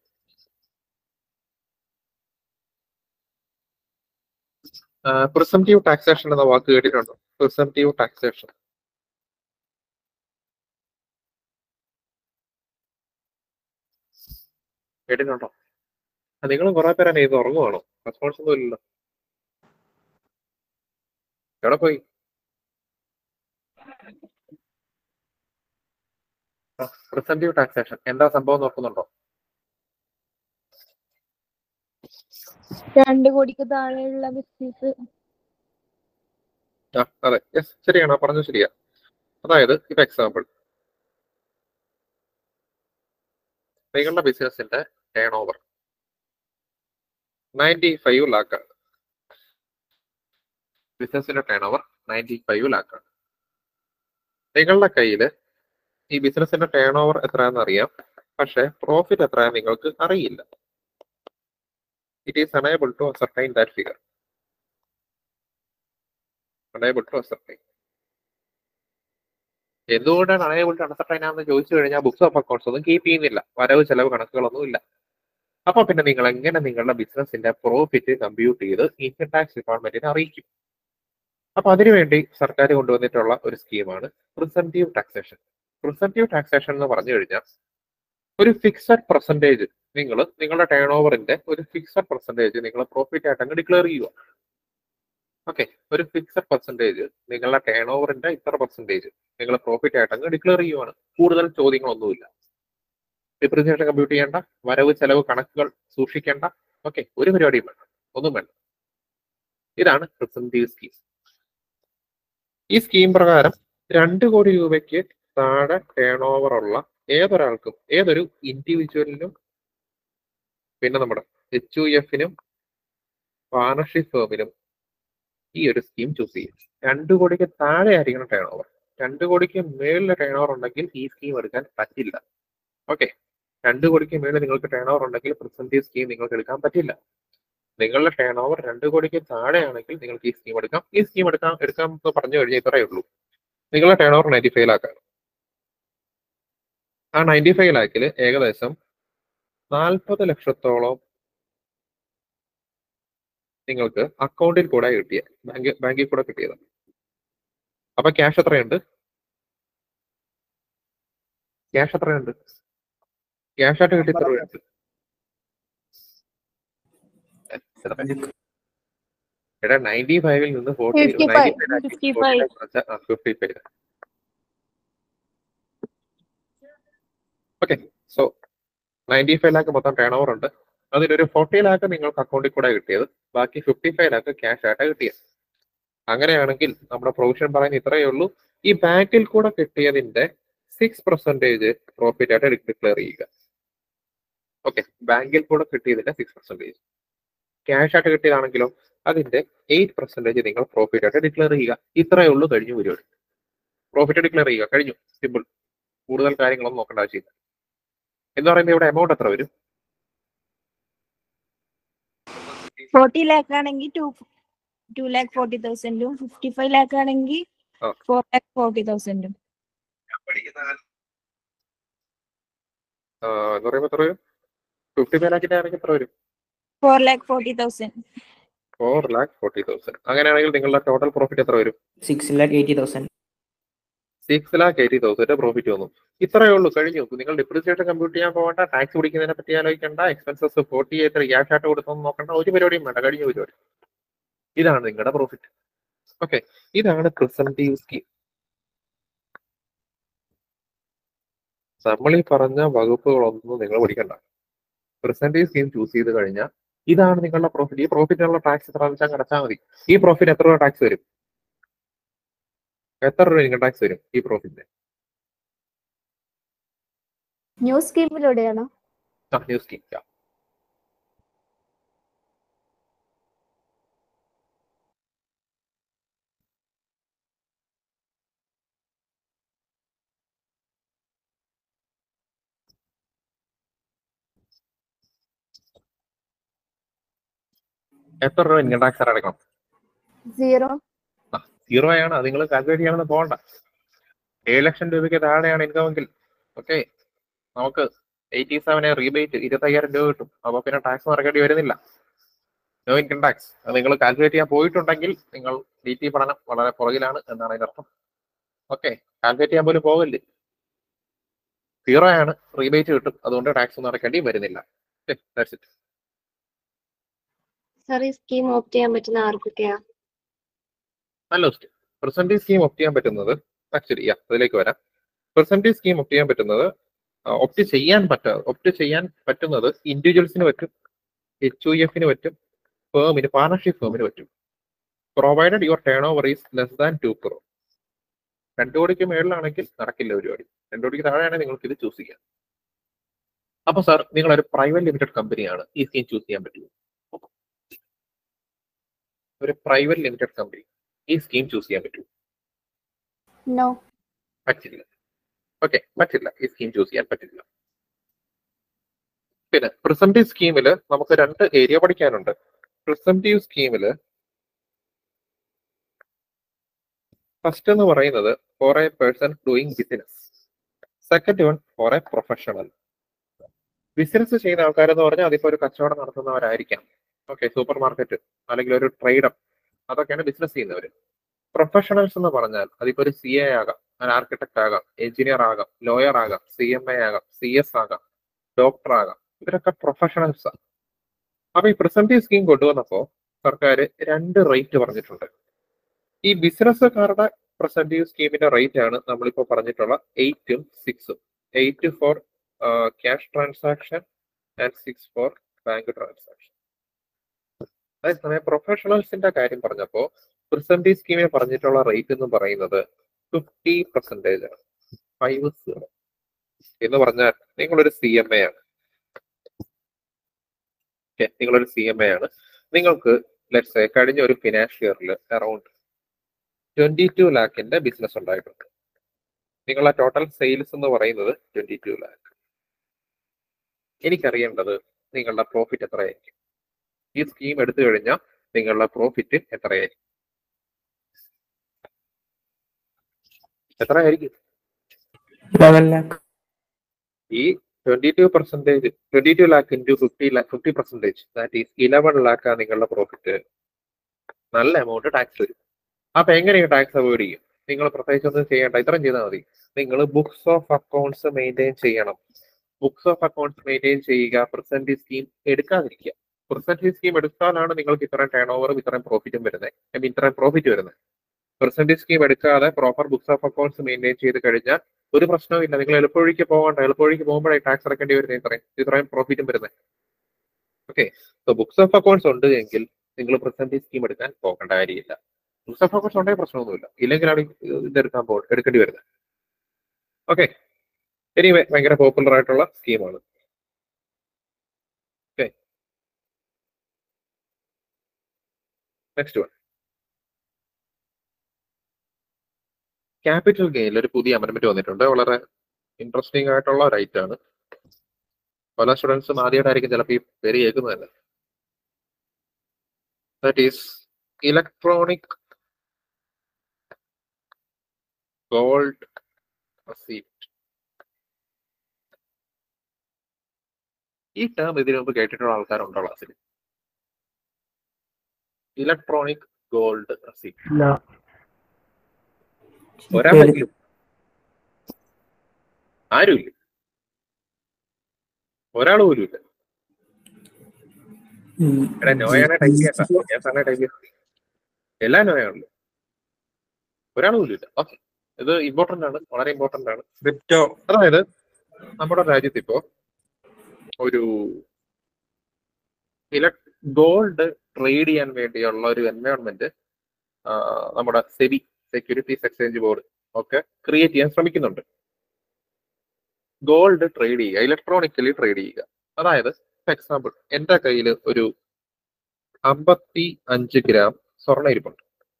പ്രിസംറ്റീവ് ടാക്സേഷൻ എന്ന വാക്ക് കേട്ടിട്ടുണ്ടോ പ്രിസംറ്റീവ് ടാക്സേഷൻ കേട്ടിട്ടുണ്ടോ നിങ്ങൾ കുറെ പേരാണ് ഇത് ഉറങ്ങുവാണോ റെസ്പോൺസ് ഒന്നും ഇല്ലല്ലോ എവിടെ പോയി പ്രിസംറ്റീവ് ടാക്സേഷൻ എന്താ സംഭവം നോക്കുന്നുണ്ടോ രണ്ട് കോടിക്ക് താഴെയുള്ള ബിസിനസ് ആ അതെ യെസ് ശരിയാണ് ആ പറഞ്ഞത് ശരിയാ അതായത് ഇപ്പൊ എക്സാമ്പിൾ നിങ്ങളുടെ ബിസിനസിന്റെ ടേൺ ഓവർ നയൻറ്റി ഫൈവ് ലാക്കാണ് ബിസിനസിന്റെ ടേൺ ഓവർ നയൻറ്റി ഫൈവ് ലാക്കാണ് നിങ്ങളുടെ കയ്യിൽ ഈ ബിസിനസിന്റെ ടേൺ ഓവർ എത്രയാണെന്ന് അറിയാം പക്ഷെ പ്രോഫിറ്റ് എത്രയാണെന്ന് നിങ്ങൾക്ക് അറിയില്ല it is unable to ascertain that figure unable to ascertain എന്തുകൊണ്ടാണ് അണേബിൾ ടു അസർട്ടൈൻ ആണെന്ന് ചോദിച്ചു കഴിഞ്ഞാൽ ബുക്സ് ഓഫ് അക്കൗണ്ട്സ് ഒന്നും കീപ്പ് ചെയ്യുന്നില്ല വരവ് ചെലവ് കണക്കുകളൊന്നും ഇല്ല അപ്പൊ പിന്നെ നിങ്ങൾ എങ്ങനെ നിങ്ങളുടെ ബിസിനസിന്റെ പ്രോഫിറ്റ് കമ്പ്യൂട്ട് ചെയ്ത് ഇൻകം ടാക്സ് ഡിപ്പാർട്ട്മെന്റിനെ അറിയിക്കും അപ്പൊ അതിനുവേണ്ടി സർക്കാർ കൊണ്ടുവന്നിട്ടുള്ള ഒരു സ്കീമാണ് പ്രിസെന്റീവ് ടാക്സേഷൻ പ്രിസെന്റീവ് ടാക്സേഷൻ എന്ന് പറഞ്ഞു കഴിഞ്ഞാൽ ഒരു ഫിക്സഡ് പെർസെന്റേജ് നിങ്ങൾ നിങ്ങളുടെ ടേൺ ഓവറിന്റെ ഒരു ഫിക്സഡ് പെർസെന്റേജ് നിങ്ങൾ പ്രോഫിറ്റ് ആയിട്ട് അങ്ങ് ഡിക്ലെയർ ചെയ്യുക ഓക്കെ ഒരു ഫിക്സഡ് പെർസെന്റേജ് നിങ്ങളുടെ ടേൺ ഓവറിന്റെ ഇത്ര പെർസെന്റേജ് നിങ്ങൾ പ്രോഫിറ്റ് ആയിട്ട് അങ്ങ് ഡിക്ലെയർ ചെയ്യുവാണ് കൂടുതൽ ചോദ്യങ്ങളൊന്നുമില്ല ഡിപ്രിസിയേഷൻ കമ്പ്യൂട്ട് ചെയ്യേണ്ട വരവ് ചെലവ് കണക്കുകൾ സൂക്ഷിക്കേണ്ട ഓക്കെ ഒരു പരിപാടിയും വേണ്ട ഒന്നും വേണ്ട ഇതാണ് പ്രിസന്റീവ് സ്കീം ഈ സ്കീം പ്രകാരം രണ്ട് കോടി രൂപയ്ക്ക് താഴെ ടേൺ ഓവർ ഉള്ള ഏതൊരാൾക്കും ഏതൊരു ഇൻഡിവിജ്വലിനും പിന്നെ നമ്മുടെ എച്ച് യു എഫിനും പാർട്ണർഷിപ്പ് ഫേമിനും ഈ ഒരു സ്കീം ചൂസ് ചെയ്യും രണ്ട് കോടിക്ക് താഴെ ആയിരിക്കണം ടേൺ ഓവർ രണ്ട് കോടിക്ക് മേളിൽ ടേൺ ഓവർ ഉണ്ടെങ്കിൽ ഈ സ്കീം എടുക്കാൻ പറ്റില്ല ഓക്കെ രണ്ട് കോടിക്ക് മേളിൽ നിങ്ങൾക്ക് ടേൺ ഓവർ ഉണ്ടെങ്കിൽ പ്രസന്റീവ് സ്കീം നിങ്ങൾക്ക് എടുക്കാൻ പറ്റില്ല നിങ്ങളുടെ ടേൺ ഓവർ രണ്ട് കോടിക്ക് താഴെയാണെങ്കിൽ നിങ്ങൾക്ക് ഈ സ്കീം എടുക്കാം ഈ സ്കീം എടുക്കാം എടുക്കാം എന്ന് പറഞ്ഞു കഴിഞ്ഞാൽ ഇത്രയേ ഉള്ളൂ നിങ്ങളുടെ ടേൺ ഓവർ നയൻറ്റി ഫൈവ് ലാക്കാണ് ആ നയൻറ്റി ഫൈവ് ലാക്കിൽ ഏകദേശം നാൽപ്പത് ലക്ഷത്തോളം നിങ്ങൾക്ക് അക്കൗണ്ടിൽ കൂടെ കിട്ടിയ ബാങ്ക് ബാങ്കിൽ കൂടെ കിട്ടിയത് അപ്പൊ ക്യാഷ് എത്രയുണ്ട് ക്യാഷ് എത്രയുണ്ട് ക്യാഷ് ആയിട്ട് കിട്ടി എത്ര രൂപയുണ്ട് എടാ നയൻറ്റി ഫൈവിൽ നിന്ന് forty 55. Fifty five okay so ninety five lakh മൊത്തം ടേൺ ഓവർ ഉണ്ട് അതിലൊരു ഫോർട്ടി ലാക്ക് നിങ്ങൾക്ക് അക്കൗണ്ടിൽ കൂടെ കിട്ടിയത് ബാക്കി ഫിഫ്റ്റി ഫൈവ് ലാക്ക് ക്യാഷ് ആയിട്ട് കിട്ടിയത് അങ്ങനെയാണെങ്കിൽ നമ്മുടെ പ്രൊവിഷൻ പറയുന്ന ഇത്രയേ ഉള്ളൂ ഈ ബാങ്കിൽ കൂടെ കിട്ടിയതിന്റെ സിക്സ് പെർസെന്റേജ് പ്രോഫിറ്റ് ആയിട്ട് ഡിക്ലെയർ ചെയ്യുക ഓക്കെ ബാങ്കിൽ കൂടെ കിട്ടിയതിന്റെ സിക്സ് പെർസെന്റേജ് ക്യാഷ് ആയിട്ട് കിട്ടിയതാണെങ്കിലോ അതിന്റെ എയ്റ്റ് പെർസെന്റേജ് നിങ്ങൾ പ്രോഫിറ്റ് ആയിട്ട് ഡിക്ലെയർ ചെയ്യുക ഇത്രയേ ഉള്ളൂ കഴിഞ്ഞു പരിപാടി പ്രോഫിറ്റ് ഡിക്ലെയർ ചെയ്യുക കഴിഞ്ഞു സിമ്പിൾ കൂടുതൽ കാര്യങ്ങളൊന്നും നോക്കേണ്ട ആവശ്യമില്ല എന്ന് പറയുമ്പോൾ ഇവിടെ എമൗണ്ട് എത്ര വരും ഫോർട്ടി ലാക്ക് ആണെങ്കിൽ ടു ടു ലാക്ക് ഫോർട്ടി തൗസൻഡും ഫിഫ്റ്റി ഫൈവ് ലാക്ക് ആണെങ്കിൽ ആ. ഫോർ ലാക്ക് ഫോർട്ടി തൗസൻഡും ആ, എന്ന് പറയുമ്പോൾ എത്ര വരും ഫിഫ്റ്റി ഫൈവ് ലാക്കിന്റെ ആണെങ്കിൽ എത്ര വരും four lakh forty thousand four lakh forty thousand അങ്ങനെയാണെങ്കിൽ നിങ്ങളുടെ ടോട്ടൽ പ്രോഫിറ്റ് എത്ര വരും six lakh eighty thousand six lakh eighty thousand profit വന്നു ഇത്രയേ ഉള്ളൂ കഴിഞ്ഞു നിങ്ങൾ ഡിപ്രിസിയേഷൻ കമ്പ്യൂട്ട് ചെയ്യാൻ പോകണ്ട ടാക്സ് പിടിക്കുന്നതിനെ പറ്റി ആലോചിക്കേണ്ട എക്സ്പെൻസസ് ഫോർട്ടി എത്ര ക്യാഷ് ആയിട്ട് കൊടുത്തൊന്നും നോക്കണ്ട ഒരു പരിപാടിയും വേണ്ട കഴിഞ്ഞ പരിപാടി ഇതാണ് നിങ്ങളുടെ പ്രോഫിറ്റ് ഓക്കെ ഇതാണ് പ്രിസന്റീവ് സ്കീം നമ്മൾ ഈ പറഞ്ഞ വകുപ്പുകളൊന്നും നിങ്ങൾ പഠിക്കണ്ട പ്രിസന്റീവ് സ്കീം ചൂസ് ചെയ്ത് കഴിഞ്ഞാൽ ഇതാണ് നിങ്ങളുടെ പ്രോഫിറ്റ് ഈ പ്രോഫിറ്റിനുള്ള ടാക്സ് എത്ര വെച്ചാൽ അടച്ചാൽ മതി ഈ പ്രോഫിറ്റ് എത്ര രൂപ ടാക്സ് വരും എത്ര രൂപ ഇൻകം ടാക്സ് വരും ഈ പ്രോഫിറ്റിന് ന്യൂ സ്കീമിലൂടെയാണോ ആ ന്യൂ സ്കീം എത്ര രൂപ ഇൻകം ടാക്സ് അടക്കണം സീറോ സീറോ ആണ് അത് നിങ്ങൾ കാൽക്കുലേറ്റ് ചെയ്യാനൊന്നും പോകണ്ട ഏഴ് ലക്ഷം രൂപയ്ക്ക് താഴെയാണ് ഇൻകം എങ്കിൽ ഓക്കെ നമുക്ക് എയ്റ്റി സെവൻ റീബേറ്റ് ഇരുപത്തയ്യായിരം രൂപ കിട്ടും അപ്പൊ പിന്നെ ടാക്സ് മറക്കേണ്ടി വരുന്നില്ല നോ ഇൻകം ടാക്സ് അത് നിങ്ങൾ കാൽക്കുലേറ്റ് ചെയ്യാൻ പോയിട്ടുണ്ടെങ്കിൽ നിങ്ങൾ ഡി ടി പഠനം വളരെ പുറകിലാണ് എന്നാണ് അതിന്റെ അർത്ഥം ഓക്കെ കാൽക്കുലേറ്റ് ചെയ്യാൻ പോലും പോകല്ലേ സീറോ ആണ് റീബേറ്റ് കിട്ടും അതുകൊണ്ട് ടാക്സ് ഒന്നും അടക്കേണ്ടി വരുന്നില്ല ഇറ്റ് സാർ ഈ സ്കീം ഓപ്റ്റ് ചെയ്യാൻ പറ്റുന്ന ആർക്കൊക്കെയാ നല്ല ക്വസ്റ്റ്യൻ പെർസെന്റേജ് സ്കീം ഒപ്റ്റ് ചെയ്യാൻ പറ്റുന്നത് ആക്ച്വലി യാ അതിലേക്ക് വരാം പെർസെന്റേജ് സ്കീം ഒപ്റ്റ് ചെയ്യാൻ പറ്റുന്നത് ഒപ്റ്റ് ചെയ്യാൻ പറ്റാ ഒപ്റ്റ് ചെയ്യാൻ പറ്റുന്നത് ഇൻഡിവിജ്വൽസിന് പറ്റും എച്ച് യു എഫിന് പറ്റും ഫേമിന് പാർട്ണർഷിപ്പ് ഫേമിന് പറ്റും provided your turn over is less than two crore രണ്ടു കോടിക്ക് മേളിലാണെങ്കിൽ നടക്കില്ല പരിപാടി രണ്ടു കോടിക്ക് താഴെയാണെങ്കിൽ നിങ്ങൾക്ക് ഇത് ചൂസ് ചെയ്യാം അപ്പൊ സാർ നിങ്ങൾ ഒരു പ്രൈവറ്റ് ലിമിറ്റഡ് കമ്പനിയാണ് ഈ സ്കീം ചൂസ് ചെയ്യാൻ പറ്റുമോ ഒരു പ്രൈവറ്റ് ലിമിറ്റഡ് കമ്പനി ഈ സ്കീം ചൂസ് ചെയ്യാൻ പറ്റുമോ നോ പറ്റില്ല ഓക്കെ പറ്റില്ല ഈ സ്കീം ചൂസ് ചെയ്യാൻ പറ്റില്ല പിന്നെ പ്രിസംറ്റീവ് സ്കീമിൽ നമുക്ക് രണ്ട് ഏരിയ പഠിക്കാനുണ്ട് പ്രിസംറ്റീവ് സ്കീമിൽ ഫസ്റ്റ് എന്ന് പറയുന്നത് for a person doing business second one for a professional business ചെയ്യുന്ന ആൾക്കാരെന്ന് പറഞ്ഞാൽ അതിപ്പോ ഒരു കച്ചവടം നടത്തുന്നവരായിരിക്കാം ഓക്കെ സൂപ്പർ മാർക്കറ്റ് അല്ലെങ്കിൽ ഒരു ട്രേഡർ അതൊക്കെയാണ് ബിസിനസ് ചെയ്യുന്നവർ പ്രൊഫഷണൽസ് എന്ന് പറഞ്ഞാൽ അതിപ്പോ ഒരു സി എ ആകാം ഒരു ആർക്കിടെക്ട് ആകാം എഞ്ചിനീയർ ആകാം ലോയർ ആകാം സി എം എ ആകാം സി എസ് ആകാം ഡോക്ടർ ആകാം ഇവരൊക്കെ പ്രൊഫഷണൽസ് ആണ് അപ്പൊ ഈ പ്രിസന്റീവ് സ്കീം കൊണ്ടുവന്നപ്പോ സർക്കാർ രണ്ട് റേറ്റ് പറഞ്ഞിട്ടുണ്ട് ഈ ബിസിനസ്സുകാരുടെ പ്രസന്റീവ് സ്കീമിന്റെ റേറ്റ് ആണ് നമ്മളിപ്പോ പറഞ്ഞിട്ടുള്ള എയ്റ്റും സിക്സും eight for cash transaction and six for bank transaction അതേസമയം പ്രൊഫഷണൽസിന്റെ കാര്യം പറഞ്ഞപ്പോ പ്രിസന്റേജ് സ്കീമിൽ പറഞ്ഞിട്ടുള്ള റേറ്റ് എന്ന് പറയുന്നത് ഫിഫ്റ്റി പെർസെന്റേജ് ആണ് ഫൈവ് സീറോ എന്ന് പറഞ്ഞാൽ നിങ്ങളൊരു സി എം എ ആണ് Okay, നിങ്ങളൊരു സി എം എ ആണ് നിങ്ങൾക്ക് ലെറ്റ്സ് കഴിഞ്ഞ ഒരു ഫിനാൻഷ്യൽ ഇയറിൽ അറൌണ്ട് ട്വന്റി ടു ലാക്കിന്റെ ബിസിനസ് ഉണ്ടായിട്ടുണ്ട് നിങ്ങളുടെ ടോട്ടൽ സെയിൽസ് എന്ന് പറയുന്നത് ട്വന്റി ടു ലാക്ക് എനിക്കറിയേണ്ടത് നിങ്ങളുടെ പ്രോഫിറ്റ് എത്രയായിരിക്കും ഈ സ്കീം എടുത്തു കഴിഞ്ഞാൽ നിങ്ങളുടെ പ്രോഫിറ്റ് എത്രയായിരിക്കും എത്രയായിരിക്കും Eleven lakh. ഈ twenty two percentage twenty two lakh into fifty lakh fifty percentage that is eleven lakh നിങ്ങളുടെ പ്രോഫിറ്റ് നല്ല എമൗണ്ട് ടാക്സ് വരും അപ്പൊ എങ്ങനെയാണ് ടാക്സ് അവോയ്ഡ് ചെയ്യും നിങ്ങൾ പ്രത്യേകിച്ച് ഒന്നും ചെയ്യേണ്ട ഇത്രയും ചെയ്താൽ മതി നിങ്ങൾ ബുക്സ് ഓഫ് അക്കൗണ്ട്സ് മെയിൻറ്റെയിൻ ചെയ്യണം ബുക്സ് ഓഫ് അക്കൗണ്ട്സ് മെയിൻറ്റെയിൻ ചെയ്യുക പ്രസന്റ് സ്കീം എടുക്കാതിരിക്കുക പ്രസന്റ് സ്കീം എടുത്താലാണ് നിങ്ങൾക്ക് ഇത്രയും ടേൺ ഓവറും ഇത്രയും പ്രോഫിറ്റും വരുന്നത് ഐ മീൻ ഇത്രയും പ്രോഫിറ്റ് വരുന്നത് പ്രസന്റ് സ്കീം എടുക്കാതെ proper books of accounts maintain ചെയ്ത് കഴിഞ്ഞാൽ ഒരു പ്രശ്നവുമില്ല നിങ്ങൾ എളുപ്പവഴിക്ക് പോകണ്ട എളുപ്പവഴിക്ക് പോകുമ്പോഴേ ടാക്സ് അടക്കേണ്ടി വരുന്നത് ഇത്രയും ഇത്രയും പ്രോഫിറ്റും വരുന്നത് okay so books of accounts ഉണ്ട് എങ്കിൽ നിങ്ങൾ പ്രസന്റ് സ്കീം എടുക്കാൻ പോകേണ്ട കാര്യമില്ല ബുക്സ് ഓഫ് അക്കൗണ്ട്സ് ഉണ്ടെങ്കിൽ പ്രശ്നമൊന്നുമില്ല ഇല്ലെങ്കിലാണ് ഇതെടുക്കാൻ പോ എടുക്കേണ്ടി വരുന്നത് ഓക്കെ ഇനി ഭയങ്കര പോപ്പുലർ ആയിട്ടുള്ള സ്കീമാണ് ഓക്കെ നെക്സ്റ്റ് വൺ ക്യാപിറ്റൽ ഗെയിനിൽ ഒരു പുതിയ അമെന്റ്മെന്റ് വന്നിട്ടുണ്ട് വളരെ ഇൻട്രസ്റ്റിംഗ് ആയിട്ടുള്ള ഒരു ഐറ്റം ആണ് പല സ്റ്റുഡൻസും ആദ്യമായിട്ടായിരിക്കും ചിലപ്പോൾ ഈ പേര് കേൾക്കുന്നത് തന്നെ that is electronic gold receipt ഈ ടേം ഇതിനു മുമ്പ് കേട്ടിട്ടുള്ള ആൾക്കാരുണ്ടോ ക്ലാസ്സിൽ ഇലക്ട്രോണിക് ഗോൾഡ് റെസീപ്റ്റ് No. ഒരാളെങ്കിലും ആരുമില്ല ഒരാൾ പോലും ഇല്ല Mm, എടാ നോയാണ് ടൈപ്പ് ചെയ്യണ്ട ഞാൻ സാറിനെ ടൈപ്പ് ചെയ്യാം എല്ലാ നോയാണല്ലോ ഒരാൾ പോലും ഇല്ല ഓക്കെ ഇത് ഇമ്പോർട്ടന്റ് ആണ് വളരെ ഇമ്പോർട്ടന്റ് ആണ് ക്രിപ്റ്റോ അതായത് നമ്മുടെ രാജ്യത്ത് ഇപ്പോ ഒരു ഇലക് ഗോൾഡ് ട്രേഡ് ചെയ്യാൻ വേണ്ടിയുള്ള ഒരു എൻവയോൺമെന്റ് നമ്മുടെ സെബി സെക്യൂരിറ്റീസ് എക്സ്ചേഞ്ച് ബോർഡ് ഒക്കെ ക്രിയേറ്റ് ചെയ്യാൻ ശ്രമിക്കുന്നുണ്ട് ഗോൾഡ് ട്രേഡ് ചെയ്യുക ഇലക്ട്രോണിക്കലി ട്രേഡ് ചെയ്യുക അതായത് ഫോർ എക്സാമ്പിൾ എന്റെ കയ്യിൽ ഒരു അമ്പത്തി അഞ്ച് ഗ്രാം സ്വർണ്ണ ഇരിപ്പുണ്ട്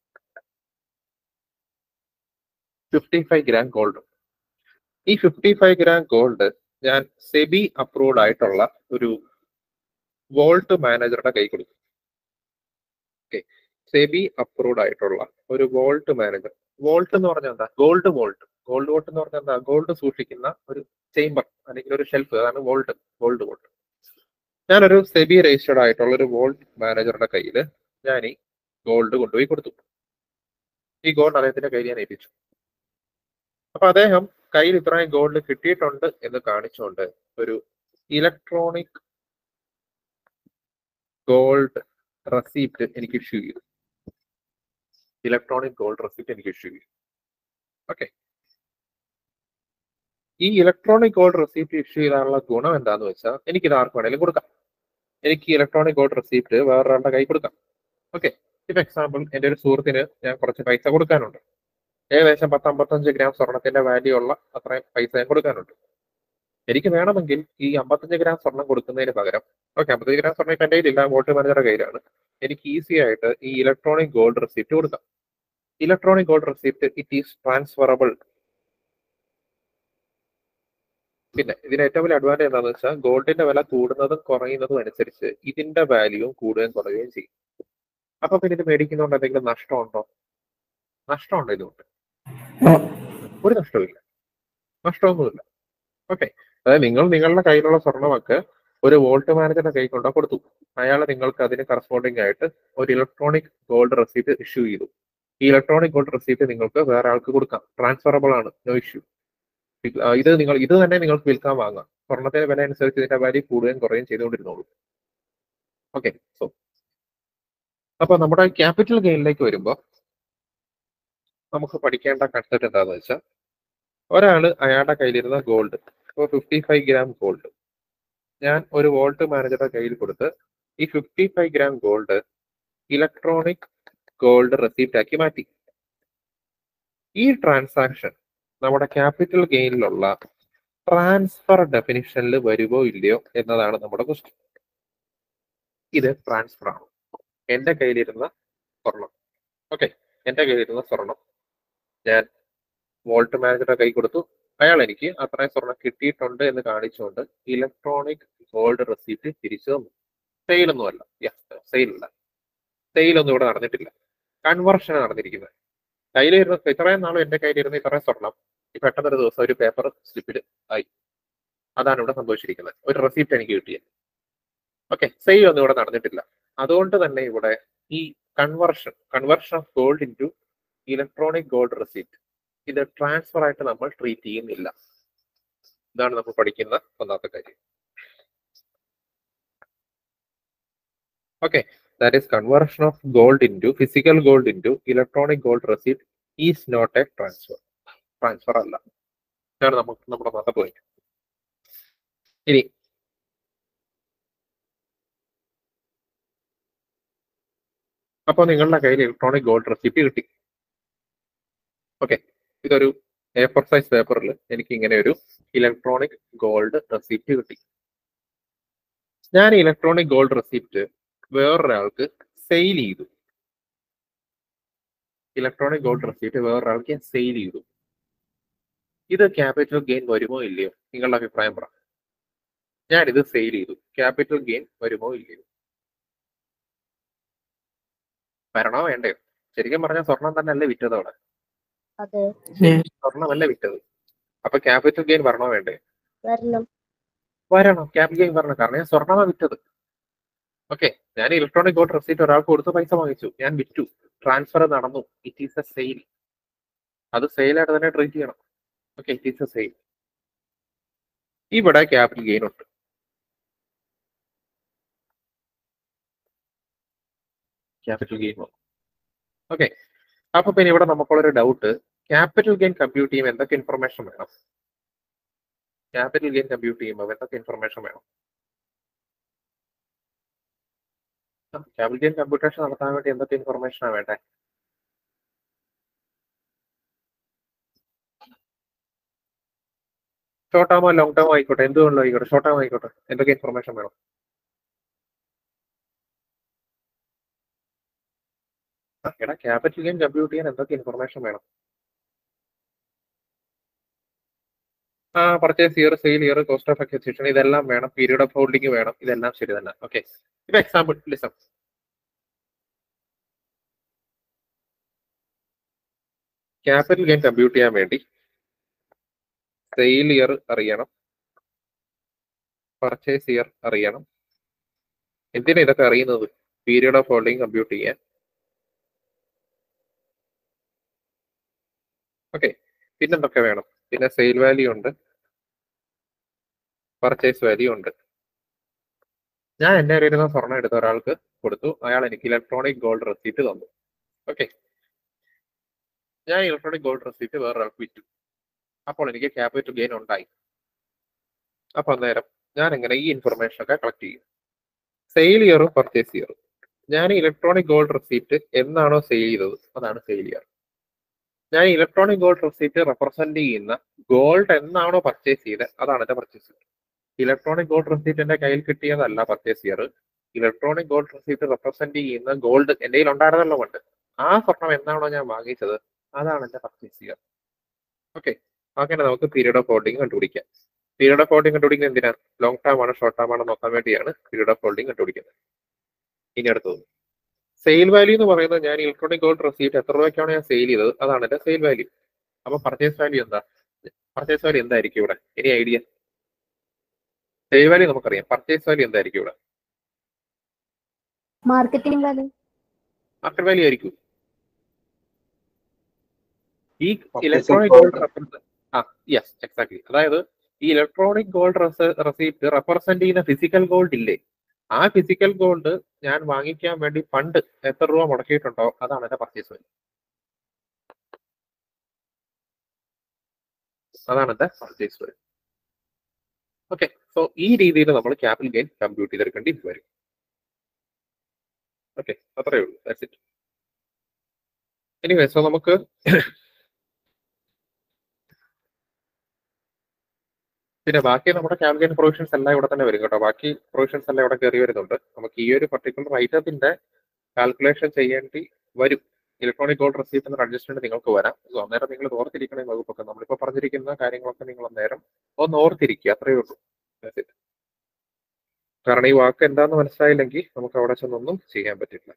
ഫിഫ്റ്റി ഫൈവ് ഗ്രാം ഗോൾഡ് ഈ ഫിഫ്റ്റി ഫൈവ് ഗ്രാം ഗോൾഡ് ഞാൻ സെബി അപ്രൂവ്ഡ് ആയിട്ടുള്ള ഒരു വോൾട്ട് മാനേജറുടെ കൈ കൊടുക്കും ഓക്കെ സെബി അപ്രൂവ്ഡ് ആയിട്ടുള്ള ഒരു വോൾട്ട് മാനേജർ വോൾട്ട് എന്ന് പറഞ്ഞാൽ എന്താ ഗോൾഡ് വോൾട്ട് ഗോൾഡ് വോൾട്ട് എന്ന് പറഞ്ഞാൽ എന്താ ഗോൾഡ് സൂക്ഷിക്കുന്ന ഒരു ചേംബർ അല്ലെങ്കിൽ ഒരു ഷെൽഫ് അതാണ് വോൾട്ട് ഗോൾഡ് വോൾട്ട് ഞാനൊരു സെബി രജിസ്റ്റർഡ് ആയിട്ടുള്ള ഒരു വോൾട്ട് മാനേജറുടെ കയ്യിൽ ഞാൻ ഈ ഗോൾഡ് കൊണ്ടുപോയി കൊടുത്തു ഈ ഗോൾഡ് അദ്ദേഹത്തിന്റെ കയ്യിൽ ഞാൻ ഏൽപ്പിച്ചു അപ്പൊ അദ്ദേഹം കയ്യിൽ ഇത്രയും ഗോൾഡ് കിട്ടിയിട്ടുണ്ട് എന്ന് കാണിച്ചുകൊണ്ട് ഒരു ഇലക്ട്രോണിക് ഗോൾഡ് റെസീപ്റ്റ് എനിക്ക് ഇഷ്യൂ ചെയ്തു ഇലക്ട്രോണിക് ഗോൾഡ് റെസീപ്റ്റ് എനിക്ക് ഇഷ്യൂ ചെയ്തു ഓക്കെ ഈ ഇലക്ട്രോണിക് ഗോൾഡ് റെസീപ്റ്റ് ഇഷ്യൂ ചെയ്താനുള്ള ഗുണം എന്താന്ന് വെച്ചാൽ എനിക്ക് ഇത് ആർക്ക് വേണേലും കൊടുക്കാം എനിക്ക് ഇലക്ട്രോണിക് ഗോൾഡ് റെസീപ്റ്റ് വേറൊരാളുടെ കൈ കൊടുക്കാം ഓക്കെ ഇപ്പൊ എക്സാമ്പിൾ എന്റെ ഒരു സുഹൃത്തിന് ഞാൻ കുറച്ച് പൈസ കൊടുക്കാനുണ്ട് ഏകദേശം പത്ത് അമ്പത്തഞ്ച് ഗ്രാം സ്വർണത്തിന്റെ വാല്യൂ ഉള്ള അത്രയും പൈസ ഞാൻ കൊടുക്കാനുണ്ട് എനിക്ക് വേണമെങ്കിൽ ഈ അമ്പത്തഞ്ച് ഗ്രാം സ്വർണം കൊടുക്കുന്നതിന് പകരം ഓക്കെ അമ്പത്തഞ്ച് ഗ്രാം സ്വർണം ഇപ്പൊ എന്റെ കയ്യിലില്ല വോട്ട് മാനേജറുടെ കയ്യിലാണ് എനിക്ക് ഈസി ആയിട്ട് ഈ ഇലക്ട്രോണിക് ഗോൾഡ് റെസിപ്റ്റ് കൊടുക്കാം electronic gold receipt it is transferable പിന്നെ ഇതിന് ഏറ്റവും വലിയ അഡ്വാൻറ്റേജ് എന്താണെന്ന് വെച്ചാൽ ഗോൾഡിന്റെ വില കൂടുന്നതും കുറയുന്നതും അനുസരിച്ച് ഇതിന്റെ വാല്യൂവും കൂടുകയും കുറയുകയും ചെയ്യും അപ്പൊ പിന്നെ ഇത് മേടിക്കുന്നതുകൊണ്ട് എന്തെങ്കിലും നഷ്ടമുണ്ടോ നഷ്ടമുണ്ടോ ഇതുകൊണ്ട് No. ഒരു നഷ്ടവുമില്ല നഷ്ടമൊന്നുമില്ല ഓക്കെ അതായത് നിങ്ങൾ നിങ്ങളുടെ കയ്യിലുള്ള സ്വർണ്ണമൊക്കെ ഒരു വോൾട്ട് മാനേജറുടെ കൈ കൊണ്ടോ കൊടുത്തു അയാൾ നിങ്ങൾക്ക് അതിന് കറസ്പോണ്ടിങ് ആയിട്ട് ഒരു ഇലക്ട്രോണിക് ഗോൾഡ് റെസീപ്റ്റ് ഇഷ്യൂ ചെയ്തു ഈ ഇലക്ട്രോണിക് ഗോൾഡ് റെസീപ്റ്റ് നിങ്ങൾക്ക് വേറെ ആൾക്ക് കൊടുക്കാം ട്രാൻസ്ഫറബിൾ ആണ് നോ ഇഷ്യൂ ഇത് നിങ്ങൾ ഇത് തന്നെ നിങ്ങൾക്ക് വിൽക്കാൻ വാങ്ങാം സ്വർണത്തിന്റെ വില അനുസരിച്ച് ഇതിന്റെ വാല്യൂ കൂടുകയും കുറയുകയും ചെയ്തുകൊണ്ടിരുന്നോളൂ ഓക്കെ സോ അപ്പൊ നമ്മുടെ ക്യാപിറ്റൽ ഗെയിനിലേക്ക് വരുമ്പോൾ നമുക്ക് പഠിക്കേണ്ട കൺസെപ്റ്റ് എന്താണെന്ന് വെച്ചാൽ ഒരാള് അയാളുടെ കയ്യിലിരുന്ന ഗോൾഡ് ഇപ്പോൾ ഫിഫ്റ്റി ഫൈവ് ഗ്രാം ഗോൾഡ് ഞാൻ ഒരു വോൾട്ട് മാനേജറുടെ കയ്യിൽ കൊടുത്ത് ഈ fifty five gram gold electronic gold receipt ആക്കി മാറ്റി ഈ ട്രാൻസാക്ഷൻ നമ്മുടെ ക്യാപിറ്റൽ ഗെയിനിലുള്ള ട്രാൻസ്ഫർ ഡെഫിനിഷനിൽ വരുമോ ഇല്ലയോ എന്നതാണ് നമ്മുടെ ക്വസ്റ്റ്യൻ ഇത് ട്രാൻസ്ഫർ ആണ് എന്റെ കയ്യിലിരുന്ന സ്വർണം ഓക്കെ എന്റെ കയ്യിലിരുന്ന സ്വർണം ഞാൻ വോൾട്ട് മാനേജറുടെ കൈ കൊടുത്തു അയാൾ എനിക്ക് അത്രയും സ്വർണം കിട്ടിയിട്ടുണ്ട് എന്ന് കാണിച്ചുകൊണ്ട് ഇലക്ട്രോണിക് ഗോൾഡ് റെസിപ്റ്റ് തിരിച്ചു തന്നു സെയിലൊന്നുമല്ല സെയിൽ അല്ല സെയിലൊന്നും ഇവിടെ നടന്നിട്ടില്ല കൺവർഷൻ നടന്നിരിക്കുന്നത് കയ്യിലിരുന്ന ഇത്രയും നാളും എന്റെ കയ്യിലിരുന്ന ഇത്രയും സ്വർണം ഈ പെട്ടെന്ന് ഒരു ദിവസം ഒരു പേപ്പർ സ്ലിപ്പിൽ ആയി അതാണ് ഇവിടെ സംഭവിച്ചിരിക്കുന്നത് ഒരു റെസിപ്റ്റ് എനിക്ക് കിട്ടിയത് ഓക്കെ സെയിൽ ഒന്നും ഇവിടെ നടന്നിട്ടില്ല അതുകൊണ്ട് തന്നെ ഇവിടെ ഈ conversion conversion of gold into electronic gold receipt ഇത് ട്രാൻസ്ഫർ ആയിട്ട് നമ്മൾ ട്രീറ്റ് ചെയ്യുന്നില്ല ഇതാണ് നമ്മൾ പഠിക്കുന്ന ഒന്നാമത്തെ കാര്യം okay that is conversion of gold into physical gold into electronic gold receipt is not a transfer transfer അല്ല ഇതാണ് നമുക്ക് നമ്മുടെ മത പോയിന്റ് ഇനി അപ്പോൾ നിങ്ങളുടെ കയ്യിൽ ഇലക്ട്രോണിക് ഗോൾഡ് റെസിപ്റ്റ് കിട്ടി ഓക്കെ ഇതൊരു എ ഫോർ സൈസ് പേപ്പറിൽ എനിക്ക് ഇങ്ങനെ ഒരു ഇലക്ട്രോണിക് ഗോൾഡ് റെസിപ്റ്റ് കിട്ടി ഞാൻ ഇലക്ട്രോണിക് ഗോൾഡ് റെസിപ്റ്റ് വേറൊരാൾക്ക് സെയിൽ ചെയ്തു ഇലക്ട്രോണിക് ഗോൾഡ് റെസിപ്റ്റ് വേറൊരാൾക്ക് ഞാൻ സെയിൽ ചെയ്തു ഇത് ക്യാപിറ്റൽ ഗെയിൻ വരുമോ ഇല്ലയോ നിങ്ങളുടെ അഭിപ്രായം പറ ഞാനിത് സെയിൽ ചെയ്തു ക്യാപിറ്റൽ ഗെയിൻ വരുമോ ഇല്ലയോ വരണോ വേണ്ടയോ ശരിക്കും പറഞ്ഞാൽ സ്വർണം തന്നെ അല്ലേ വിറ്റത് അവിടെ അതെ സ്വർണ്ണമല്ല വിറ്റത് അപ്പൊ ക്യാപിറ്റൽ ഗെയിൻ വരണോ വേണ്ടേ വരണം വരണം ക്യാപിറ്റൽ ഗെയിൻ വരണം കാരണം ഞാൻ സ്വർണ്ണമാ വിറ്റത് ഓക്കെ ഞാൻ ഇലക്ട്രോണിക് ഗോൾഡ് റെസിപ്റ്റ് ഒരാൾക്ക് കൊടുത്ത് പൈസ വാങ്ങിച്ചു ഞാൻ വിറ്റു ട്രാൻസ്ഫർ നടന്നു ഇറ്റ് ഈസ് എ സെയിൽ അത് സെയിലായിട്ട് തന്നെ ട്രീറ്റ് ചെയ്യണം okay it is a sale ഇവിടെ ക്യാപിറ്റൽ ഗെയിൻ ഉണ്ട് ക്യാപിറ്റൽ ഗെയിൻ വന്നു ഓക്കെ അപ്പൊ പിന്നെ ഇവിടെ നമുക്കുള്ളൊരു ഡൗട്ട് ക്യാപിറ്റൽ ഗെയിൻ കമ്പ്യൂട്ട് ചെയ്യുമ്പോൾ എന്തൊക്കെ ഇൻഫർമേഷൻ വേണം ക്യാപിറ്റൽ ഗെയിൻ കമ്പ്യൂട്ട് ചെയ്യുമ്പോൾ എന്തൊക്കെ ഇൻഫർമേഷൻ വേണം ക്യാപിറ്റൽ ഗെയിൻ കമ്പ്യൂട്ടേഷൻ നടത്താൻ വേണ്ടി എന്തൊക്കെ ഇൻഫർമേഷനാണ് വേണ്ടേ ഷോർട്ട് ടേമോ ലോങ് ടേമോ ആയിക്കോട്ടെ എന്തുകൊണ്ടോ ആയിക്കോട്ടെ ഷോർട്ട് ടേം ആയിക്കോട്ടെ എന്തൊക്കെ ഇൻഫർമേഷൻ വേണം ആ, എടാ ക്യാപിറ്റൽ ഗെയിൻ കമ്പ്യൂട്ട് ചെയ്യാൻ എന്തൊക്കെ ഇൻഫർമേഷൻ വേണം ആ purchase year sale year cost of acquisition ഇതെല്ലാം വേണം പീരീഡ് ഓഫ് ഹോൾഡിംഗ് വേണം ഇതെല്ലാം ശരി തന്നെ ഓക്കെ ഇപ്പൊ എക്സാമ്പിൾ ലിസം ക്യാപിറ്റൽ ഗെയിൻ കമ്പ്യൂട്ട് ചെയ്യാൻ വേണ്ടി സെയിൽ ഇയർ അറിയണം പർച്ചേസ് ഇയർ അറിയണം എന്തിനാ ഇതൊക്കെ അറിയുന്നത് പീരീഡ് ഓഫ് ഹോൾഡിംഗ് കമ്പ്യൂട്ട് ചെയ്യാൻ ഓക്കെ പിന്നെന്തൊക്കെ വേണം പിന്നെ സെയിൽ വാല്യൂ ഉണ്ട് പർച്ചേസ് വാല്യൂ ഉണ്ട് ഞാൻ എന്റെ കയ്യിലിരുന്ന സ്വർണ്ണം എടുത്ത ഒരാൾക്ക് കൊടുത്തു അയാൾ എനിക്ക് ഇലക്ട്രോണിക് ഗോൾഡ് റെസീറ്റ് തന്നു ഓക്കെ ഞാൻ ഇലക്ട്രോണിക് ഗോൾഡ് റെസീറ്റ് വേറൊരാൾക്ക് വിറ്റു അപ്പോൾ എനിക്ക് ക്യാപിറ്റൽ ഗെയിൻ ഉണ്ടായി അപ്പൊ അന്നേരം ഞാൻ എങ്ങനെ ഈ ഇൻഫർമേഷൻ ഒക്കെ കളക്ട് ചെയ്യും സെയിൽ ഇയറും പർച്ചേസ് ഇയറും ഞാൻ ഇലക്ട്രോണിക് ഗോൾഡ് റെസീറ്റ് എന്നാണോ സെയിൽ ചെയ്തത് അതാണ് സെയിൽ ഇയർ ഞാൻ ഇലക്ട്രോണിക് ഗോൾഡ് റെസീറ്റ് റെപ്രസെന്റ് ചെയ്യുന്ന ഗോൾഡ് എന്നാണോ പർച്ചേസ് ചെയ്തത് അതാണ് എന്റെ purchase year electronic gold receipt എന്റെ കയ്യിൽ കിട്ടിയതല്ല purchase year electronic gold receipt represent ചെയ്യുന്ന ഗോൾഡ് എന്റെ കയ്യിൽ ഉണ്ടായിരുന്നല്ലോ കൊണ്ട് ആ സ്വർണം എന്നാണോ ഞാൻ വാങ്ങിച്ചത് അതാണ് എന്റെ പർച്ചേസ് ഇയർ ഓക്കെ അങ്ങനെ നമുക്ക് പീരീഡ് ഓഫ് ഹോൾഡിംഗ് കണ്ടുപിടിക്കാം പീരീഡ് ഓഫ് ഹോൾഡിംഗ് കണ്ടുപിടിക്കുന്നത് എന്തിനാ ലോങ് ടേം ആണോ ഷോർട്ട് ടേം ആണോ നോക്കാൻ വേണ്ടിയാണ് പീരീഡ് ഓഫ് ഹോൾഡിംഗ് കണ്ടുപിടിക്കുന്നത് ഇനി അടുത്തത് സെയിൽ വാല്യൂ എന്ന് പറയുന്നത് ഞാൻ ഇലക്ട്രോണിക് ഗോൾഡ് റെസീറ്റ് എത്ര രൂപയ്ക്കാണ് ഞാൻ സെയിൽ ചെയ്തത് അതാണ് എന്റെ സെയിൽ വാല്യൂ അപ്പൊ പർച്ചേസ് വാല്യൂ എന്താ പർച്ചേസ് വാല്യൂ എന്തായിരിക്കും ഇവിടെ ഇനി ഐഡിയ സെയിൽ വാല്യൂ നമുക്കറിയാം പർച്ചേസ് വാല്യൂ എന്തായിരിക്കും ഇവിടെ മാർക്കറ്റിംഗ് വാല്യൂ മാർക്കറ്റ് വാല്യൂ ആയിരിക്കും ഈ Purchasing ഇലക്ട്രോണിക് gold. ഗോൾഡ് ആ യെസ് എക്സാക്ട്ലി അതായത് ഈ ഇലക്ട്രോണിക് ഗോൾഡ് റെസീപ്റ്റ് റെപ്രസെന്റ് ചെയ്യുന്ന ഫിസിക്കൽ ഗോൾഡ് ഇല്ലേ ആ ഫിസിക്കൽ ഗോൾഡ് ഞാൻ വാങ്ങിക്കാൻ വേണ്ടി ഫണ്ട് എത്ര രൂപ മുടക്കിയിട്ടുണ്ടോ അതാണ് എന്റെ പർച്ചേസ് വാല്യൂ അതാണ് എന്റെ പർച്ചേസ് വാല്യൂ ഓക്കെ സോ ഈ രീതിയിൽ നമ്മൾ ക്യാപിറ്റൽ ഗെയിൻ കമ്പ്യൂട്ട് ചെയ്തെടുക്കേണ്ടി വരും ഓക്കെ അത്രയേ ഉള്ളൂ ദാറ്റ്സ് ഇറ്റ് എനിവേ സോ നമുക്ക് പിന്നെ ബാക്കി നമ്മുടെ ക്യാപിറ്റൽ പ്രൊവിഷൻസ് എല്ലാം ഇവിടെ തന്നെ വരും കേട്ടോ ബാക്കി പ്രൊവിഷൻസ് എല്ലാം ഇവിടെ കയറി വരുന്നുണ്ട് നമുക്ക് ഈ ഒരു പർട്ടിക്കുലർ ഐറ്റത്തിന്റെ കാൽക്കുലേഷൻ ചെയ്യേണ്ടി വരും ഇലക്ട്രോണിക് ഗോൾഡ് റെസീപ്റ്റിന് അഡ്ജസ്റ്റ്മെന്റ് നിങ്ങൾക്ക് വരാം സോ അന്നേരം നിങ്ങൾ ഓർത്തിരിക്കണ ഈ വകുപ്പൊക്കെ നമ്മളിപ്പോൾ പറഞ്ഞിരിക്കുന്ന കാര്യങ്ങളൊക്കെ നിങ്ങൾ അന്നേരം ഒന്ന് ഓർത്തിരിക്കുക അത്രയേ ഉള്ളൂ That's it. കാരണം ഈ വാക്ക് എന്താന്ന് മനസ്സിലായില്ലെങ്കിൽ നമുക്ക് അവിടെ ചെന്നൊന്നും ചെയ്യാൻ പറ്റില്ല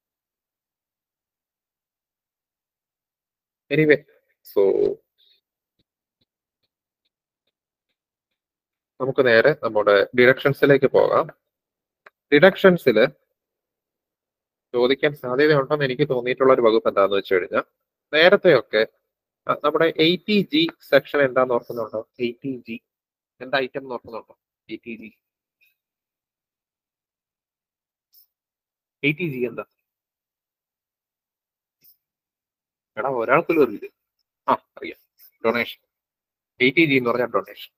എനിവേ സോ നമുക്ക് നേരെ നമ്മുടെ ഡിഡക്ഷൻസിലേക്ക് പോകാം ഡിഡക്ഷൻസിൽ ചോദിക്കാൻ സാധ്യതയുണ്ടെന്ന് എനിക്ക് തോന്നിയിട്ടുള്ള ഒരു വകുപ്പ് എന്താന്ന് വെച്ച് കഴിഞ്ഞാൽ നേരത്തെയൊക്കെ അഹ് നമ്മുടെ എയ്റ്റി ജി സെക്ഷൻ എന്താന്ന് ഓർക്കുന്നുണ്ടോ എയ്റ്റി ജി എന്താ ഐറ്റം എന്ന് ഓർക്കുന്നുണ്ടോ എയ്റ്റി ജി എയ്റ്റി ജി എന്താ എടാ ഒരാൾക്കുള്ള അറിയില്ല ആ അറിയാം ഡൊണേഷൻ എയ്റ്റി ജി എന്ന് പറഞ്ഞാൽ donation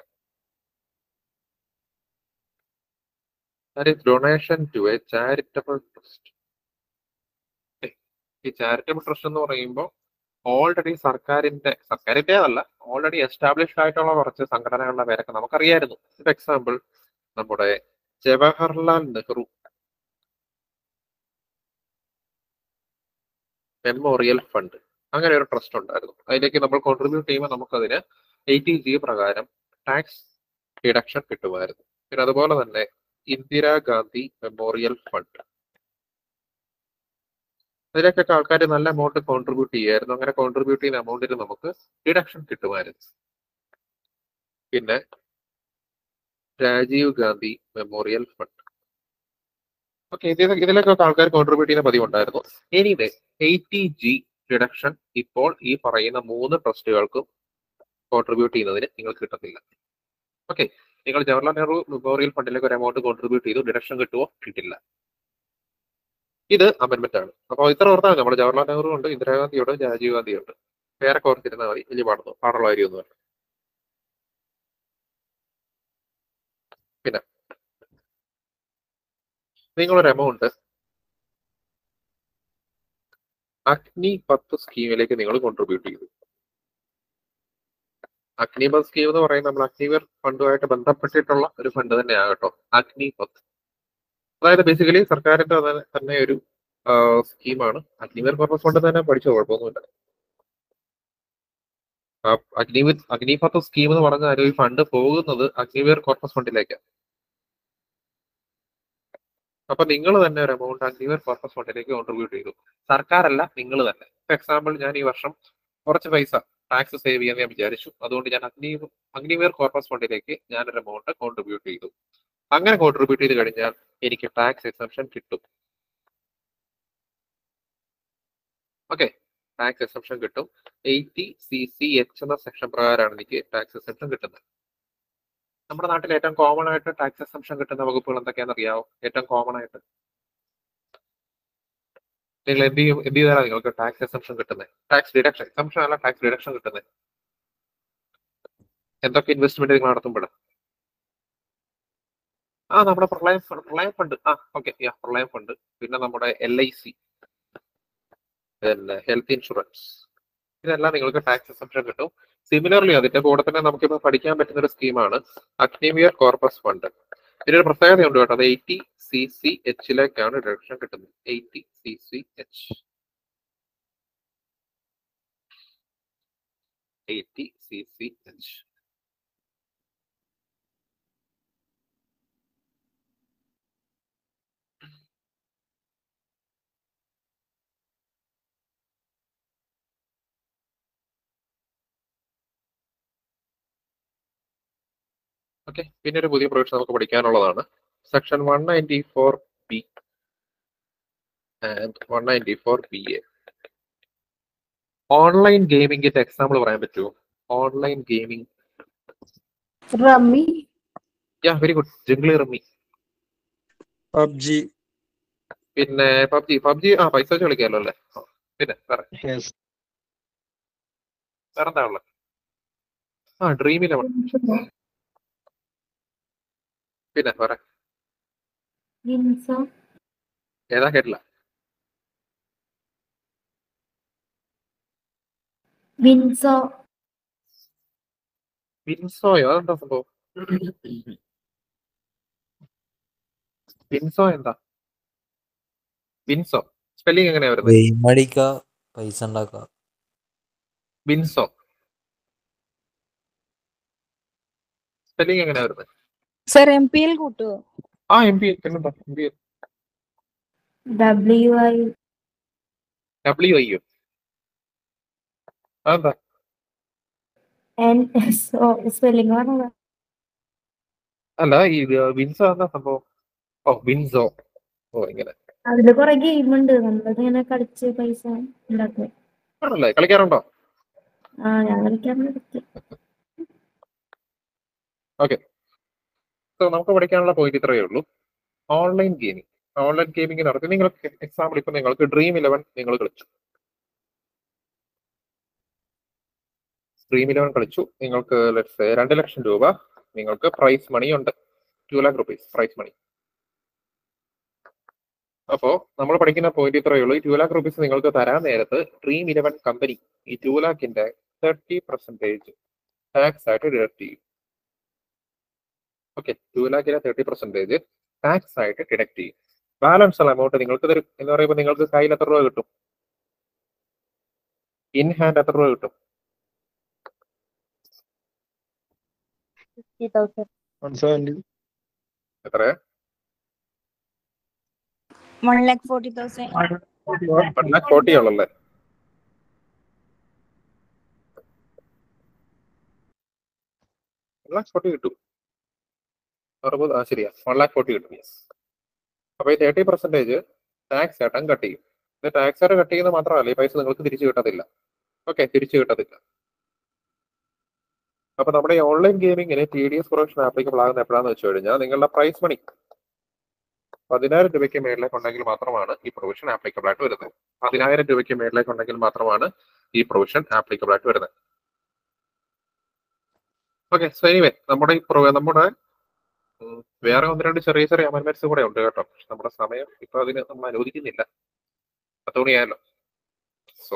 that is donation to a charitable trust. Okay. ഈ ചാരിറ്റബിൾ ട്രസ്റ്റ് എന്ന് പറയുമ്പോൾ ഓൾറെഡി സർക്കാരിന്റെ സർക്കാരിന്റെ അല്ല ഓൾറെഡി എസ്റ്റാബ്ലിഷ്ഡ് ആയിട്ടുള്ള കുറച്ച് സംഘടനകളുടെ പേരൊക്കെ നമുക്കറിയായിരുന്നു ഫോർ എക്സാമ്പിൾ നമ്മുടെ ജവഹർലാൽ നെഹ്റു മെമ്മോറിയൽ ഫണ്ട് അങ്ങനെ ഒരു ട്രസ്റ്റ് ഉണ്ടായിരുന്നു അതിലേക്ക് നമ്മൾ കോൺട്രിബ്യൂട്ട് ചെയ്യുമ്പോൾ നമുക്കതിന് എയ്റ്റി ജി പ്രകാരം ടാക്സ് ഡിഡക്ഷൻ കിട്ടുമായിരുന്നു പിന്നെ അതുപോലെ തന്നെ ഇന്ദിരാഗാന്ധി മെമ്മോറിയൽ ഫണ്ട് അതിലേക്കൊക്കെ ആൾക്കാർ നല്ല എമൗണ്ട് കോൺട്രിബ്യൂട്ട് ചെയ്യായിരുന്നു അങ്ങനെ കോൺട്രിബ്യൂട്ട് ചെയ്യുന്ന എമൗണ്ടിന് നമുക്ക് ഡിഡക്ഷൻ കിട്ടുമായിരുന്നു പിന്നെ Rajiv Gandhi memorial fund okay ഇതിൽ ഇതിലേക്കൊക്കെ ആൾക്കാർ കോൺട്രിബ്യൂട്ട് ചെയ്യുന്ന പതിവുണ്ടായിരുന്നു എനിവേ എയ്റ്റി ജി ഡിഡക്ഷൻ ഇപ്പോൾ ഈ പറയുന്ന മൂന്ന് ട്രസ്റ്റുകൾക്കും കോൺട്രിബ്യൂട്ട് ചെയ്യുന്നതിന് നിങ്ങൾക്ക് കിട്ടത്തില്ല ഓക്കെ നിങ്ങൾ ജവഹർലാൽ നെഹ്റു മെമ്മോറിയൽ ഫണ്ടിലേക്ക് ഒരു എമൗണ്ട് കോൺട്രിബ്യൂട്ട് ചെയ്തു ഡിഡക്ഷൻ കിട്ടുമോ കിട്ടില്ല ഇത് അമെന്റ്മെന്റ് ആണ് അപ്പോൾ ഇത്ര ഓർത്താൽ നമ്മുടെ ജവഹർലാൽ നെഹ്റു ഉണ്ട് ഇന്ദിരാഗാന്ധിയുണ്ട് രാജീവ് ഗാന്ധി ഉണ്ട് പേരൊക്കെ ഓർത്തിരുന്നാൽ മതി വലിയ പാടുന്നു പാടുള്ള കാര്യമൊന്നുമല്ല പിന്നെ നിങ്ങളൊരു എമൗണ്ട് അഗ്നി പത്ത് സ്കീമിലേക്ക് നിങ്ങൾ കോൺട്രിബ്യൂട്ട് ചെയ്തു അഗ്നിപത് സ്കീം എന്ന് പറയുന്നത് നമ്മൾ അഗ്നിവർ ഫണ്ടുമായിട്ട് ബന്ധപ്പെട്ടിട്ടുള്ള ഒരു ഫണ്ട് തന്നെയാകട്ടോ അഗ്നിപത് അതായത് ബേസിക്കലി സർക്കാരിന്റെ തന്നെ- തന്നെ ഒരു സ്കീമാണ് അഗ്നിവർ പർപ്പസ് ഫണ്ട് തന്നെ പഠിച്ചോ കുഴപ്പമൊന്നുമില്ല ആ അഗ്നിവിർ അഗ്നിപത്ത് സ്കീം എന്ന് പറഞ്ഞാൽ ഈ ഫണ്ട് പോകുന്നത് അഗ്നിവീർ കോർപ്പസ് ഫണ്ടിലേക്കാണ് അപ്പൊ നിങ്ങൾ തന്നെ ഒരു എമൗണ്ട് അഗ്നിവീർ കോർപ്പസ് ഫണ്ടിലേക്ക് കോൺട്രിബ്യൂട്ട് ചെയ്തു സർക്കാരല്ല നിങ്ങൾ തന്നെ ഫോർ എക്സാമ്പിൾ ഞാൻ ഈ വർഷം കുറച്ച് പൈസ ടാക്സ് സേവ് ചെയ്യാൻ ഞാൻ വിചാരിച്ചു അതുകൊണ്ട് ഞാൻ അഗ്നി അഗ്നിവീർ കോർപ്പസ് ഫണ്ടിലേക്ക് ഞാൻ ഒരു എമൗണ്ട് കോൺട്രിബ്യൂട്ട് ചെയ്തു അങ്ങനെ കോൺട്രിബ്യൂട്ട് ചെയ്ത് കഴിഞ്ഞാൽ എനിക്ക് ടാക്സ് എക്സംഷൻ കിട്ടും ഓക്കെ ടാക്സ് എക്സംഷൻ കിട്ടും എയ്റ്റി സി സി എച്ച് എന്ന സെക്ഷൻ പ്രകാരമാണ് എനിക്ക് ടാക്സ് എക്സംഷൻ കിട്ടുന്നത് നമ്മുടെ നാട്ടിൽ ഏറ്റവും കോമൺ ആയിട്ട് ടാക്സ് എക്സംഷൻ കിട്ടുന്ന വകുപ്പുകൾ എന്തൊക്കെയാണെന്ന് അറിയാവോ ഏറ്റവും കോമൺ ആയിട്ട് നിങ്ങൾ എന്ത് ചെയ്യും എന്ത് ചെയ്താലാണ് നിങ്ങൾക്ക് ടാക്സ് എക്സംഷൻ കിട്ടുന്നത് ടാക്സ് ഡിഡക്ഷൻ എക്സംഷൻ അല്ല ടാക്സ് ഡിഡക്ഷൻ കിട്ടുന്നത് എന്തൊക്കെ ഇൻവെസ്റ്റ്മെന്റ് നിങ്ങൾ നടത്തുമ്പോഴാണ് ആ നമ്മുടെ പ്രളയം ഫണ്ട് പ്രളയം ഫണ്ട് ആ ഓക്കെ യാ പ്രളയം ഫണ്ട് പിന്നെ നമ്മുടെ എൽ ഐ സി പിന്നെ ഹെൽത്ത് ഇൻഷുറൻസ് ഇതെല്ലാം നിങ്ങൾക്ക് ടാക്സ് എക്സംഷൻ കിട്ടും സിമിലർലി അതിന്റെ കൂടെ തന്നെ നമുക്കിപ്പോൾ പഠിക്കാൻ പറ്റുന്ന ഒരു സ്കീമാണ് അഗ്നിവിയർ കോർപ്പസ് ഫണ്ട് ഇതിനൊരു പ്രത്യേകതയുണ്ട് കേട്ടോ അത് എയ്റ്റി സി സി എച്ചിലേക്കാണ് ഡിഡക്ഷൻ കിട്ടുന്നത് eighty C C H eighty C C H okay പിന്നെ ഒരു പുതിയ പ്രൊവിഷൻ നമുക്ക് പഠിക്കാനുള്ളതാണ് section one ninety four B and one ninety four B A online ഗെയിമിംഗിന്റെ എക്സാമ്പിൾ പറയാൻ പറ്റുമോ online gaming rummy yeah very good Junglee rummy PUBG പിന്നെ PUBG PUBG ആ പൈസ വെച്ച് കളിക്കാമല്ലോ അല്ലേ ആ, പിന്നെ വേറെ വേറെ എന്താ ഉള്ളത് ആ ഡ്രീം ഇലവൻ പിന്നെ പറ വിൻസോ ഏതാ കേട്ടില്ല വിൻസോ വിൻസോയോ അതെന്താ സംഭവം വിൻസോ എന്താ വിൻസോ സ്പെല്ലിംഗ് എങ്ങനെയാ വരുന്നത് ഗെയിം അടിക്ക പൈസ ഉണ്ടാക്ക വിൻസോ സ്പെല്ലിംഗ് എങ്ങനെയാ വരുന്നത് സർ എം പി എൽ കൂട്ടുവോ ആ എം പി പിന്നെന്താ M P W I W I U അതെന്താ എൻ എസ് ഒ സ്പെല്ലിംഗ് പറഞ്ഞത് അല്ല ഈ വിൻസോ എന്താ സംഭവം ഓ വിൻസോ ഓ ഇങ്ങനെ അതില് കൊറേ ഗെയിം ഉണ്ട് നമ്മളത് ഇങ്ങനെ കളിച്ച് പൈസ ഉണ്ടാക്കുക ആണല്ലേ കളിക്കാറുണ്ടോ ആ ഞാൻ കളിക്കാറുണ്ട് സോ നമുക്ക് പഠിക്കാനുള്ള പോയിന്റ് ഇത്രയേ ഉള്ളൂ ഓൺലൈൻ ഗെയിമിംഗ് ഓൺലൈൻ ഗെയിമിംഗ് നടത്തി നിങ്ങൾക്ക് എക്സാമ്പിൾ ഇപ്പൊ നിങ്ങൾക്ക് ഡ്രീം ഇലവൻ നിങ്ങൾ കളിച്ചു ഡ്രീം ഇലവൻ കളിച്ചു നിങ്ങൾക്ക് let's say രണ്ട് ലക്ഷം രൂപ നിങ്ങൾക്ക് പ്രൈസ് മണി ഉണ്ട് two lakh rupees prize money അപ്പോ നമ്മൾ പഠിക്കുന്ന പോയിന്റ് ഇത്രയേ ഉള്ളൂ ഈ ടു ലാക്ക് റുപ്പീസ് നിങ്ങൾക്ക് തരാൻ നേരത്ത് ഡ്രീം ഇലവൻ കമ്പനി ഈ ടു ലാക്കിന്റെ തേർട്ടി പെർസെന്റേജ് ടാക്സ് ആയിട്ട് ഡിഡക്ട് ചെയ്യും ഓക്കെ ടു ലാക്കിന്റെ തേർട്ടി പെർസെന്റേജ് ടാക്സ് ആയിട്ട് ഡിഡക്ട് ചെയ്യും ബാലൻസ് ഉള്ള എമൗണ്ട് നിങ്ങൾക്ക് തരും എന്ന് പറയുമ്പോൾ നിങ്ങൾക്ക് കയ്യിൽ എത്ര രൂപ കിട്ടും ഇൻ ഹാൻഡ് എത്ര രൂപ കിട്ടും Fifty thousand. വൺ സെവൻറ്റി എത്ര one lakh forty thousand one lakh forty ഉള്ളല്ലേ വൺ ലാക്ക് ഫോർട്ടി കിട്ടും അറുപത് ആ ശരിയാ വൺ ലാക്ക് ഫോർട്ടി കിട്ടും യെസ് അപ്പൊ ഈ തേർട്ടി പെർസെന്റേജ് ടാക്സ് ഏട്ടൻ കട്ട് ചെയ്യും ഇത് ടാക്സ് ആയിട്ട് കട്ട് ചെയ്യുന്നത് മാത്രമല്ല ഈ പൈസ നിങ്ങൾക്ക് തിരിച്ചു കിട്ടത്തില്ല ഓക്കെ തിരിച്ചു കിട്ടത്തില്ല അപ്പൊ നമ്മുടെ ഈ ഓൺലൈൻ ഗെയിമിങ്ങിന് T D S profession applicable ആകുന്ന എപ്പോഴാന്ന് വെച്ച് കഴിഞ്ഞാൽ നിങ്ങളുടെ പ്രൈസ് മണി പതിനായിരം രൂപയ്ക്ക് മേളിലേക്ക് ഉണ്ടെങ്കിൽ മാത്രമാണ് ഈ പ്രൊവിഷൻ ആപ്ലിക്കബിൾ ആയിട്ട് വരുന്നത് പതിനായിരം രൂപയ്ക്ക് മേളിലേക്ക് ഉണ്ടെങ്കിൽ മാത്രമാണ് ഈ പ്രൊവിഷൻ ആപ്ലിക്കബിൾ ആയിട്ട് വരുന്നത് ഓക്കെ സോ എനിവേ നമ്മുടെ ഈ pro- നമ്മുടെ ഉം, വേറെ ഒന്ന് രണ്ട് ചെറിയ ചെറിയ അമൻമെന്റ്സ് കൂടെ ഉണ്ട് കേട്ടോ പക്ഷെ നമ്മുടെ സമയം ഇപ്പൊ അതിന് നമ്മൾ അനുവദിക്കുന്നില്ല പത്ത് മണിയായല്ലോ സോ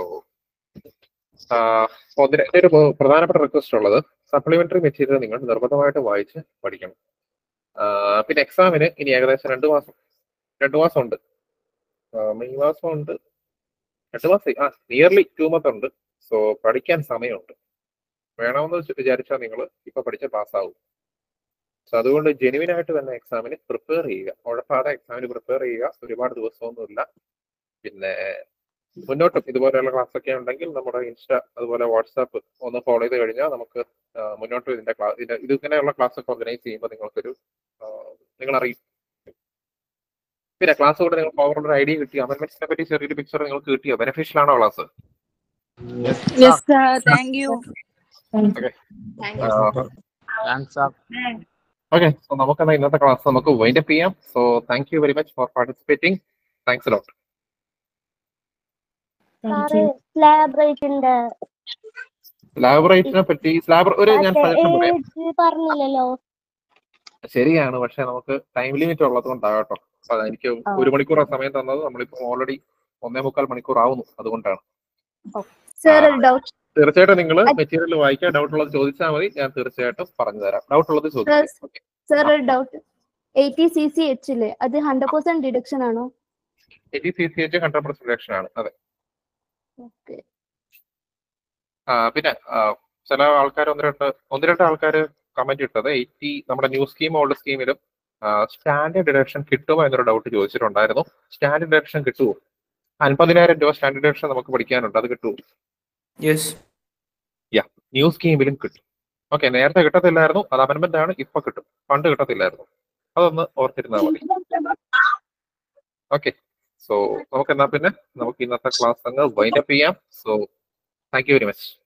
ഒന്ന് രണ്ട് ഒരു പ്രധാനപ്പെട്ട റിക്വസ്റ്റ് ഉള്ളത് സപ്ലിമെന്ററി മെറ്റീരിയൽ നിങ്ങൾ നിർബന്ധമായിട്ട് വായിച്ച് പഠിക്കണം ആ, പിന്നെ എക്സാമിന് ഇനി ഏകദേശം രണ്ട് മാസം രണ്ട് മാസം ഉണ്ട് ആ, മെയ് മാസം ഉണ്ട് രണ്ട് മാസം ആ നിയർലി ടു മന്ത് ഉണ്ട് സോ പഠിക്കാൻ സമയമുണ്ട് വേണമെന്ന് വെച്ച് വിചാരിച്ചാൽ നിങ്ങൾ ഇപ്പൊ പഠിച്ച പാസ്സാവും സോ അതുകൊണ്ട് ജെനുവിൻ ആയിട്ട് തന്നെ എക്സാമിന് പ്രിപ്പയർ ചെയ്യുക ഉഴപ്പാതെ എക്സാമിന് പ്രിപ്പയർ ചെയ്യുക ഒരുപാട് ദിവസമൊന്നുമില്ല പിന്നെ മുന്നോട്ടും ഇതുപോലെയുള്ള ക്ലാസ് ഒക്കെ ഉണ്ടെങ്കിൽ നമ്മുടെ ഇൻസ്റ്റ അതുപോലെ വാട്സാപ്പ് ഒന്ന് ഫോളോ ചെയ്ത് കഴിഞ്ഞാൽ നമുക്ക് ആ, മുന്നോട്ട് ഇതിന്റെ ക്ലാസ് ഇത് ഇതിങ്ങനെയുള്ള ക്ലാസ് ഒക്കെ ഓർഗനൈസ് ചെയ്യുമ്പോൾ നിങ്ങൾക്കൊരു ആ, നിങ്ങൾ അറിയും പിന്നെ ക്ലാസ് കൊണ്ട് നിങ്ങൾക്ക് ഓവറോൾ ഒരു ഐഡിയ കിട്ടി അമെന്റ്മെന്റ്സിനെ പറ്റി ചെറിയൊരു പിക്ചർ നിങ്ങൾക്ക് കിട്ടിയോ ബെനിഫിഷ്യൽ ആണോ class yes sir thank you Thank you. Okay so നമുക്കെന്നാ ഇന്നത്തെ ക്ലാസ് നമുക്ക് വൈൻഡ് അപ്പ് ചെയ്യാം so thank you very much for participating thanks lot thank you slab റേറ്റിന്റെ സ്ലാബ് റേറ്റിനെ പറ്റി സ്ലാബ് ഒരു ഞാൻ സജഷൻ പറയാം ഏജ് പറഞ്ഞില്ലല്ലോ ശരിയാണ് പക്ഷെ നമുക്ക് ടൈം ലിമിറ്റ് ഉള്ളത് കൊണ്ടാകട്ടോ അപ്പൊ എനിക്ക് ആ. ഒരു മണിക്കൂർ സമയം തന്നത് നമ്മളിപ്പോ ഓൾറെഡി ഒന്നേ മുക്കാൽ മണിക്കൂർ ആവുന്നു അതുകൊണ്ടാണ് സർ ഒരു ഡൗട്ട് തീർച്ചയായിട്ടും നിങ്ങൾ മെറ്റീരിയൽ വായിക്കാൻ ഡൗട്ട് ഉള്ളത് ചോദിച്ചാൽ മതി ഞാൻ തീർച്ചയായിട്ടും പറഞ്ഞു തരാം ഡൗട്ട് ഉള്ളത് ചോദിക്കാം ഓക്കെ സർ ഒരു ഡൗട്ട് എയ്റ്റി സി സി എച്ചില് അത് ഹൺഡ്രഡ് പെർസെന്റ് ഡിഡക്ഷൻ ആണോ eighty C C H hundred percent reduction ആണ് അതെ ഓക്കെ ആ, പിന്നെ ആ, ചില ആൾക്കാർ ഒന്ന് രണ്ട് ഒന്ന് രണ്ട് ആൾക്കാർ കമന്റ് ഇട്ടത് എയ്റ്റി നമ്മുടെ ന്യൂ സ്കീം ഓൾഡ് സ്കീമിലും സ്റ്റാൻഡേർഡ് ഡിഡക്ഷൻ കിട്ടുമോ എന്നൊരു ഡൗട്ട് ചോദിച്ചിട്ടുണ്ടായിരുന്നു സ്റ്റാൻഡേർഡ് ഡിഡക്ഷൻ കിട്ടുമോ അൻപതിനായിരം രൂപ സ്റ്റാൻഡേർഡ് ഡിഡക്ഷൻ നമുക്ക് പഠിക്കാനുണ്ട് അത് കിട്ടുമോ യെസ് ന്യൂ സ്കീമിലും കിട്ടും ഓക്കെ നേരത്തെ കിട്ടത്തില്ലായിരുന്നു അത് അമെന്റ്മെന്റ് ആണ് ഇപ്പൊ കിട്ടും പണ്ട് കിട്ടത്തില്ലായിരുന്നു അതൊന്ന് ഓർത്തിരുന്നാൽ മതി ഓക്കെ സോ നമുക്ക് എന്നാ പിന്നെ നമുക്ക് ഇന്നത്തെ ക്ലാസ് അങ്ങ് വൈൻഡ് അപ്പ് ചെയ്യാം so thank you very much